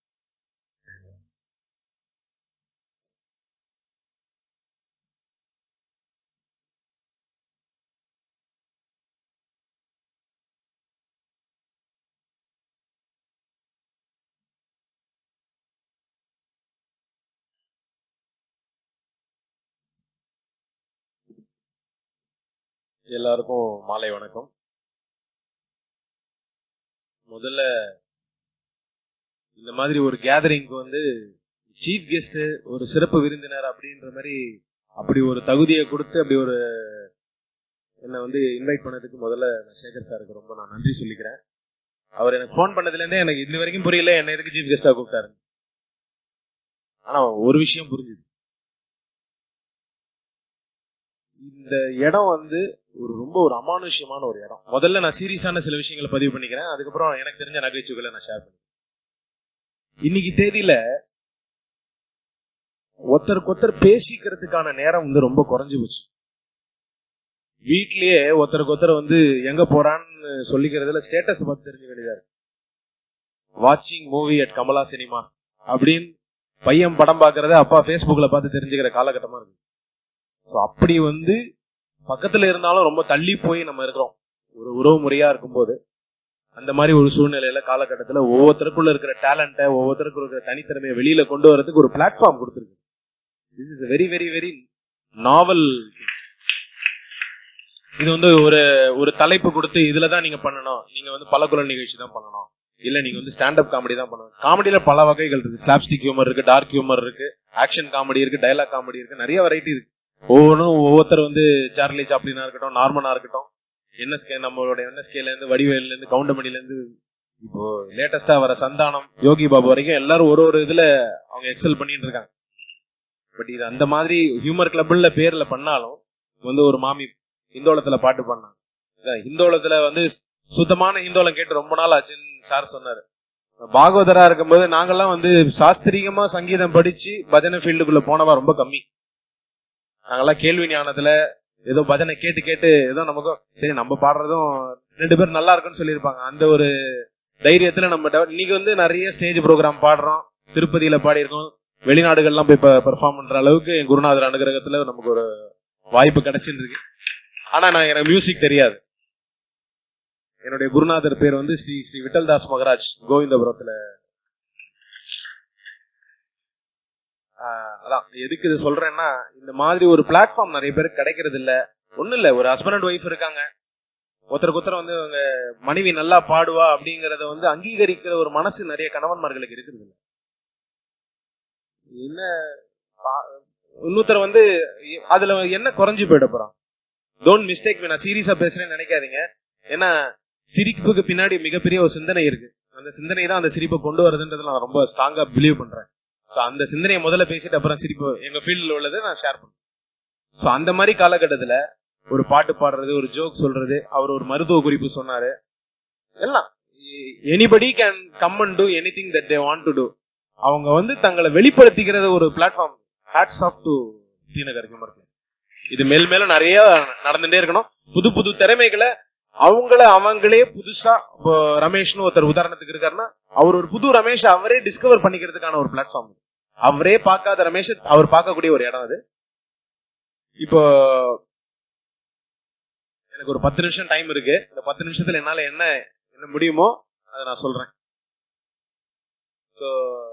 எல்லாருக்கும் மாலை வணக்கம் முதல்ல இந்த மாதிரி ஒரு கேதரிங்க்கு வந்து சீஃப் கெஸ்ட் ஒரு சிறப்பு விருந்தினர் அப்படின்ற மாதிரி அப்படி ஒரு தகுதியை கொடுத்து அப்படி ஒரு என்னை வந்து இன்வைட் பண்ணதுக்கு முதல்ல நான் சேகர் சாருக்கு ரொம்ப நான் நன்றி சொல்லிக்கிறேன் அவர் எனக்கு ஃபோன் பண்ணதுலேருந்தே எனக்கு இது வரைக்கும் புரியல என்ன எதுக்கு சீஃப் கெஸ்டாக கூப்பிட்டாரு ஆனா ஒரு விஷயம் புரிஞ்சுது இந்த இடம் வந்து ஒரு ரொம்ப ஒரு அமானுஷ்யமான ஒரு இடம் முதல்ல நான் சீரியஸான சில விஷயங்களை பதிவு பண்ணிக்கிறேன் அதுக்கப்புறம் எனக்கு தெரிஞ்ச நகைச்சுவைகளை நான் ஷேர் பண்ணிக்கிறேன் இன்னைக்கு தேதியில ஒருத்தருக்கு ஒருத்தர் பேசிக்கிறதுக்கான நேரம் வந்து ரொம்ப குறைஞ்சு போச்சு வீட்லயே ஒருத்தருக்கு ஒருத்தர் வந்து எங்க போறான்னு சொல்லிக்கிறதுல ஸ்டேட்டஸ் பார்த்து தெரிஞ்ச வேண்டியதா இருக்கு வாட்சிங் மூவி அட் கமலா சினிமாஸ் அப்படின்னு பையன் படம் பாக்குறத அப்பா ஃபேஸ்புக்ல பார்த்து தெரிஞ்சுக்கிற காலகட்டமா இருக்கு So அப்படி வந்து பக்கத்துல இருந்தாலும் ரொம்ப தள்ளி போய் நம்ம இருக்கிறோம் ஒரு உறவு முறையா இருக்கும்போது அந்த மாதிரி ஒரு சூழ்நிலையில காலகட்டத்துல ஒவ்வொருத்தருக்குள்ள இருக்கிற டேலண்ட்டை ஒவ்வொருத்தருக்குள்ள இருக்கிற தனித்திறமையை வெளியில கொண்டு வரதுக்கு ஒரு பிளாட்ஃபார்ம் கொடுத்துருக்கு this is very very very novel இது வந்து ஒரு ஒரு தலைப்பு கொடுத்து இதுல தான் நீங்க பண்ணணும் நீங்க வந்து பலகுரல் நிகழ்ச்சி தான் பண்ணணும் இல்ல நீங்க வந்து ஸ்டாண்டப் காமெடி தான் பண்ணணும் காமெடியில பல வகைகள் இருக்கு ஸ்லாப்ஸ்டிக் ஹியூமர் இருக்கு டார்க் ஹியூமர் இருக்கு ஆக்ஷன் காமெடி இருக்கு டைலாக் காமெடி இருக்கு நிறைய வெரைட்டி இருக்கு ஒவ்வொன்றும் ஒவ்வொருத்தர் வந்து சார்லி சாப்ளினா இருக்கட்டும் நார்மனா இருக்கட்டும் என்ன ஸ்கே நம்மளோட என்ன ஸ்கேல இருந்து வடிவேல இருந்து கவுண்டமணில இருந்து இப்போ லேட்டஸ்டா வர சந்தானம் யோகி பாபு வரைக்கும் எல்லாரும் ஒரு ஒரு இதுல அவங்க எக்ஸல் பண்ணிட்டு இருக்காங்க பட் இது அந்த மாதிரி ஹியூமர் கிளப்ல பேர்ல பண்ணாலும் வந்து ஒரு மாமி இந்தோளத்துல பாட்டு பண்ணாங்க இதான் இந்தோளத்துல வந்து சுத்தமான இந்தோளம் கேட்டு ரொம்ப நாள் ஆச்சுன்னு சார் சொன்னாரு பாகவதரா இருக்கும்போது நாங்கெல்லாம் வந்து சாஸ்திரிகமா சங்கீதம் படிச்சு பஜனை ஃபீல்டுக்குள்ள போனவா ரொம்ப கம்மி நாங்கெல்லாம் கேள்வி ஞானத்துல ஏதோ பஜனை கேட்டு கேட்டு ஏதோ நமக்கும் சரி நம்ம பாடுறதும் ரெண்டு பேரும் நல்லா இருக்குன்னு சொல்லியிருப்பாங்க அந்த ஒரு தைரியத்துல நம்ம develop- இன்னைக்கு வந்து நிறைய ஸ்டேஜ் ப்ரோக்ராம் பாடுறோம் திருப்பதியில பாடியிருக்கோம் வெளிநாடுகள்லாம் போய் பெர்ஃபார்ம் பண்ற அளவுக்கு என் குருநாதர் அனுகிரகத்துல நமக்கு ஒரு வாய்ப்பு கிடைச்சிட்டு இருக்கு ஆனா நான் எனக்கு மியூசிக் தெரியாது என்னுடைய குருநாதர் பேர் வந்து ஸ்ரீ ஸ்ரீ விட்டல்தாஸ் மகராஜ் கோவிந்தபுரத்துல ஆஹ் அதான் எதுக்கு இது சொல்றேன்னா இந்த மாதிரி ஒரு பிளாட்ஃபார்ம் நிறைய பேருக்கு கிடைக்கிறது இல்ல ஒண்ணும் இல்ல ஒரு ஹஸ்பண்ட் அண்ட் ஒய்ஃப் இருக்காங்க ஒருத்தருக்கு ஒருத்தர் வந்து அவங்க மனைவி நல்லா பாடுவா அப்படிங்கறத வந்து அங்கீகரிக்கிற ஒரு மனசு நிறைய கணவன்மார்களுக்கு இருக்குது இல்ல என்ன பா- இன்னொருத்தர் வந்து அதுல என்ன குறைஞ்சு போயிட போறான் டோன்ட் மிஸ்டேக் நான் சீரியஸா பேசுறேன்னு நினைக்காதீங்க ஏன்னா சிரிப்புக்கு பின்னாடி மிகப்பெரிய ஒரு சிந்தனை இருக்கு அந்த சிந்தனை தான் அந்த சிரிப்பை கொண்டு வருதுன்றது நான் ரொம்ப ஸ்ட்ராங்கா பிலீவ் பண்றேன் So, அந்த சிந்தனையை முதல்ல பேசிட்டு அப்புறம் சிரிப்பு எங்க ஃபீல்ட்ல உள்ளதை நான் ஷேர் பண்றேன் So, அந்த மாதிரி காலகட்டத்துல ஒரு பாட்டு பாடுறது ஒரு ஜோக் சொல்றது அவர் ஒரு மருத்துவ குறிப்பு சொன்னாரு எல்லாம் anybody can come and do anything that they want to do அவங்க வந்து தங்களை வெளிப்படுத்திக்கிறது ஒரு platform hats off to Srinagar humour club. இது மேல் மேலும் நிறைய நடந்துட்டே இருக்கணும் புது புது திறமைகளை அவங்கள அவங்களே புதுசா இப்போ ரமேஷ்னு ஒருத்தர் உதாரணத்துக்கு இருக்காருன்னா அவர் ஒரு புது ரமேஷ் அவரே டிஸ்கவர் பண்ணிக்கிறதுக்கான ஒரு பிளாட்ஃபார்ம் அவரே பார்க்காத ரமேஷ் அவர் பார்க்கக்கூடிய ஒரு இடம் அது இப்போ எனக்கு ஒரு பத்து நிமிஷம் டைம் இருக்கு இந்த பத்து நிமிஷத்துல என்னால என்ன என்ன முடியுமோ அதை நான் சொல்றேன் So,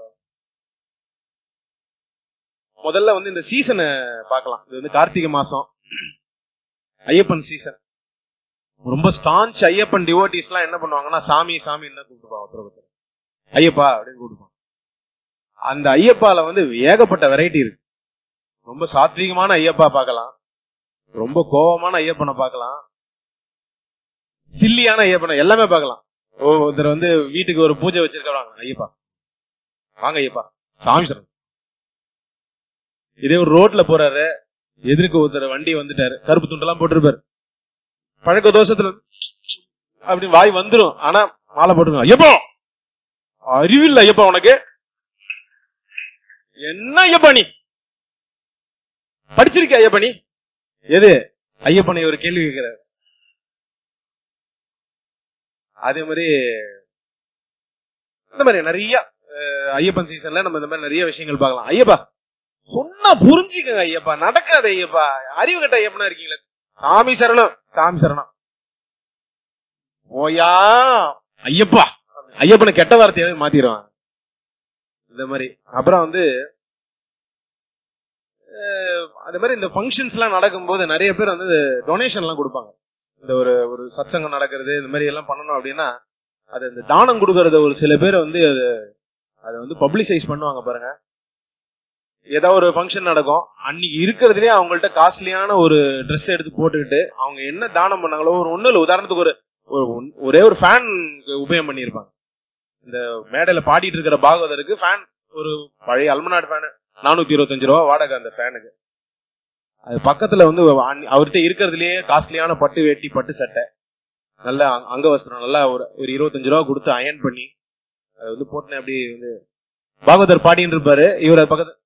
முதல்ல வந்து இந்த சீசனை பார்க்கலாம் இது வந்து கார்த்திகை மாசம் ஐயப்பன் சீசன் ரொம்ப ஸ்டான்ச் ஐயப்பன் டிவோட்டிஸ் எல்லாம் என்ன பண்ணுவாங்கன்னா சாமி சாமி என்ன கூப்பிடுவாங்க ஒருத்தர் ஒருத்தர் ஐயப்பா அப்படின்னு கூப்பிடுவாங்க அந்த ஐயப்பால வந்து ஏகப்பட்ட வெரைட்டி இருக்கு ரொம்ப சாத்வீகமான ஐயப்பா பார்க்கலாம் ரொம்ப கோபமான ஐயப்பனை பார்க்கலாம் சில்லியான ஐயப்பனை எல்லாமே பார்க்கலாம் ஓ ஒருத்தர் வந்து வீட்டுக்கு ஒரு பூஜை வச்சிருக்காங்க ஐயப்பா வாங்க ஐயப்பா சாமி சரணம் இதே ஒரு ரோட்ல போறாரு எதிர்க்க ஒருத்தர் வண்டி வந்துட்டாரு கருப்பு துண்டெல்லாம் போட்டிருப்பாரு பழக்க தோஷத்துல அப்படி வாய் வந்துரும் ஆனா மாலை போட்டுருங்க ஐயப்பா அறிவில்லை ஐயப்பா உனக்கு என்ன ஐயப்பா நீ படிச்சிருக்க ஐயப்பனி எது ஐயப்பனை ஒரு கேள்வி கேட்கிறார் அதே மாதிரி இந்த மாதிரி நிறைய அஹ், ஐயப்பன் சீசன்ல நம்ம இந்த மாதிரி நிறைய விஷயங்கள் பார்க்கலாம் ஐயப்பா சொன்னா புரிஞ்சுக்கங்க ஐயப்பா நடக்காத ஐயப்பா அறிவு கட்ட ஐயப்பனா இருக்கீங்களே சாமி சரணம் சாமி சரணம் ஓயா ஐயப்பா ஐயப்பனை கெட்ட வார்த்தையாவே மாத்திடுவான் இந்த மாதிரி அப்புறம் வந்து அஹ், அந்த மாதிரி இந்த ஃபங்க்ஷன்ஸ் எல்லாம் நடக்கும்போது நிறைய பேர் வந்து டொனேஷன் எல்லாம் கொடுப்பாங்க இந்த ஒரு ஒரு சத்சங்கம் நடக்கிறது இந்த மாதிரி எல்லாம் பண்ணணும் அப்படின்னா அது இந்த தானம் கொடுக்கறத ஒரு சில பேர் வந்து அது அதை வந்து பப்ளிசைஸ் பண்ணுவாங்க பாருங்க ஏதோ ஒரு ஃபங்க்ஷன் நடக்கும் அன்னைக்கு இருக்கிறதுலயே அவங்கள்ட்ட காஸ்ட்லியான ஒரு Dress எடுத்து போட்டுக்கிட்டு அவங்க என்ன தானம் பண்ணாங்களோ ஒரு ஒண்ணு இல்லை உதாரணத்துக்கு ஒரு ஒரு ஒன்- ஒரே ஒரு ஃபேன் உபயோகம் பண்ணியிருப்பாங்க இந்த மேடையில பாடிட்டு இருக்கிற பாகவதருக்கு ஃபேன் ஒரு பழைய அல்மநாடு ஃபேன் நானூத்தி இருபத்தஞ்சு ரூபா வாடகை அந்த ஃபேனுக்கு அது பக்கத்துல வந்து அன்- அவர்கிட்ட இருக்கிறதுலயே காஸ்ட்லியான பட்டு வேட்டி பட்டு சட்டை நல்ல அங்க- அங்க வஸ்திரம் நல்லா ஒரு ஒரு இருபத்தஞ்சு ரூபா கொடுத்து அயன் பண்ணி அதை வந்து போட்டுனே அப்படி வந்து பாகவதர் பாடின்னு இருப்பாரு இவர் அது பக்கத்து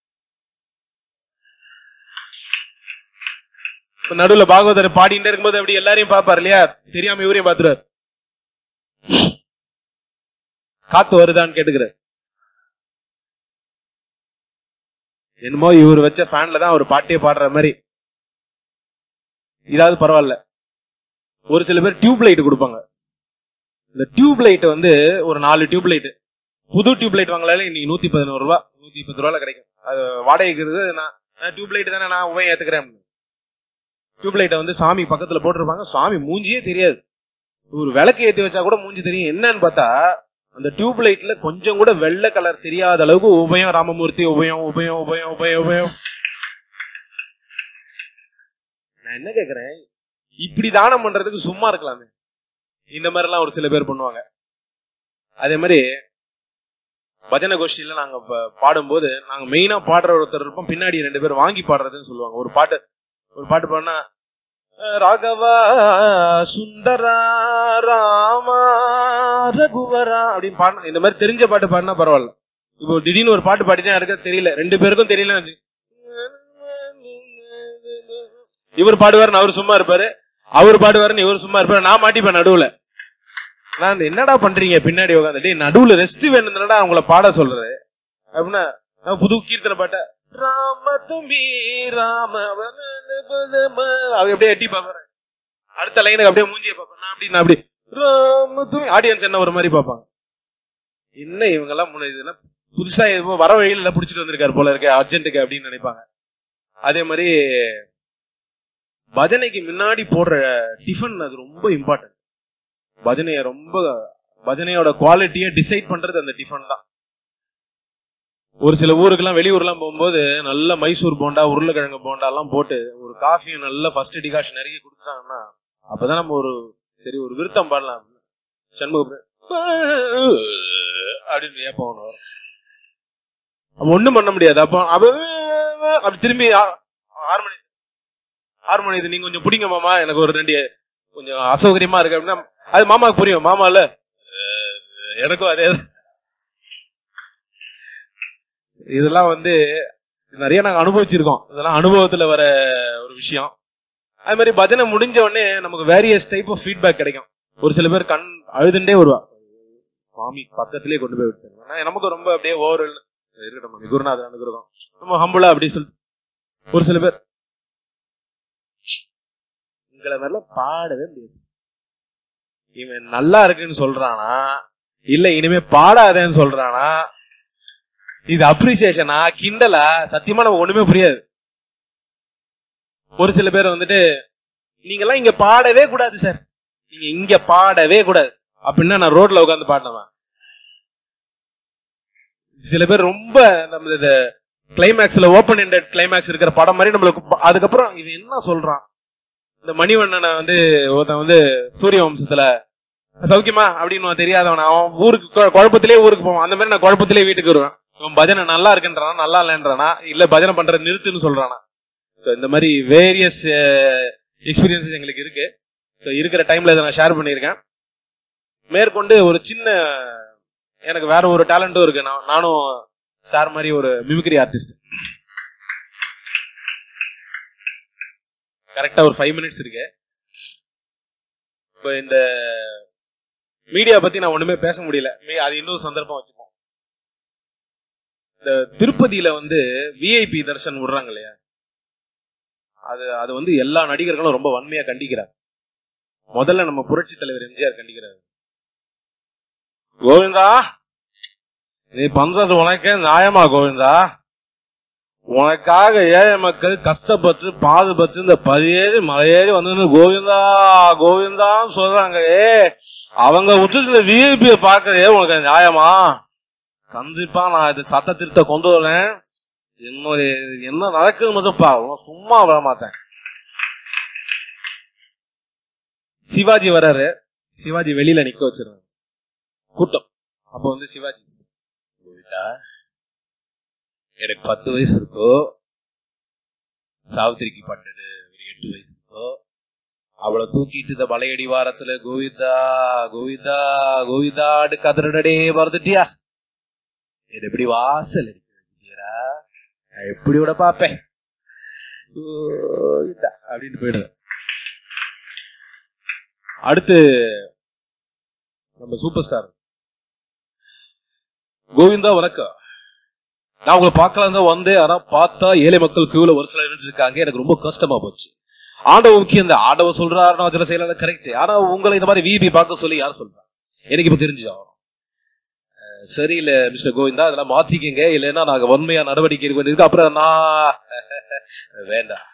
இப்ப நடுவுல பாகவதர் பாடிட்டே இருக்கும்போது அப்படி எல்லாரையும் பாப்பாரு இல்லையா தெரியாம இவரையும் பாத்துருவாரு காத்து வருதான்னு கேட்டுக்கிறார் என்னமோ இவர் வச்ச ஃபேன்ல தான் அவர் பாட்டே பாடுற மாதிரி இதாவது பரவாயில்ல ஒரு சில பேர் டியூப் லைட் கொடுப்பாங்க இந்த டியூப் லைட் வந்து ஒரு நாலு டியூப் லைட் புது டியூப் லைட் வாங்கலால இன்னைக்கு நூத்தி பதினோரு ரூபா நூத்தி பத்து ரூபால கிடைக்கும் அது வாடகைக்கு நான் டியூப் லைட் தானே நான் உபயம் ஏத்துக்கிறேன் டியூப் லைட்டை வந்து சாமி பக்கத்துல போட்டிருப்பாங்க சாமி மூஞ்சியே தெரியாது ஒரு விளக்கு ஏத்தி வச்சா கூட மூஞ்சி தெரியும் என்னன்னு பார்த்தா அந்த டியூப் லைட்ல கொஞ்சம் கூட வெள்ளை கலர் தெரியாத அளவுக்கு உபயம் ராமமூர்த்தி உபயம் உபயம் உபயம் உபயம் உபயம் நான் என்ன கேக்குறேன் இப்படி தானம் பண்றதுக்கு சும்மா இருக்கலாமே இந்த மாதிரி எல்லாம் ஒரு சில பேர் பண்ணுவாங்க அதே மாதிரி பஜனை கோஷ்டியில நாங்க ப- பாடும்போது நாங்க மெயினா பாடுற ஒருத்தர் இருப்போம் பின்னாடி ரெண்டு பேர் வாங்கி பாடுறதுன்னு சொல்லுவாங்க ஒரு பாட்டு ஒரு பாட்டு பாடினா அஹ், ராகவா சுந்தரா ராமா ரகுவரா அப்படின்னு பாடினா இந்த மாதிரி தெரிஞ்ச பாட்டு பாடினா பரவாயில்ல இப்போ திடீர்னு ஒரு பாட்டு பாடினா இருக்க தெரியல ரெண்டு பேருக்கும் தெரியல இவர் பாடுவாருன்னு அவர் சும்மா இருப்பாரு அவர் பாடுவாருன்னு இவர் சும்மா இருப்பாரு நான் மாட்டிப்பேன் நடுவுல நான் என்னடா பண்றீங்க பின்னாடி உட்காந்து டேய் நடுவுல ரெஸ்ட் வேணும்னடா அவங்கள பாட சொல்றது அப்படின்னா நான் புது கீர்த்தனை பாட்ட ராம தும்பி ராம அவங்க அப்படியே எட்டி பாப்பாரு அடுத்த லைனுக்கு அப்படியே மூஞ்சிய பாப்பேன் நான் அப்படி நான் அப்படி ராம தும்பி ஆடியன்ஸ் என்ன ஒரு மாதிரி பாப்பாங்க என்ன இவங்க எல்லாம் முன்ன இதெல்லாம் புதுசா எதுவும் வர வழியில புடிச்சிட்டு வந்திருக்காரு போல இருக்க அர்ஜென்ட்டுக்கு அப்படின்னு நினைப்பாங்க அதே மாதிரி பஜனைக்கு முன்னாடி போடுற டிஃபன் அது ரொம்ப இம்பார்ட்டன்ட் பஜனைய ரொம்ப பஜனையோட குவாலிட்டியை டிசைட் பண்றது அந்த டிஃபன் தான் ஒரு சில ஊருக்கெல்லாம் வெளியூர்லாம் போகும்போது நல்ல மைசூர் போண்டா உருளைக்கிழங்கு போண்டா எல்லாம் போட்டு ஒரு காஃபியும் நல்ல ஃபர்ஸ்ட் டிகாஷன் நிறைய கொடுத்துட்டாங்கன்னா அப்பதான் நம்ம ஒரு சரி ஒரு விருத்தம் பாடலாம் சண்முக அப்படின்னு ஏப்பம் ஒண்ணு வரும் அப்ப ஒண்ணும் பண்ண முடியாது அப்போ அவ அப்படி திரும்பி ஆ- ஆறு மணி ஆறு மணி இது நீங்க கொஞ்சம் பிடிங்க மாமா எனக்கு ஒரு ரெண்டு கொஞ்சம் அசௌகரியமா இருக்கு அப்படின்னா அது மாமாவுக்கு புரியும் மாமா இல்ல அஹ் எனக்கும் அதே தான். இதெல்லாம் வந்து நிறைய நாங்க அனுபவிச்சிருக்கோம் இதெல்லாம் அனுபவத்துல வர ஒரு விஷயம் அது மாதிரி பஜனை முடிஞ்ச உடனே நமக்கு வேரியஸ் டைப் ஆஃப் ஃபீட்பேக் கிடைக்கும் ஒரு சில பேர் கண் அழுதுண்டே வருவா மாமி பக்கத்திலே கொண்டு போய் விட்டாங்க ஆனா நமக்கு ரொம்ப அப்படியே ஓவர் இருக்கட்டும் மாமி, குருநாதர் அனுகிரகம் நம்ம ஹம்புளா அப்படி சொல்லி ஒரு சில பேர் உங்களை மாதிரிலாம் பாடவே முடியாது இவன் நல்லா இருக்குன்னு சொல்றானா இல்ல இனிமே பாடாதேன்னு சொல்றானா இது அப்ரிசியேஷனா கிண்டலா சத்தியமா நமக்கு ஒண்ணுமே புரியாது ஒரு சில பேர் வந்துட்டு நீங்கெல்லாம் இங்க பாடவே கூடாது சார் நீங்க இங்க பாடவே கூடாது அப்படின்னா நான் ரோட்ல உட்காந்து பாடினவன் சில பேர் ரொம்ப நம்ம இந்த கிளைமேக்ஸ்ல ஓப்பன் எண்டட் கிளைமேக்ஸ் இருக்கிற படம் மாதிரி நம்மளுக்கு ப- அதுக்கப்புறம் இது என்ன சொல்றான் இந்த மணிவண்ணனை வந்து ஒருத்தன் வந்து சூரிய வம்சத்துல சௌக்கியமா அப்படின்னு தெரியாதவன் அவன் ஊருக்கு கொ- குழப்பத்திலே ஊருக்கு போவான் அந்த மாதிரி நான் குழப்பத்திலே வீட்டுக்கு வருவேன் இவன் பஜனை நல்லா இருக்குன்றானா நல்லா இல்லைன்றானா இல்ல பஜனை பண்றது நிறுத்துன்னு சொல்றானா So, இந்த மாதிரி வேரியஸ் எக்ஸ்பீரியன்சஸ் எங்களுக்கு இருக்கு So, இருக்கிற டைம்ல இதை நான் ஷேர் பண்ணியிருக்கேன் மேற்கொண்டு ஒரு சின்ன எனக்கு வேற ஒரு டேலண்டும் இருக்கு நான் நானும் சார் மாதிரி ஒரு மிமிக்ரி ஆர்டிஸ்ட் கரெக்டா ஒரு ஃபைவ் மினிட்ஸ் இருக்கு இப்போ இந்த மீடியா பத்தி நான் ஒண்ணுமே பேச முடியல மீ- அது இன்னொரு சந்தர்ப்பம் வச்சுப்போம் இந்த திருப்பதியில வந்து விஐபி தர்ஷன் விடுறாங்க இல்லையா அது அது வந்து எல்லா நடிகர்களும் ரொம்ப வன்மையா கண்டிக்கிறாங்க முதல்ல நம்ம புரட்சி தலைவர் எம்ஜிஆர் கண்டிக்கிறாரு கோவிந்தா நீ பண்றது உனக்கே நியாயமா கோவிந்தா உனக்காக ஏழை மக்கள் கஷ்டப்பட்டு பாடுபட்டு இந்த பதியேறி மலையேறி வந்து கோவிந்தா கோவிந்தான்னு சொல்றாங்க ஏ அவங்க விட்டுட்டு இந்த விஐபியை பாக்குறே உனக்கு அது நியாயமா கண்டிப்பா நான் இது சட்ட திருத்த கொண்டு வரேன் என்னுடைய என்ன நடக்குது மட்டும் பா உனக்கு சும்மா விட மாட்டேன் சிவாஜி வராரு சிவாஜி வெளியில நிக்க வச்சிருக்காங்க கூட்டம் அப்ப வந்து சிவாஜி கோவிந்தா எனக்கு பத்து வயசு இருக்கோ சாவித்திரிக்கு பன்னெண்டு ஒரு எட்டு வயசு இருக்கோ அவளை தூக்கிட்டு இந்த மலையடி வாரத்துல கோவிந்தா கோவிந்தா கோவிந்தாடு கதறடே மறந்துட்டியா என்ன எப்படி வாசல் அடிக்க வச்சுட்டியடா நான் எப்படி விட பாப்பேன் கோவிந்தா அப்படின்னு போயிடுறேன் அடுத்து நம்ம சூப்பர் ஸ்டார் கோவிந்தா வணக்கம் நான் உங்களை பார்க்கலாம் தான் வந்தேன் ஆனா பார்த்தா ஏழை மக்கள் கியூல ஒரு சிலர் நின்னுட்டு இருக்காங்க எனக்கு ரொம்ப கஷ்டமா போச்சு ஆண்டவ முக்கியம் இந்த ஆண்டவ சொல்றாரு நான் சில செய்யல கரெக்ட் ஆனா உங்களை இந்த மாதிரி விபி பார்க்க சொல்லி யார் சொல்றா எனக்கு இப்ப தெரிஞ்சு ஆகணும் அஹ் சரி இல்ல மிஸ்டர் கோவிந்தா இதெல்லாம் மாத்திக்கங்க இல்லைன்னா நாங்க வன்மையா நடவடிக்கை எடுக்க வேண்டியது அப்புறம் நான் வேண்டாம்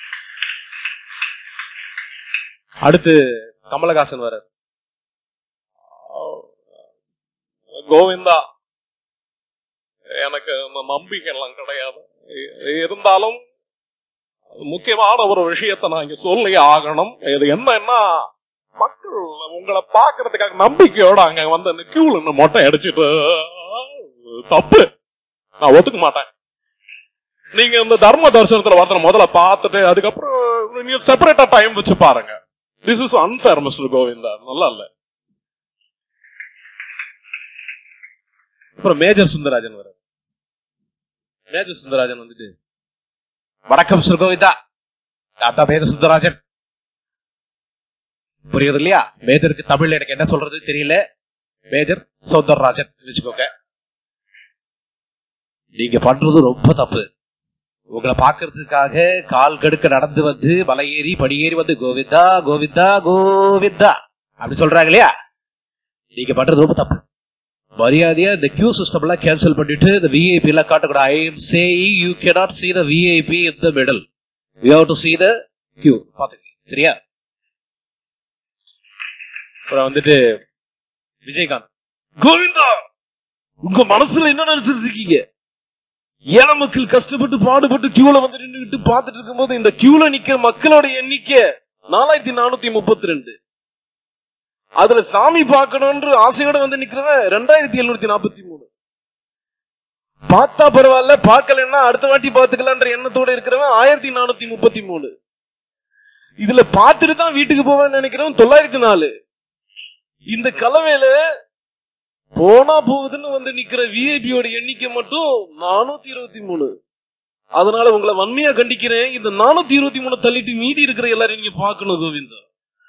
அடுத்து கமலஹாசன் வர கோவிந்தா எனக்கு அந்த நம்பிக்கை எல்லாம் கிடையாது இ- இருந்தாலும் முக்கியமான ஒரு விஷயத்தை நான் இங்க சொல்லி ஆகணும் இது என்னன்னா மக்கள் உங்களை பாக்குறதுக்காக நம்பிக்கையோட அங்க வந்து அந்த கியூல நின்னு மொட்டை அடிச்சிட்டு தப்பு நான் ஒத்துக்க மாட்டேன் நீங்க இந்த தர்ம தரிசனத்துல ஒருத்தர் முதல்ல பார்த்துட்டு அதுக்கப்புறம் நீங்க செப்பரேட்டா டைம் வச்சு பாருங்க this is unfair mister Govinda நல்லா இல்ல அப்புறம் மேஜர் சுந்தரராஜன் வர மேஜர் சுந்தரராஜன் வந்துட்டு வணக்கம் மிஸ்டர் கோவிந்தா நான் தான் மேஜர் சுந்தரராஜன் புரியுது இல்லையா மேஜருக்கு தமிழ்ல எனக்கு என்ன சொல்றது தெரியல மேஜர் சௌந்தரராஜன் வச்சுக்கோங்க நீங்க பண்றது ரொம்ப தப்பு உங்களை பாக்குறதுக்காக கால் கடுக்க நடந்து வந்து மலை ஏறி படியேறி வந்து கோவிந்தா கோவிந்தா கோவிந்தா அப்படி சொல்றாங்க இல்லையா நீங்க பண்றது ரொம்ப தப்பு மரியாதையா இந்த கியூ சிஸ்டம் எல்லாம் கேன்சல் பண்ணிட்டு இந்த விஐபி எல்லாம் காட்டக்கூடாது I am saying you cannot see the VIP in the middle you have to see the queue பாத்துக்க சரியா அப்புறம் வந்துட்டு விஜயகாந்த் கோவிந்தா உங்க மனசுல என்ன நினைச்சிட்டு இருக்கீங்க ஏழை மக்கள் கஷ்டப்பட்டு பாடுபட்டு கியூல வந்து நின்றுட்டு பார்த்துட்டு இருக்கும்போது இந்த கியூல நிக்கிற மக்களோட எண்ணிக்கை நாலாயிரத்தி நானூத்தி முப்பத்தி ரெண்டு அதுல சாமி பார்க்கணும்ன்ற ஆசையோட வந்து நிக்கிறவன் ரெண்டாயிரத்தி எழுநூத்தி நாற்பத்தி மூணு பார்த்தா பரவாயில்ல பார்க்கலன்னா அடுத்த வாட்டி பாத்துக்கலான்ற எண்ணத்தோட இருக்கிறவன் ஆயிரத்தி நானூத்தி முப்பத்தி மூணு இதுல பார்த்துட்டு தான் வீட்டுக்கு போவேன்னு நினைக்கிறவன் தொள்ளாயிரத்தி நாலு இந்த கலவையில போனா போகுதுன்னு வந்து நிக்கிற விஐபியோட எண்ணிக்கை மட்டும் நானூத்தி இருபத்தி மூணு அதனால உங்களை வன்மையா கண்டிக்கிறேன் இந்த நானூத்தி இருபத்தி மூணு தள்ளிட்டு மீதி இருக்கிற எல்லாரையும் நீங்க பார்க்கணும் கோவிந்தா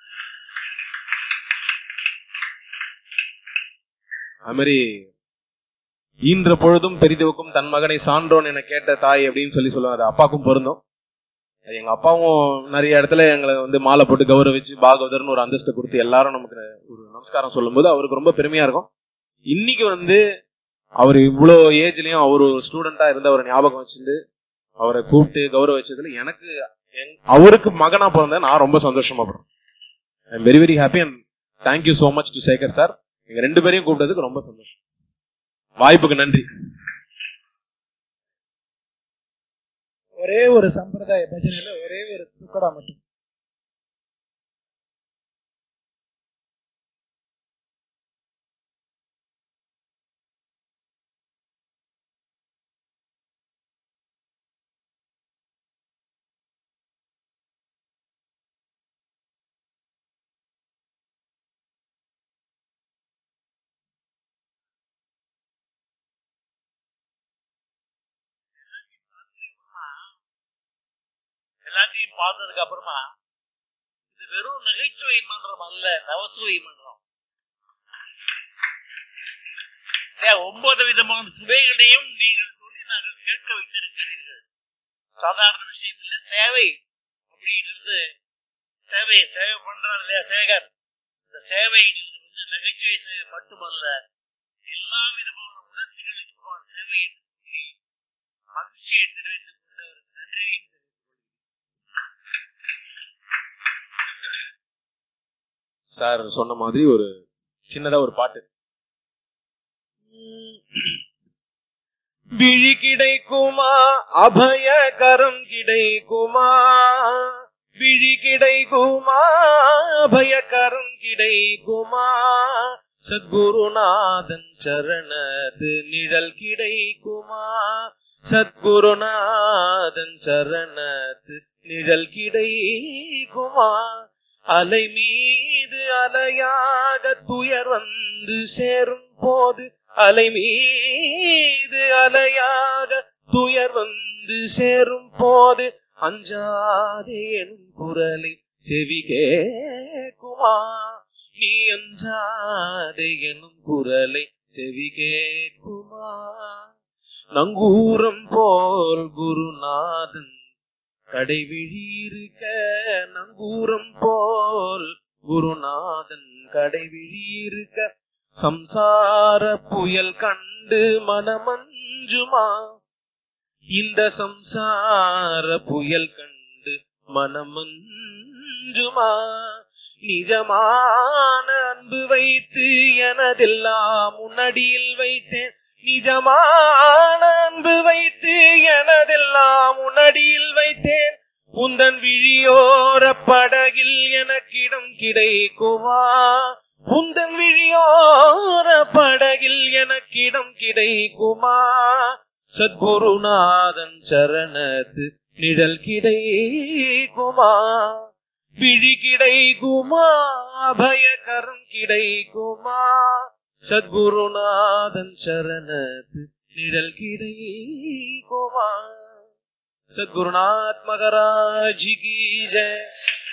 அது மாதிரி ஈன்ற பொழுதும் பெரிதுவுக்கும் தன் மகனை சான்றோன் என கேட்ட தாய் அப்படின்னு சொல்லி சொல்லுவாரு அப்பாவுக்கும் பொருந்தும் அது எங்க அப்பாவும் நிறைய இடத்துல எங்களை வந்து மாலை போட்டு கௌரவிச்சு பாகவதர்னு ஒரு அந்தஸ்தை கொடுத்து எல்லாரும் நமக்கு ஒரு நமஸ்காரம் சொல்லும்போது அவருக்கு ரொம்ப பெருமையா இருக்கும் இன்னைக்கு வந்து அவர் இவ்வளோ ஏஜ்லயும் அவர் ஒரு ஸ்டூடெண்டா இருந்து அவரை ஞாபகம் வச்சுட்டு அவரை கூப்பிட்டு கௌரவிச்சதுல எனக்கு எங்- அவருக்கு மகனா பிறந்த நான் ரொம்ப சந்தோஷமா படுறேன் I am very very happy and thank you so much to Sekar sir எங்க ரெண்டு பேரையும் கூப்பிட்டதுக்கு ரொம்ப சந்தோஷம் வாய்ப்புக்கு நன்றி ஒரே ஒரு சம்பிரதாய பஜனையில ஒரே ஒரு துக்கடா மட்டும் எல்லாத்தையும் பார்த்ததுக்கு அப்புறமா இது வெறும் நகைச்சுவை மன்றம் அல்ல நவசுவை மன்றம் ஏன் ஒன்பது விதமான சுவைகளையும் நீங்கள் சொல்லி நாங்கள் கேட்க வைத்திருக்கிறீர்கள் சாதாரண விஷயம் இல்லை சேவை அப்படிங்கிறது சேவை சேவை பண்றார் இல்லையா சேகர் இந்த சேவைங்கிறது வந்து நகைச்சுவை சேவை மட்டுமல்ல எல்லா விதமான உணர்ச்சிகளுக்குமான சேவை என்று சொல்லி மகிழ்ச்சியை தெரிவித்துக் கொண்டு அவருக்கு நன்றியையும் சார் சொன்ன மாதிரி ஒரு சின்னதா ஒரு பாட்டு விழி கிடைக்குமா அபயகரம் கிடைக்குமா விழி கிடைக்குமா அபயகரம் கிடைக்குமா சத்குருநாதன் சரணது நிழல் கிடைக்குமா சத்குருநாதன் சரணது நிழல் கிடைக்குமா அலை மீது அலையாக துயர் வந்து சேரும் போது அலை மீது அலையாக துயர் வந்து சேரும் போது அஞ்சாதே எனும் குரலை செவி கேக்குமா நீ அஞ்சாதே எனும் குரலை செவி கேட்குமா நங்கூரம் போல் குருநாதன் கடைவிழி இருக்க நங்கூரம் போல் குருநாதன் கடைவிழி இருக்க சம்சார புயல் கண்டு மனமஞ்சுமா இந்த சம்சார புயல் கண்டு மனமஞ்சுமா நிஜமான அன்பு வைத்து எனதெல்லாம் முன்னடியில் வைத்தேன் நிஜமான அன்பு வைத்து எனதெல்லாம் உன்னடியில் வைத்தேன் உந்தன் விழியோர படகில் எனக்கிடம் கிடைக்குமா உந்தன் விழியோர படகில் எனக்கிடம் கிடைக்குமா சத்குருநாதன் சரணத்து நிழல் கிடைக்குமா விழி கிடைக்குமா அபயகரம் கிடைக்குமா சத்குருநாதன் சரணத்து நிழல் கிடைக்குமா சத்குருநாத் மகராஜ் கி ஜெய்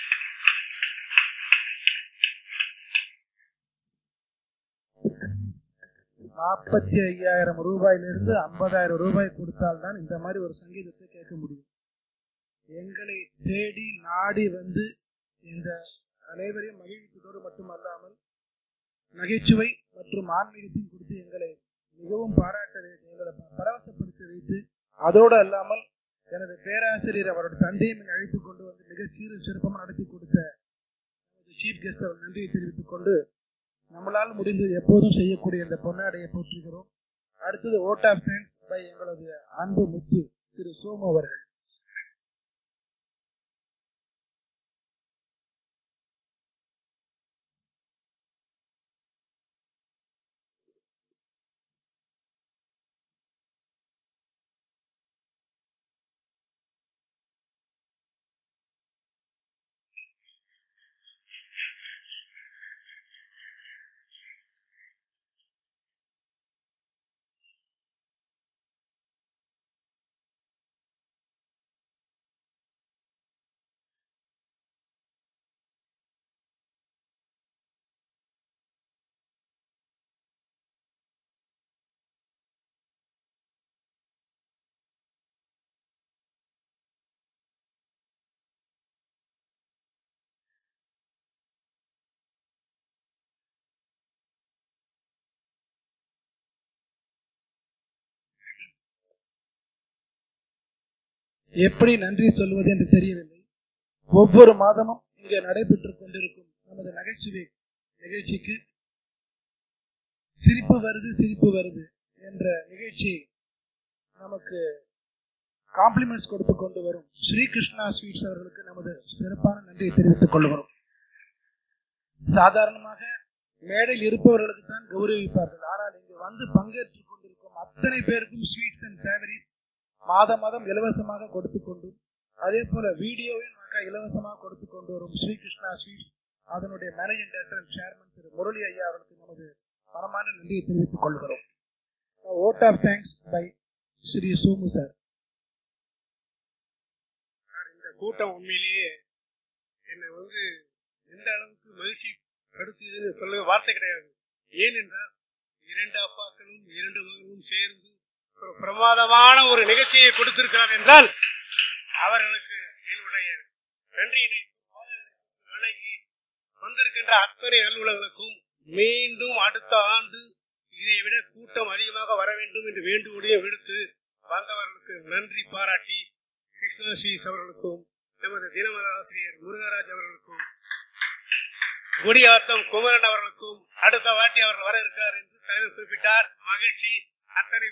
நாற்பத்தி ஐயாயிரம் ரூபாயிலிருந்து ஐம்பதாயிரம் ரூபாய் கொடுத்தால்தான் இந்த மாதிரி ஒரு சங்கீதத்தை கேட்க முடியும் எங்களை தேடி நாடி வந்து இந்த அனைவரையும் மகிழ்விப்பதோடு மட்டுமல்லாமல் நகைச்சுவை மற்றும் ஆன்மீகத்தையும் கொடுத்து எங்களை மிகவும் பாராட்ட வைத்து எங்களை ப- பரவசப்படுத்தி வைத்து அதோடு அல்லாமல் எனது பேராசிரியர் அவரோட தந்தையும் என்னை அழைத்துக் கொண்டு வந்து மிக சீரும் சிறப்பமாக நடத்தி கொடுத்த சீஃப் கெஸ்ட் அவர் நன்றியை தெரிவித்துக் கொண்டு நம்மளால் முடிந்தது எப்போதும் செய்யக்கூடிய இந்த பொன்னாடையை போற்றுகிறோம் அடுத்தது ஓட் ஆஃப் தேங்க்ஸ் பை எங்களது அன்பு முத்து திரு சோமு அவர்கள் எப்படி நன்றி சொல்வது என்று தெரியவில்லை ஒவ்வொரு மாதமும் இங்கே நடைபெற்றுக் கொண்டிருக்கும் நமது நகைச்சுவை நிகழ்ச்சிக்கு சிரிப்பு வருது சிரிப்பு வருது என்ற நிகழ்ச்சி நமக்கு காம்ப்ளிமெண்ட்ஸ் கொடுத்து கொண்டு வரும் ஸ்ரீகிருஷ்ணா ஸ்வீட்ஸ் அவர்களுக்கு நமது சிறப்பான நன்றியை தெரிவித்துக் கொள்கிறோம் சாதாரணமாக மேடையில் இருப்பவர்களுக்கு தான் கௌரவிப்பார்கள் ஆனால் இங்கு வந்து பங்கேற்றுக் கொண்டிருக்கும் அத்தனை பேருக்கும் ஸ்வீட்ஸ் அண்ட் சேவரிஸ் மாதம் மாதம் இலவசமாக கொடுத்து கொண்டும் அதே போல வீடியோவையும் நமக்கு இலவசமாக கொடுத்து கொண்டு வரும் ஸ்ரீகிருஷ்ணா ஸ்வீட்ஸ் அதனுடைய மேனேஜிங் டைரக்டர் அண்ட் சேர்மன் திரு முரளி ஐயா அவர்களுக்கு நமது பணமான நன்றியை தெரிவித்துக் கொள்கிறோம் vote of thanks by Sri Somu sir இந்த கூட்டம் உண்மையிலேயே என்னை வந்து எந்த அளவுக்கு மகிழ்ச்சி படுத்தியதுன்னு சொல்ல வார்த்தை கிடையாது ஏனென்றால் இரண்டு அப்பாக்களும் இரண்டு மகனும் சேர்ந்து ஒரு பிரமாதமான ஒரு நிகழ்ச்சியை கொடுத்திருக்கிறார் என்றால் அவர்களுக்கு என்னுடைய நன்றியினை வணங்கி வந்திருக்கின்ற அத்தனை அலுவலர்களுக்கும் மீண்டும் அடுத்த ஆண்டு இதை விட கூட்டம் அதிகமாக வர வேண்டும் என்று வேண்டுகோளையும் விடுத்து வந்தவர்களுக்கு நன்றி பாராட்டி கிருஷ்ணாஸ்ரீஸ் அவர்களுக்கும் நமது தினமலர் ஆசிரியர் முருகராஜ் அவர்களுக்கும் குடியாத்தம் குமரன் அவர்களுக்கும் அடுத்த வாட்டி அவர் வர இருக்கிறார் என்று தலைவர் குறிப்பிட்டார் மகிழ்ச்சி அத்தனை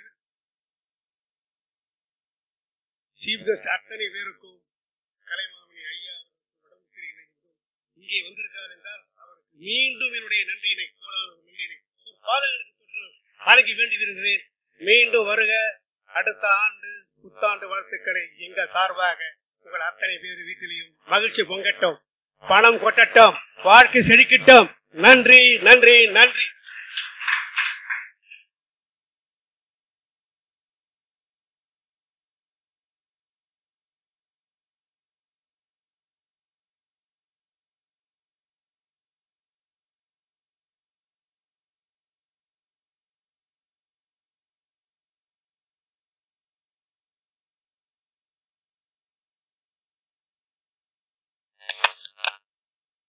சீஃப் கெஸ்ட் அத்தனை பேருக்கும் கலைமாமணி ஐயா அவர்களுக்கு உடம்பு சரியில்லை என்றும் இங்கே வந்திருக்கார் என்றால் அவருக்கு மீண்டும் என்னுடைய நன்றியினை கோடான ஒரு நன்றியினை ஒரு பாடலுக்கு தொற்று வழங்கி வேண்டி விரும்புகிறேன் மீண்டும் வருக அடுத்த ஆண்டு புத்தாண்டு வாழ்த்துக்களை எங்கள் சார்பாக உங்கள் அத்தனை பேர் வீட்டிலையும் மகிழ்ச்சி பொங்கட்டும் பணம் கொட்டட்டும் வாழ்க்கை செழிக்கட்டும் நன்றி நன்றி நன்றி